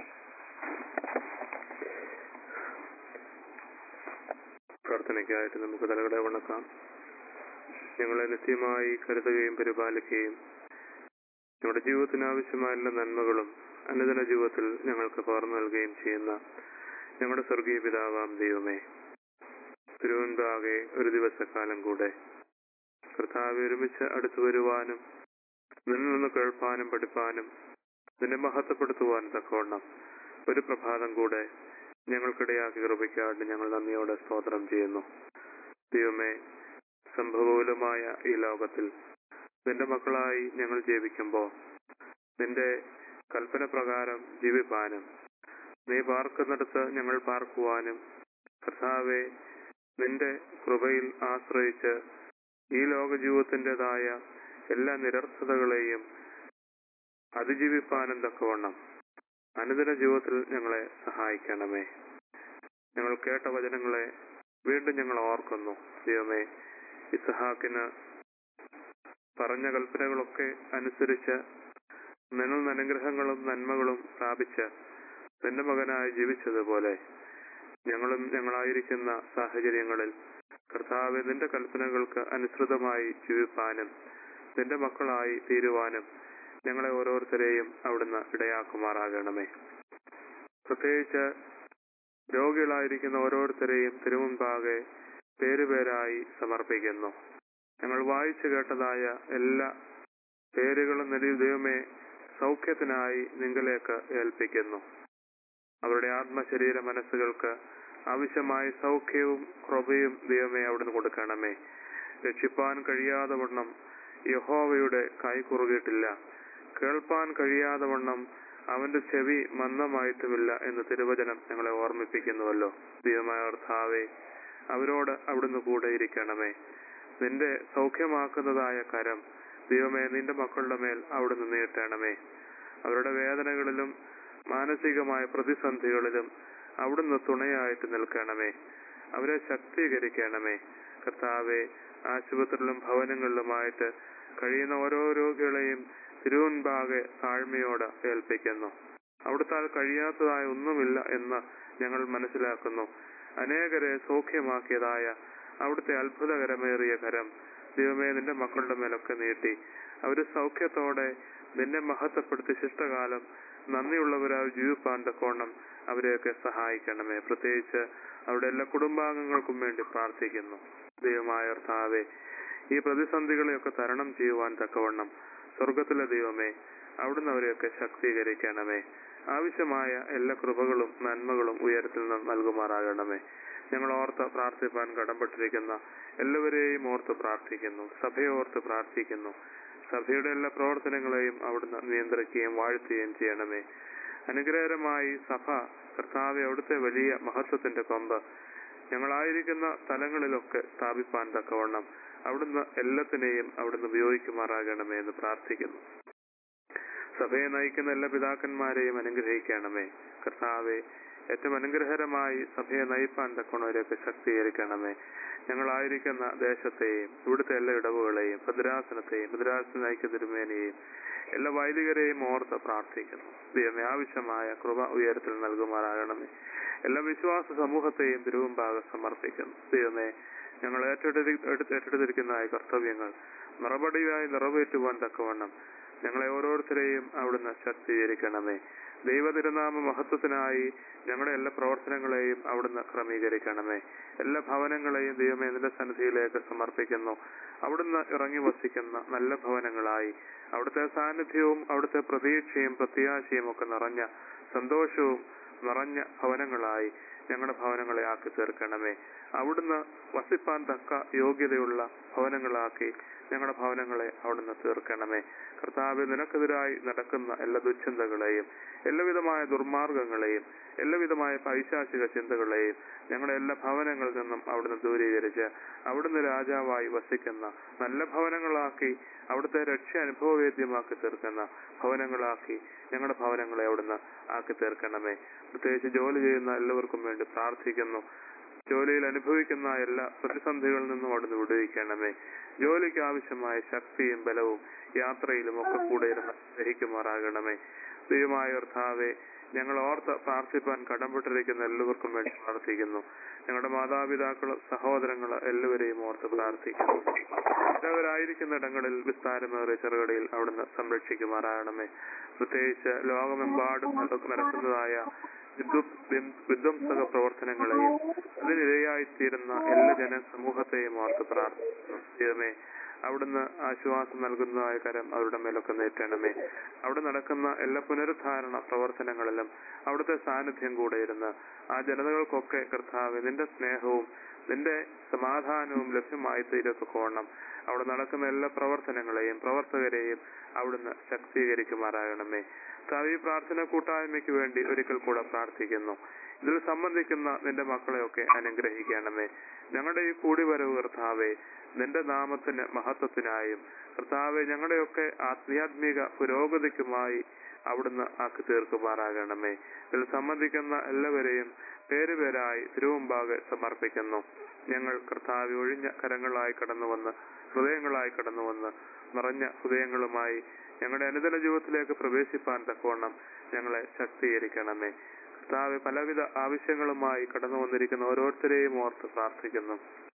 പ്രാർത്ഥനയ്ക്കായിട്ട് നമുക്ക് തലകളെ വണക്കാം ഞങ്ങളെ നിത്യമായി കരുതുകയും പരിപാലിക്കുകയും ഞങ്ങളുടെ ജീവിതത്തിന് ആവശ്യമായ എല്ലാ നന്മകളും അനുദിന ജീവിതത്തിൽ ഞങ്ങൾക്ക് പകർന്നു നൽകുകയും ചെയ്യുന്ന ഞങ്ങളുടെ സ്വർഗീയ പിതാവാം ദൈവമേ തിരുവൻപാകെ ഒരു ദിവസക്കാലം കൂടെ കർത്താവ് ഒരുമിച്ച് അടുത്തു വരുവാനും നിന്നിൽ നിന്ന് കേൾപ്പാനും പഠിപ്പാനും നിന്നെ മഹത്വപ്പെടുത്തുവാനും തക്കവണ്ണം ഒരു പ്രഭാതം കൂടെ ഞങ്ങൾക്കിടയാക്കി കൃപയ്ക്കാണ്ട് ഞങ്ങൾ നന്ദിയോടെ സ്തോത്രം ചെയ്യുന്നു ദൈവമേ സംഭവപൂലമായ ഈ ലോകത്തിൽ നിന്റെ മക്കളായി ഞങ്ങൾ ജീവിക്കുമ്പോൾ നിന്റെ കൽപ്പന പ്രകാരം ജീവിപ്പാനും നീ പാർക്കുന്നിടത്ത് ഞങ്ങൾ പാർക്കുവാനും കർത്താവെ നിന്റെ കൃപയിൽ ആശ്രയിച്ച് ഈ ലോക ജീവിതത്തിൻ്റെതായ എല്ലാ നിരർത്ഥതകളെയും അതിജീവിപ്പാനും തക്കവണ്ണം അനുദിന ജീവിതത്തിൽ ഞങ്ങളെ സഹായിക്കണമേ ഞങ്ങൾ കേട്ട വചനങ്ങളെ വീണ്ടും ഞങ്ങൾ ഓർക്കുന്നു ദൈവമേ ഇസഹാക്കിന് പറഞ്ഞ കൽപ്പനകളൊക്കെ അനുസരിച്ച് നിന്നിൽ നിന്ന് അനുഗ്രഹങ്ങളും നന്മകളും പ്രാപിച്ച് നിന്റെ മകനായി ജീവിച്ചതുപോലെ ഞങ്ങളും ഞങ്ങളായിരിക്കുന്ന സാഹചര്യങ്ങളിൽ കർത്താവ് നിന്റെ കൽപ്പനകൾക്ക് അനുസൃതമായി ജീവിപ്പാനും നിന്റെ മക്കളായി തീരുവാനും ഞങ്ങളെ ഓരോരുത്തരെയും അവിടുന്ന് ഇടയാക്കുമാറാകണമേ പ്രത്യേകിച്ച് രോഗികളായിരിക്കുന്ന ഓരോരുത്തരെയും തിരുമുൻപാകെ പേരുപേരായി സമർപ്പിക്കുന്നു ഞങ്ങൾ വായിച്ചു കേട്ടതായ എല്ലാ പേരുകളും നിലയിൽ ദൈവമേ സൗഖ്യത്തിനായി നിങ്ങളിലേക്ക് ഏൽപ്പിക്കുന്നു അവരുടെ ആത്മശരീര മനസ്സുകൾക്ക് ആവശ്യമായ സൗഖ്യവും കൃപയും ദൈവമേ അവിടുന്ന് കൊടുക്കണമേ രക്ഷിപ്പാൻ കഴിയാതെ വണ്ണം യഹോവയുടെ കൈ കുറുകിയിട്ടില്ല കേൾപ്പാൻ കഴിയാതെ വണ്ണം അവന്റെ ചെവി മന്ദമായിട്ടുമില്ല എന്ന് തിരുവചനം ഞങ്ങളെ ഓർമ്മിപ്പിക്കുന്നുവല്ലോ ദൈവമായ കർത്താവേ അവരോട് അവിടുന്ന് കൂടെ ഇരിക്കണമേ നിന്റെ സൗഖ്യമാക്കുന്നതായ കരം ദൈവമേ നിന്റെ മക്കളുടെ മേൽ അവിടുന്ന് നീട്ടണമേ അവരുടെ വേദനകളിലും മാനസികമായ പ്രതിസന്ധികളിലും അവിടുന്ന് തുണയായിട്ട് നിൽക്കണമേ അവരെ ശക്തീകരിക്കണമേ കർത്താവെ ആശുപത്രിയിലും ഭവനങ്ങളിലുമായിട്ട് കഴിയുന്ന ഓരോ രോഗികളെയും തിരുവൻപാകെ താഴ്മയോട് ഏൽപ്പിക്കുന്നു അവിടുത്താൽ കഴിയാത്തതായ ഒന്നുമില്ല എന്ന് ഞങ്ങൾ മനസ്സിലാക്കുന്നു അനേകരെ സൗഖ്യമാക്കിയതായ അവിടുത്തെ അത്ഭുതകരമേറിയ കരം ദൈവമേ നിന്റെ മക്കളുടെ മേലൊക്കെ നീട്ടി അവര് സൗഖ്യത്തോടെ നിന്നെ മഹത്വപ്പെടുത്തി ശിഷ്ടകാലം നന്ദിയുള്ളവരാൽ ജീവിപ്പാൻ തക്കോണം അവരെയൊക്കെ സഹായിക്കണമേ പ്രത്യേകിച്ച് അവിടെ എല്ലാ കുടുംബാംഗങ്ങൾക്കും വേണ്ടി പ്രാർത്ഥിക്കുന്നു ദൈവമായ കർത്താവേ ഈ പ്രതിസന്ധികളെയൊക്കെ തരണം ചെയ്യുവാൻ തക്കവണ്ണം സ്വർഗത്തിലെ ദൈവമേ അവിടുന്ന് അവരെയൊക്കെ ശക്തീകരിക്കണമേ ആവശ്യമായ എല്ലാ കൃപകളും നന്മകളും ഉയരത്തിൽ നിന്ന് നൽകുമാറാകണമേ ഞങ്ങൾ ഓർത്ത് പ്രാർത്ഥിപ്പാൻ കടംപെട്ടിരിക്കുന്ന എല്ലാവരെയും ഓർത്ത് പ്രാർത്ഥിക്കുന്നു സഭയെ ഓർത്ത് പ്രാർത്ഥിക്കുന്നു സഭയുടെ എല്ലാ പ്രവർത്തനങ്ങളെയും അവിടുന്ന് നിയന്ത്രിക്കുകയും വാഴ്ത്തുകയും ചെയ്യണമേ അനുഗ്രഹകരമായി സഭ കർത്താവെ അവിടുത്തെ വലിയ മഹത്വത്തിന്റെ കൊമ്പ് ഞങ്ങളായിരിക്കുന്ന സ്ഥലങ്ങളിലൊക്കെ സ്ഥാപിപ്പാൻ തക്കവണ്ണം അവിടുന്ന് എല്ലാത്തിനെയും അവിടുന്ന് ഉപയോഗിക്കുമാറാകണമേ എന്ന് പ്രാർത്ഥിക്കുന്നു സഭയെ നയിക്കുന്ന എല്ലാ പിതാക്കന്മാരെയും അനുഗ്രഹിക്കണമേ കർത്താവെ ഏറ്റവും അനുഗ്രഹകരമായി സഭയെ നയിപ്പാൻ തക്കണവരെയൊക്കെ ശക്തീകരിക്കണമേ ഞങ്ങളായിരിക്കുന്ന ദേശത്തെയും ഇവിടുത്തെ എല്ലാ ഇടവുകളെയും ഭദ്രാസനത്തെയും ഭദ്രാസന നയിക്കുന്ന തിരുമേനെയും എല്ലാ വൈദികരെയും ഓർത്ത് പ്രാർത്ഥിക്കുന്നു ദൈവമേ ആവശ്യമായ കൃപ ഉയരത്തിൽ നൽകുമാറാകണമേ എല്ലാ വിശ്വാസ സമൂഹത്തെയും തിരുവമ്പാകെ സമർപ്പിക്കുന്നു ദൈവമേ ഞങ്ങൾ ഏറ്റെടുത്തി ഏറ്റെടുത്തിരിക്കുന്ന ഈ കർത്തവ്യങ്ങൾ മറുപടിയായി നിറവേറ്റുവാൻ തക്കവണ്ണം ഞങ്ങളെ ഓരോരുത്തരെയും അവിടുന്ന് ശക്തീകരിക്കണമേ ദൈവ തിരുനാമ മഹത്വത്തിനായി ഞങ്ങളുടെ എല്ലാ പ്രവർത്തനങ്ങളെയും അവിടുന്ന് ക്രമീകരിക്കണമേ എല്ലാ ഭവനങ്ങളെയും ദൈവമേ നിന്റെ സന്നിധിയിലേക്ക് സമർപ്പിക്കുന്നു അവിടുന്ന് ഇറങ്ങി വസിക്കുന്ന നല്ല ഭവനങ്ങളായി അവിടുത്തെ സാന്നിധ്യവും അവിടുത്തെ പ്രതീക്ഷയും പ്രത്യാശയും ഒക്കെ നിറഞ്ഞ സന്തോഷവും നിറഞ്ഞ ഭവനങ്ങളായി ഞങ്ങളുടെ ഭവനങ്ങളെ ആക്കി തീർക്കണമേ അവിടുന്ന് വസിപ്പാൻ തക്ക യോഗ്യതയുള്ള ഭവനങ്ങളാക്കി ഞങ്ങളുടെ ഭവനങ്ങളെ അവിടുന്ന് തീർക്കണമേ കർത്താവ് നിനക്കെതിരായി നടക്കുന്ന എല്ലാ ദുശ്ചിന്തകളെയും എല്ലാവിധമായ ദുർമാർഗങ്ങളെയും എല്ലാവിധമായ പൈശാചിക ചിന്തകളെയും ഞങ്ങളുടെ എല്ലാ ഭവനങ്ങളിൽ നിന്നും അവിടുന്ന് ദൂരീകരിച്ച് അവിടുന്ന് രാജാവായി വസിക്കുന്ന നല്ല ഭവനങ്ങളാക്കി അവിടുത്തെ രക്ഷ അനുഭവവേദ്യമാക്കി തീർക്കുന്ന ഭവനങ്ങളാക്കി ഞങ്ങളുടെ ഭവനങ്ങളെ അവിടുന്ന് ആക്കി തീർക്കണമേ പ്രത്യേകിച്ച് ജോലി ചെയ്യുന്ന എല്ലാവർക്കും വേണ്ടി പ്രാർത്ഥിക്കുന്നു ജോലിയിൽ അനുഭവിക്കുന്ന എല്ലാ പ്രതിസന്ധികളിൽ നിന്നും അവിടുന്ന് വിടുവിക്കണമേ ജോലിക്ക് ആവശ്യമായ ശക്തിയും ബലവും യാത്രയിലും ഒക്കെ കൂടെ ഇരുന്ന് ഗ്രഹിക്കുമാറാകണമേ ദൈവമായ കർത്താവെ ഞങ്ങൾ ഓർത്ത് പ്രാർത്ഥിപ്പാൻ കടംപെട്ടിരിക്കുന്ന എല്ലാവർക്കും വേണ്ടി പ്രാർത്ഥിക്കുന്നു ഞങ്ങളുടെ മാതാപിതാക്കള് സഹോദരങ്ങള് എല്ലാവരെയും ഓർത്ത് പ്രാർത്ഥിക്കുന്നു എല്ലാവരായിരിക്കുന്ന ഇടങ്ങളിൽ വിസ്താരമേറിയ ചെറുകടയിൽ അവിടുന്ന് സംരക്ഷിക്കുമാറാകണമേ പ്രത്യേകിച്ച് ലോകമെമ്പാടും നടക്കുന്നതായ വിധ്വംസക പ്രവർത്തനങ്ങളെയും അതിനിരയായിത്തീരുന്ന എല്ലാ ജനസമൂഹത്തെയും ഓർത്ത് പ്രാർത്ഥിക്കുന്നു ദൈവമേ അവിടുന്ന് ആശ്വാസം നൽകുന്നതായ കരം അവരുടെ മേലൊക്കെ നേറ്റണമേ അവിടെ നടക്കുന്ന എല്ലാ പുനരുദ്ധാരണ പ്രവർത്തനങ്ങളിലും അവിടുത്തെ സാന്നിധ്യം കൂടെ ഇരുന്ന് ആ ജനതകൾക്കൊക്കെ കർത്താവ് നിന്റെ സ്നേഹവും നിന്റെ സമാധാനവും ലഭ്യമായി തീരത്തക്കോണം അവിടെ നടക്കുന്ന എല്ലാ പ്രവർത്തനങ്ങളെയും പ്രവർത്തകരെയും അവിടുന്ന് ശക്തീകരിക്കുമാറാകണമേ കവി പ്രാർത്ഥന കൂട്ടായ്മയ്ക്ക് വേണ്ടി ഒരിക്കൽ കൂടെ പ്രാർത്ഥിക്കുന്നു ഇതിൽ സംബന്ധിക്കുന്ന നിന്റെ മക്കളെയൊക്കെ അനുഗ്രഹിക്കണമേ ഞങ്ങളുടെ ഈ കൂടിവരവ് കർത്താവെ നിന്റെ നാമത്തിന് മഹത്വത്തിനായും കർത്താവെ ഞങ്ങളുടെയൊക്കെ ആധ്യാത്മിക പുരോഗതിക്കുമായി അവിടുന്ന് ആക്കി തീർക്കുമാറാകണമേ ഇതിൽ സംബന്ധിക്കുന്ന എല്ലാവരെയും പേരുപേരായി തിരുവുമ്പാകെ സമർപ്പിക്കുന്നു ഞങ്ങൾ കർത്താവ് ഒഴിഞ്ഞ കരങ്ങളായി കടന്നുവന്ന് ഹൃദയങ്ങളായി കടന്നുവന്ന് നിറഞ്ഞ ഹൃദയങ്ങളുമായി ഞങ്ങളുടെ അനുദിന ജീവിതത്തിലേക്ക് പ്രവേശിപ്പാൻ തക്കവണ്ണം ഞങ്ങളെ ശക്തീകരിക്കണമേ കർത്താവ് പലവിധ ആവശ്യങ്ങളുമായി കടന്നു വന്നിരിക്കുന്ന ഓരോരുത്തരെയും ഓർത്ത് പ്രാർത്ഥിക്കുന്നു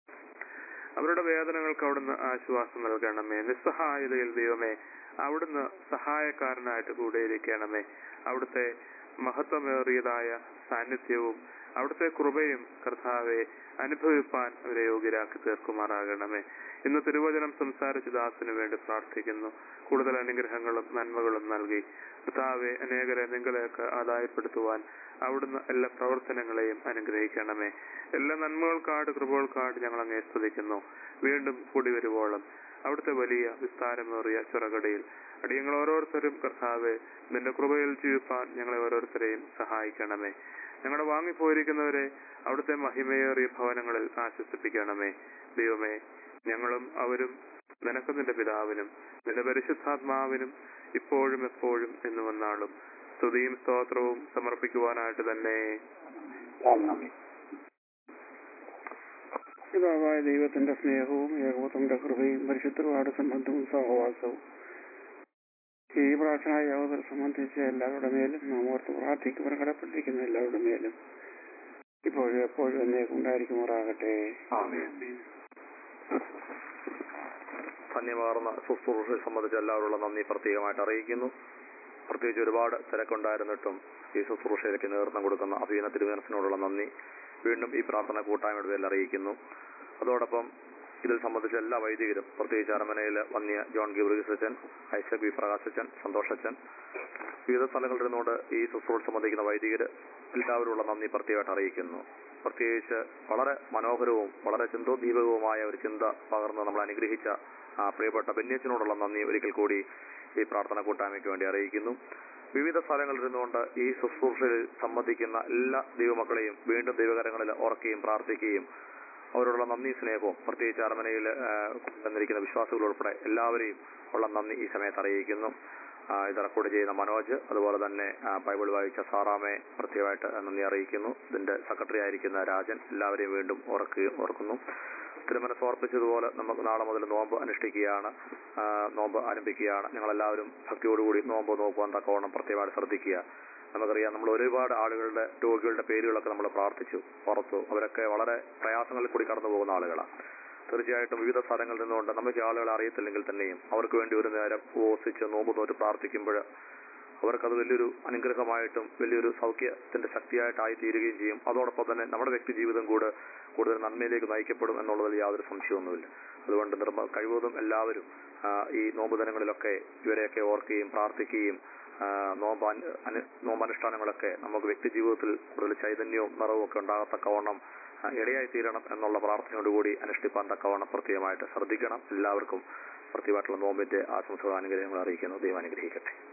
അവരുടെ വേദനകൾക്ക് അവിടുന്ന് ആശ്വാസം നൽകണമേ നിസ്സഹായതയിൽ ദൈവമേ അവിടുന്ന് സഹായക്കാരനായിട്ട് കൂടെയിരിക്കണമേ അവിടുത്തെ മഹത്വമേറിയതായ സാന്നിധ്യവും അവിടുത്തെ കൃപയും കർത്താവെ അനുഭവിപ്പാൻ അവരെ യോഗ്യരാക്കി തീർക്കുമാറാകണമേ ഇന്ന് തിരുവചനം സംസാരിച്ച ദാസിനു വേണ്ടി പ്രാർത്ഥിക്കുന്നു കൂടുതൽ അനുഗ്രഹങ്ങളും നന്മകളും നൽകി കർത്താവെ അനേകരെ നിങ്ങളെയൊക്കെ ആദായപ്പെടുത്തുവാൻ അവിടുന്ന് എല്ലാ പ്രവർത്തനങ്ങളെയും അനുഗ്രഹിക്കണമേ എല്ലാ നന്മകൾക്കാട് കൃപകൾക്കാട് ഞങ്ങൾ അങ്ങേ സ്തുതിക്കുന്നു വീണ്ടും കൂടി വരുവോളം അവിടുത്തെ വലിയ വിസ്താരമേറിയ ചുറകടയിൽ അടിയങ്ങൾ ഓരോരുത്തരും കർത്താവെ നിന്റെ കൃപയിൽ ജീവിപ്പാൻ ഞങ്ങളെ ഓരോരുത്തരെയും സഹായിക്കണമേ ഞങ്ങളുടെ വാങ്ങിപ്പോയിരിക്കുന്നവരെ അവിടുത്തെ മഹിമയേറിയ ഭവനങ്ങളിൽ ആശ്വസിപ്പിക്കണമേ ദൈവമേ ഞങ്ങളും അവരും നിനക്ക് നിന്റെ പിതാവിനും നിന്റെ പരിശുദ്ധാത്മാവിനും ഇപ്പോഴും എപ്പോഴും എന്ന് വന്നാളും സ്തുതിയും സ്തോത്രവും സമർപ്പിക്കുവാനായിട്ട് തന്നെ പിതാവായ ദൈവത്തിന്റെ സ്നേഹവും ഏകോപത്തിന്റെ കൃപയും പരിശുദ്ധപാട് സംബന്ധവും സഹവാസവും ഈ പ്രാർത്ഥന യോഗത്തിൽ സംബന്ധിച്ച് എല്ലാവരുടെ മേലും നാം ഓർത്ത് പ്രാർത്ഥിക്കുവാൻ കടപ്പെട്ടിരിക്കുന്ന എല്ലാവരുടെ മേലും ഇപ്പോഴും എപ്പോഴും എന്നേക്കും ഉണ്ടായിരിക്കുമാറാകട്ടെ ധന്യമാർന്ന ശുശ്രൂഷയെ സംബന്ധിച്ച് എല്ലാവരുള്ള നന്ദി പ്രത്യേകമായിട്ട് അറിയിക്കുന്നു പ്രത്യേകിച്ച് ഒരുപാട് തിരക്കുണ്ടായിരുന്നിട്ടും ഈ ശുശ്രൂഷയിലേക്ക് നേതൃത്വം കൊടുക്കുന്ന അഭിനയ തിരുവനസിനോടുള്ള നന്ദി വീണ്ടും ഈ പ്രാർത്ഥന കൂട്ടായ്മയുടെ പേരിൽ അറിയിക്കുന്നു അതോടൊപ്പം ഇതിൽ സംബന്ധിച്ച എല്ലാ വൈദികരും പ്രത്യേകിച്ച് അരമനയിൽ വന്നിയ ജോൺ ഗിബ്രീസച്ചൻ ഐസക് വി പ്രകാശച്ചൻ സന്തോഷച്ചൻ വിവിധ സ്ഥലങ്ങളിൽ ഇരുന്നുകൊണ്ട് ഈ ശുശ്രൂഷ സംബന്ധിക്കുന്ന വൈദികർ എല്ലാവരുമുള്ള നന്ദി പ്രത്യേകമായിട്ട് അറിയിക്കുന്നു പ്രത്യേകിച്ച് വളരെ മനോഹരവും വളരെ ചിന്തോദ്ദീപകവുമായ ഒരു ചിന്ത പകർന്ന് നമ്മൾ അനുഗ്രഹിച്ച ആ പ്രിയപ്പെട്ട ബന്യച്ചനോടുള്ള നന്ദി ഒരിക്കൽ കൂടി ഈ പ്രാർത്ഥന കൂട്ടായ്മയ്ക്ക് വേണ്ടി അറിയിക്കുന്നു വിവിധ സ്ഥലങ്ങളിൽ ഇരുന്നുകൊണ്ട് ഈ ശുശ്രൂഷയിൽ സംബന്ധിക്കുന്ന എല്ലാ ദൈവമക്കളെയും വീണ്ടും ദൈവകരങ്ങളിൽ ഓർക്കുകയും പ്രാർത്ഥിക്കുകയും അവരോടുള്ള നന്ദി സ്നേഹവും പ്രത്യേകിച്ച് അരമനയിൽ വന്നിരിക്കുന്ന വിശ്വാസികൾ ഉൾപ്പെടെ എല്ലാവരെയും ഉള്ള നന്ദി ഈ സമയത്ത് അറിയിക്കുന്നു ആ, ഇത് റെക്കോർഡ് ചെയ്യുന്ന മനോജ് അതുപോലെ തന്നെ ആ, ബൈബിൾ വായിച്ച സാറാമെ പ്രത്യേകമായിട്ട് നന്ദി അറിയിക്കുന്നു ഇതിന്റെ സെക്രട്ടറി ആയിരിക്കുന്ന രാജൻ എല്ലാവരെയും വീണ്ടും ഓർക്കുക ഓർക്കുന്നു തിരുമനസ് ഓർപ്പിച്ചതുപോലെ നമുക്ക് നാളെ മുതൽ നോമ്പ് അനുഷ്ഠിക്കുകയാണ് ആ, നോമ്പ് ആരംഭിക്കുകയാണ് ഞങ്ങളെല്ലാവരും ഭക്തിയോടുകൂടി നോമ്പ് നോക്കുവാൻ തക്കവണ്ണം പ്രത്യേകമായിട്ട് ശ്രദ്ധിക്കുക നമുക്കറിയാം നമ്മൾ ഒരുപാട് ആളുകളുടെ രോഗികളുടെ പേരുകളൊക്കെ നമ്മൾ പ്രാർത്ഥിച്ചു പുറത്തു അവരൊക്കെ വളരെ പ്രയാസങ്ങളിൽ കൂടി കടന്നു പോകുന്ന ആളുകളാണ് തീർച്ചയായിട്ടും വിവിധ സ്ഥലങ്ങളിൽ നിന്നുകൊണ്ട് നമുക്ക് ഈ ആളുകളെ അറിയത്തില്ലെങ്കിൽ തന്നെയും അവർക്ക് വേണ്ടി ഒരു നേരം ഉപവസിച്ച് നോമ്പ് നോറ്റ് പ്രാർത്ഥിക്കുമ്പോൾ അവർക്കത് വലിയൊരു അനുഗ്രഹമായിട്ടും വലിയൊരു സൗഖ്യത്തിന്റെ ശക്തിയായിട്ടായി തീരുകയും ചെയ്യും അതോടൊപ്പം തന്നെ നമ്മുടെ വ്യക്തി ജീവിതം കൂടെ കൂടുതൽ നന്മയിലേക്ക് നയിക്കപ്പെടും എന്നുള്ളതിൽ യാതൊരു സംശയമൊന്നുമില്ല അതുകൊണ്ട് നിർമ്മ കഴിവതും എല്ലാവരും ആ, ഈ നോമ്പ് ദിനങ്ങളിലൊക്കെ ഇവരെയൊക്കെ ഓർക്കുകയും പ്രാർത്ഥിക്കുകയും ആ, നോമ്പ് അനു- അനു- നോമ്പനുഷ്ഠാനങ്ങളൊക്കെ നമുക്ക് വ്യക്തി ജീവിതത്തിൽ കൂടുതൽ ചൈതന്യവും നിറവും ഒക്കെ ഉണ്ടാകത്തക്കവണ്ണം ആ, ഇടയായി തീരണം എന്നുള്ള പ്രാർത്ഥനയോടുകൂടി അനുഷ്ഠിപ്പാൻ തക്കവണ്ണം പ്രത്യേകമായിട്ട് ശ്രദ്ധിക്കണം എല്ലാവർക്കും പ്രത്യേകമായിട്ടുള്ള നോമ്പിന്റെ ആശംസകൾ അനുഗ്രഹങ്ങൾ അറിയിക്കുന്നു ദൈവം അനുഗ്രഹിക്കട്ടെ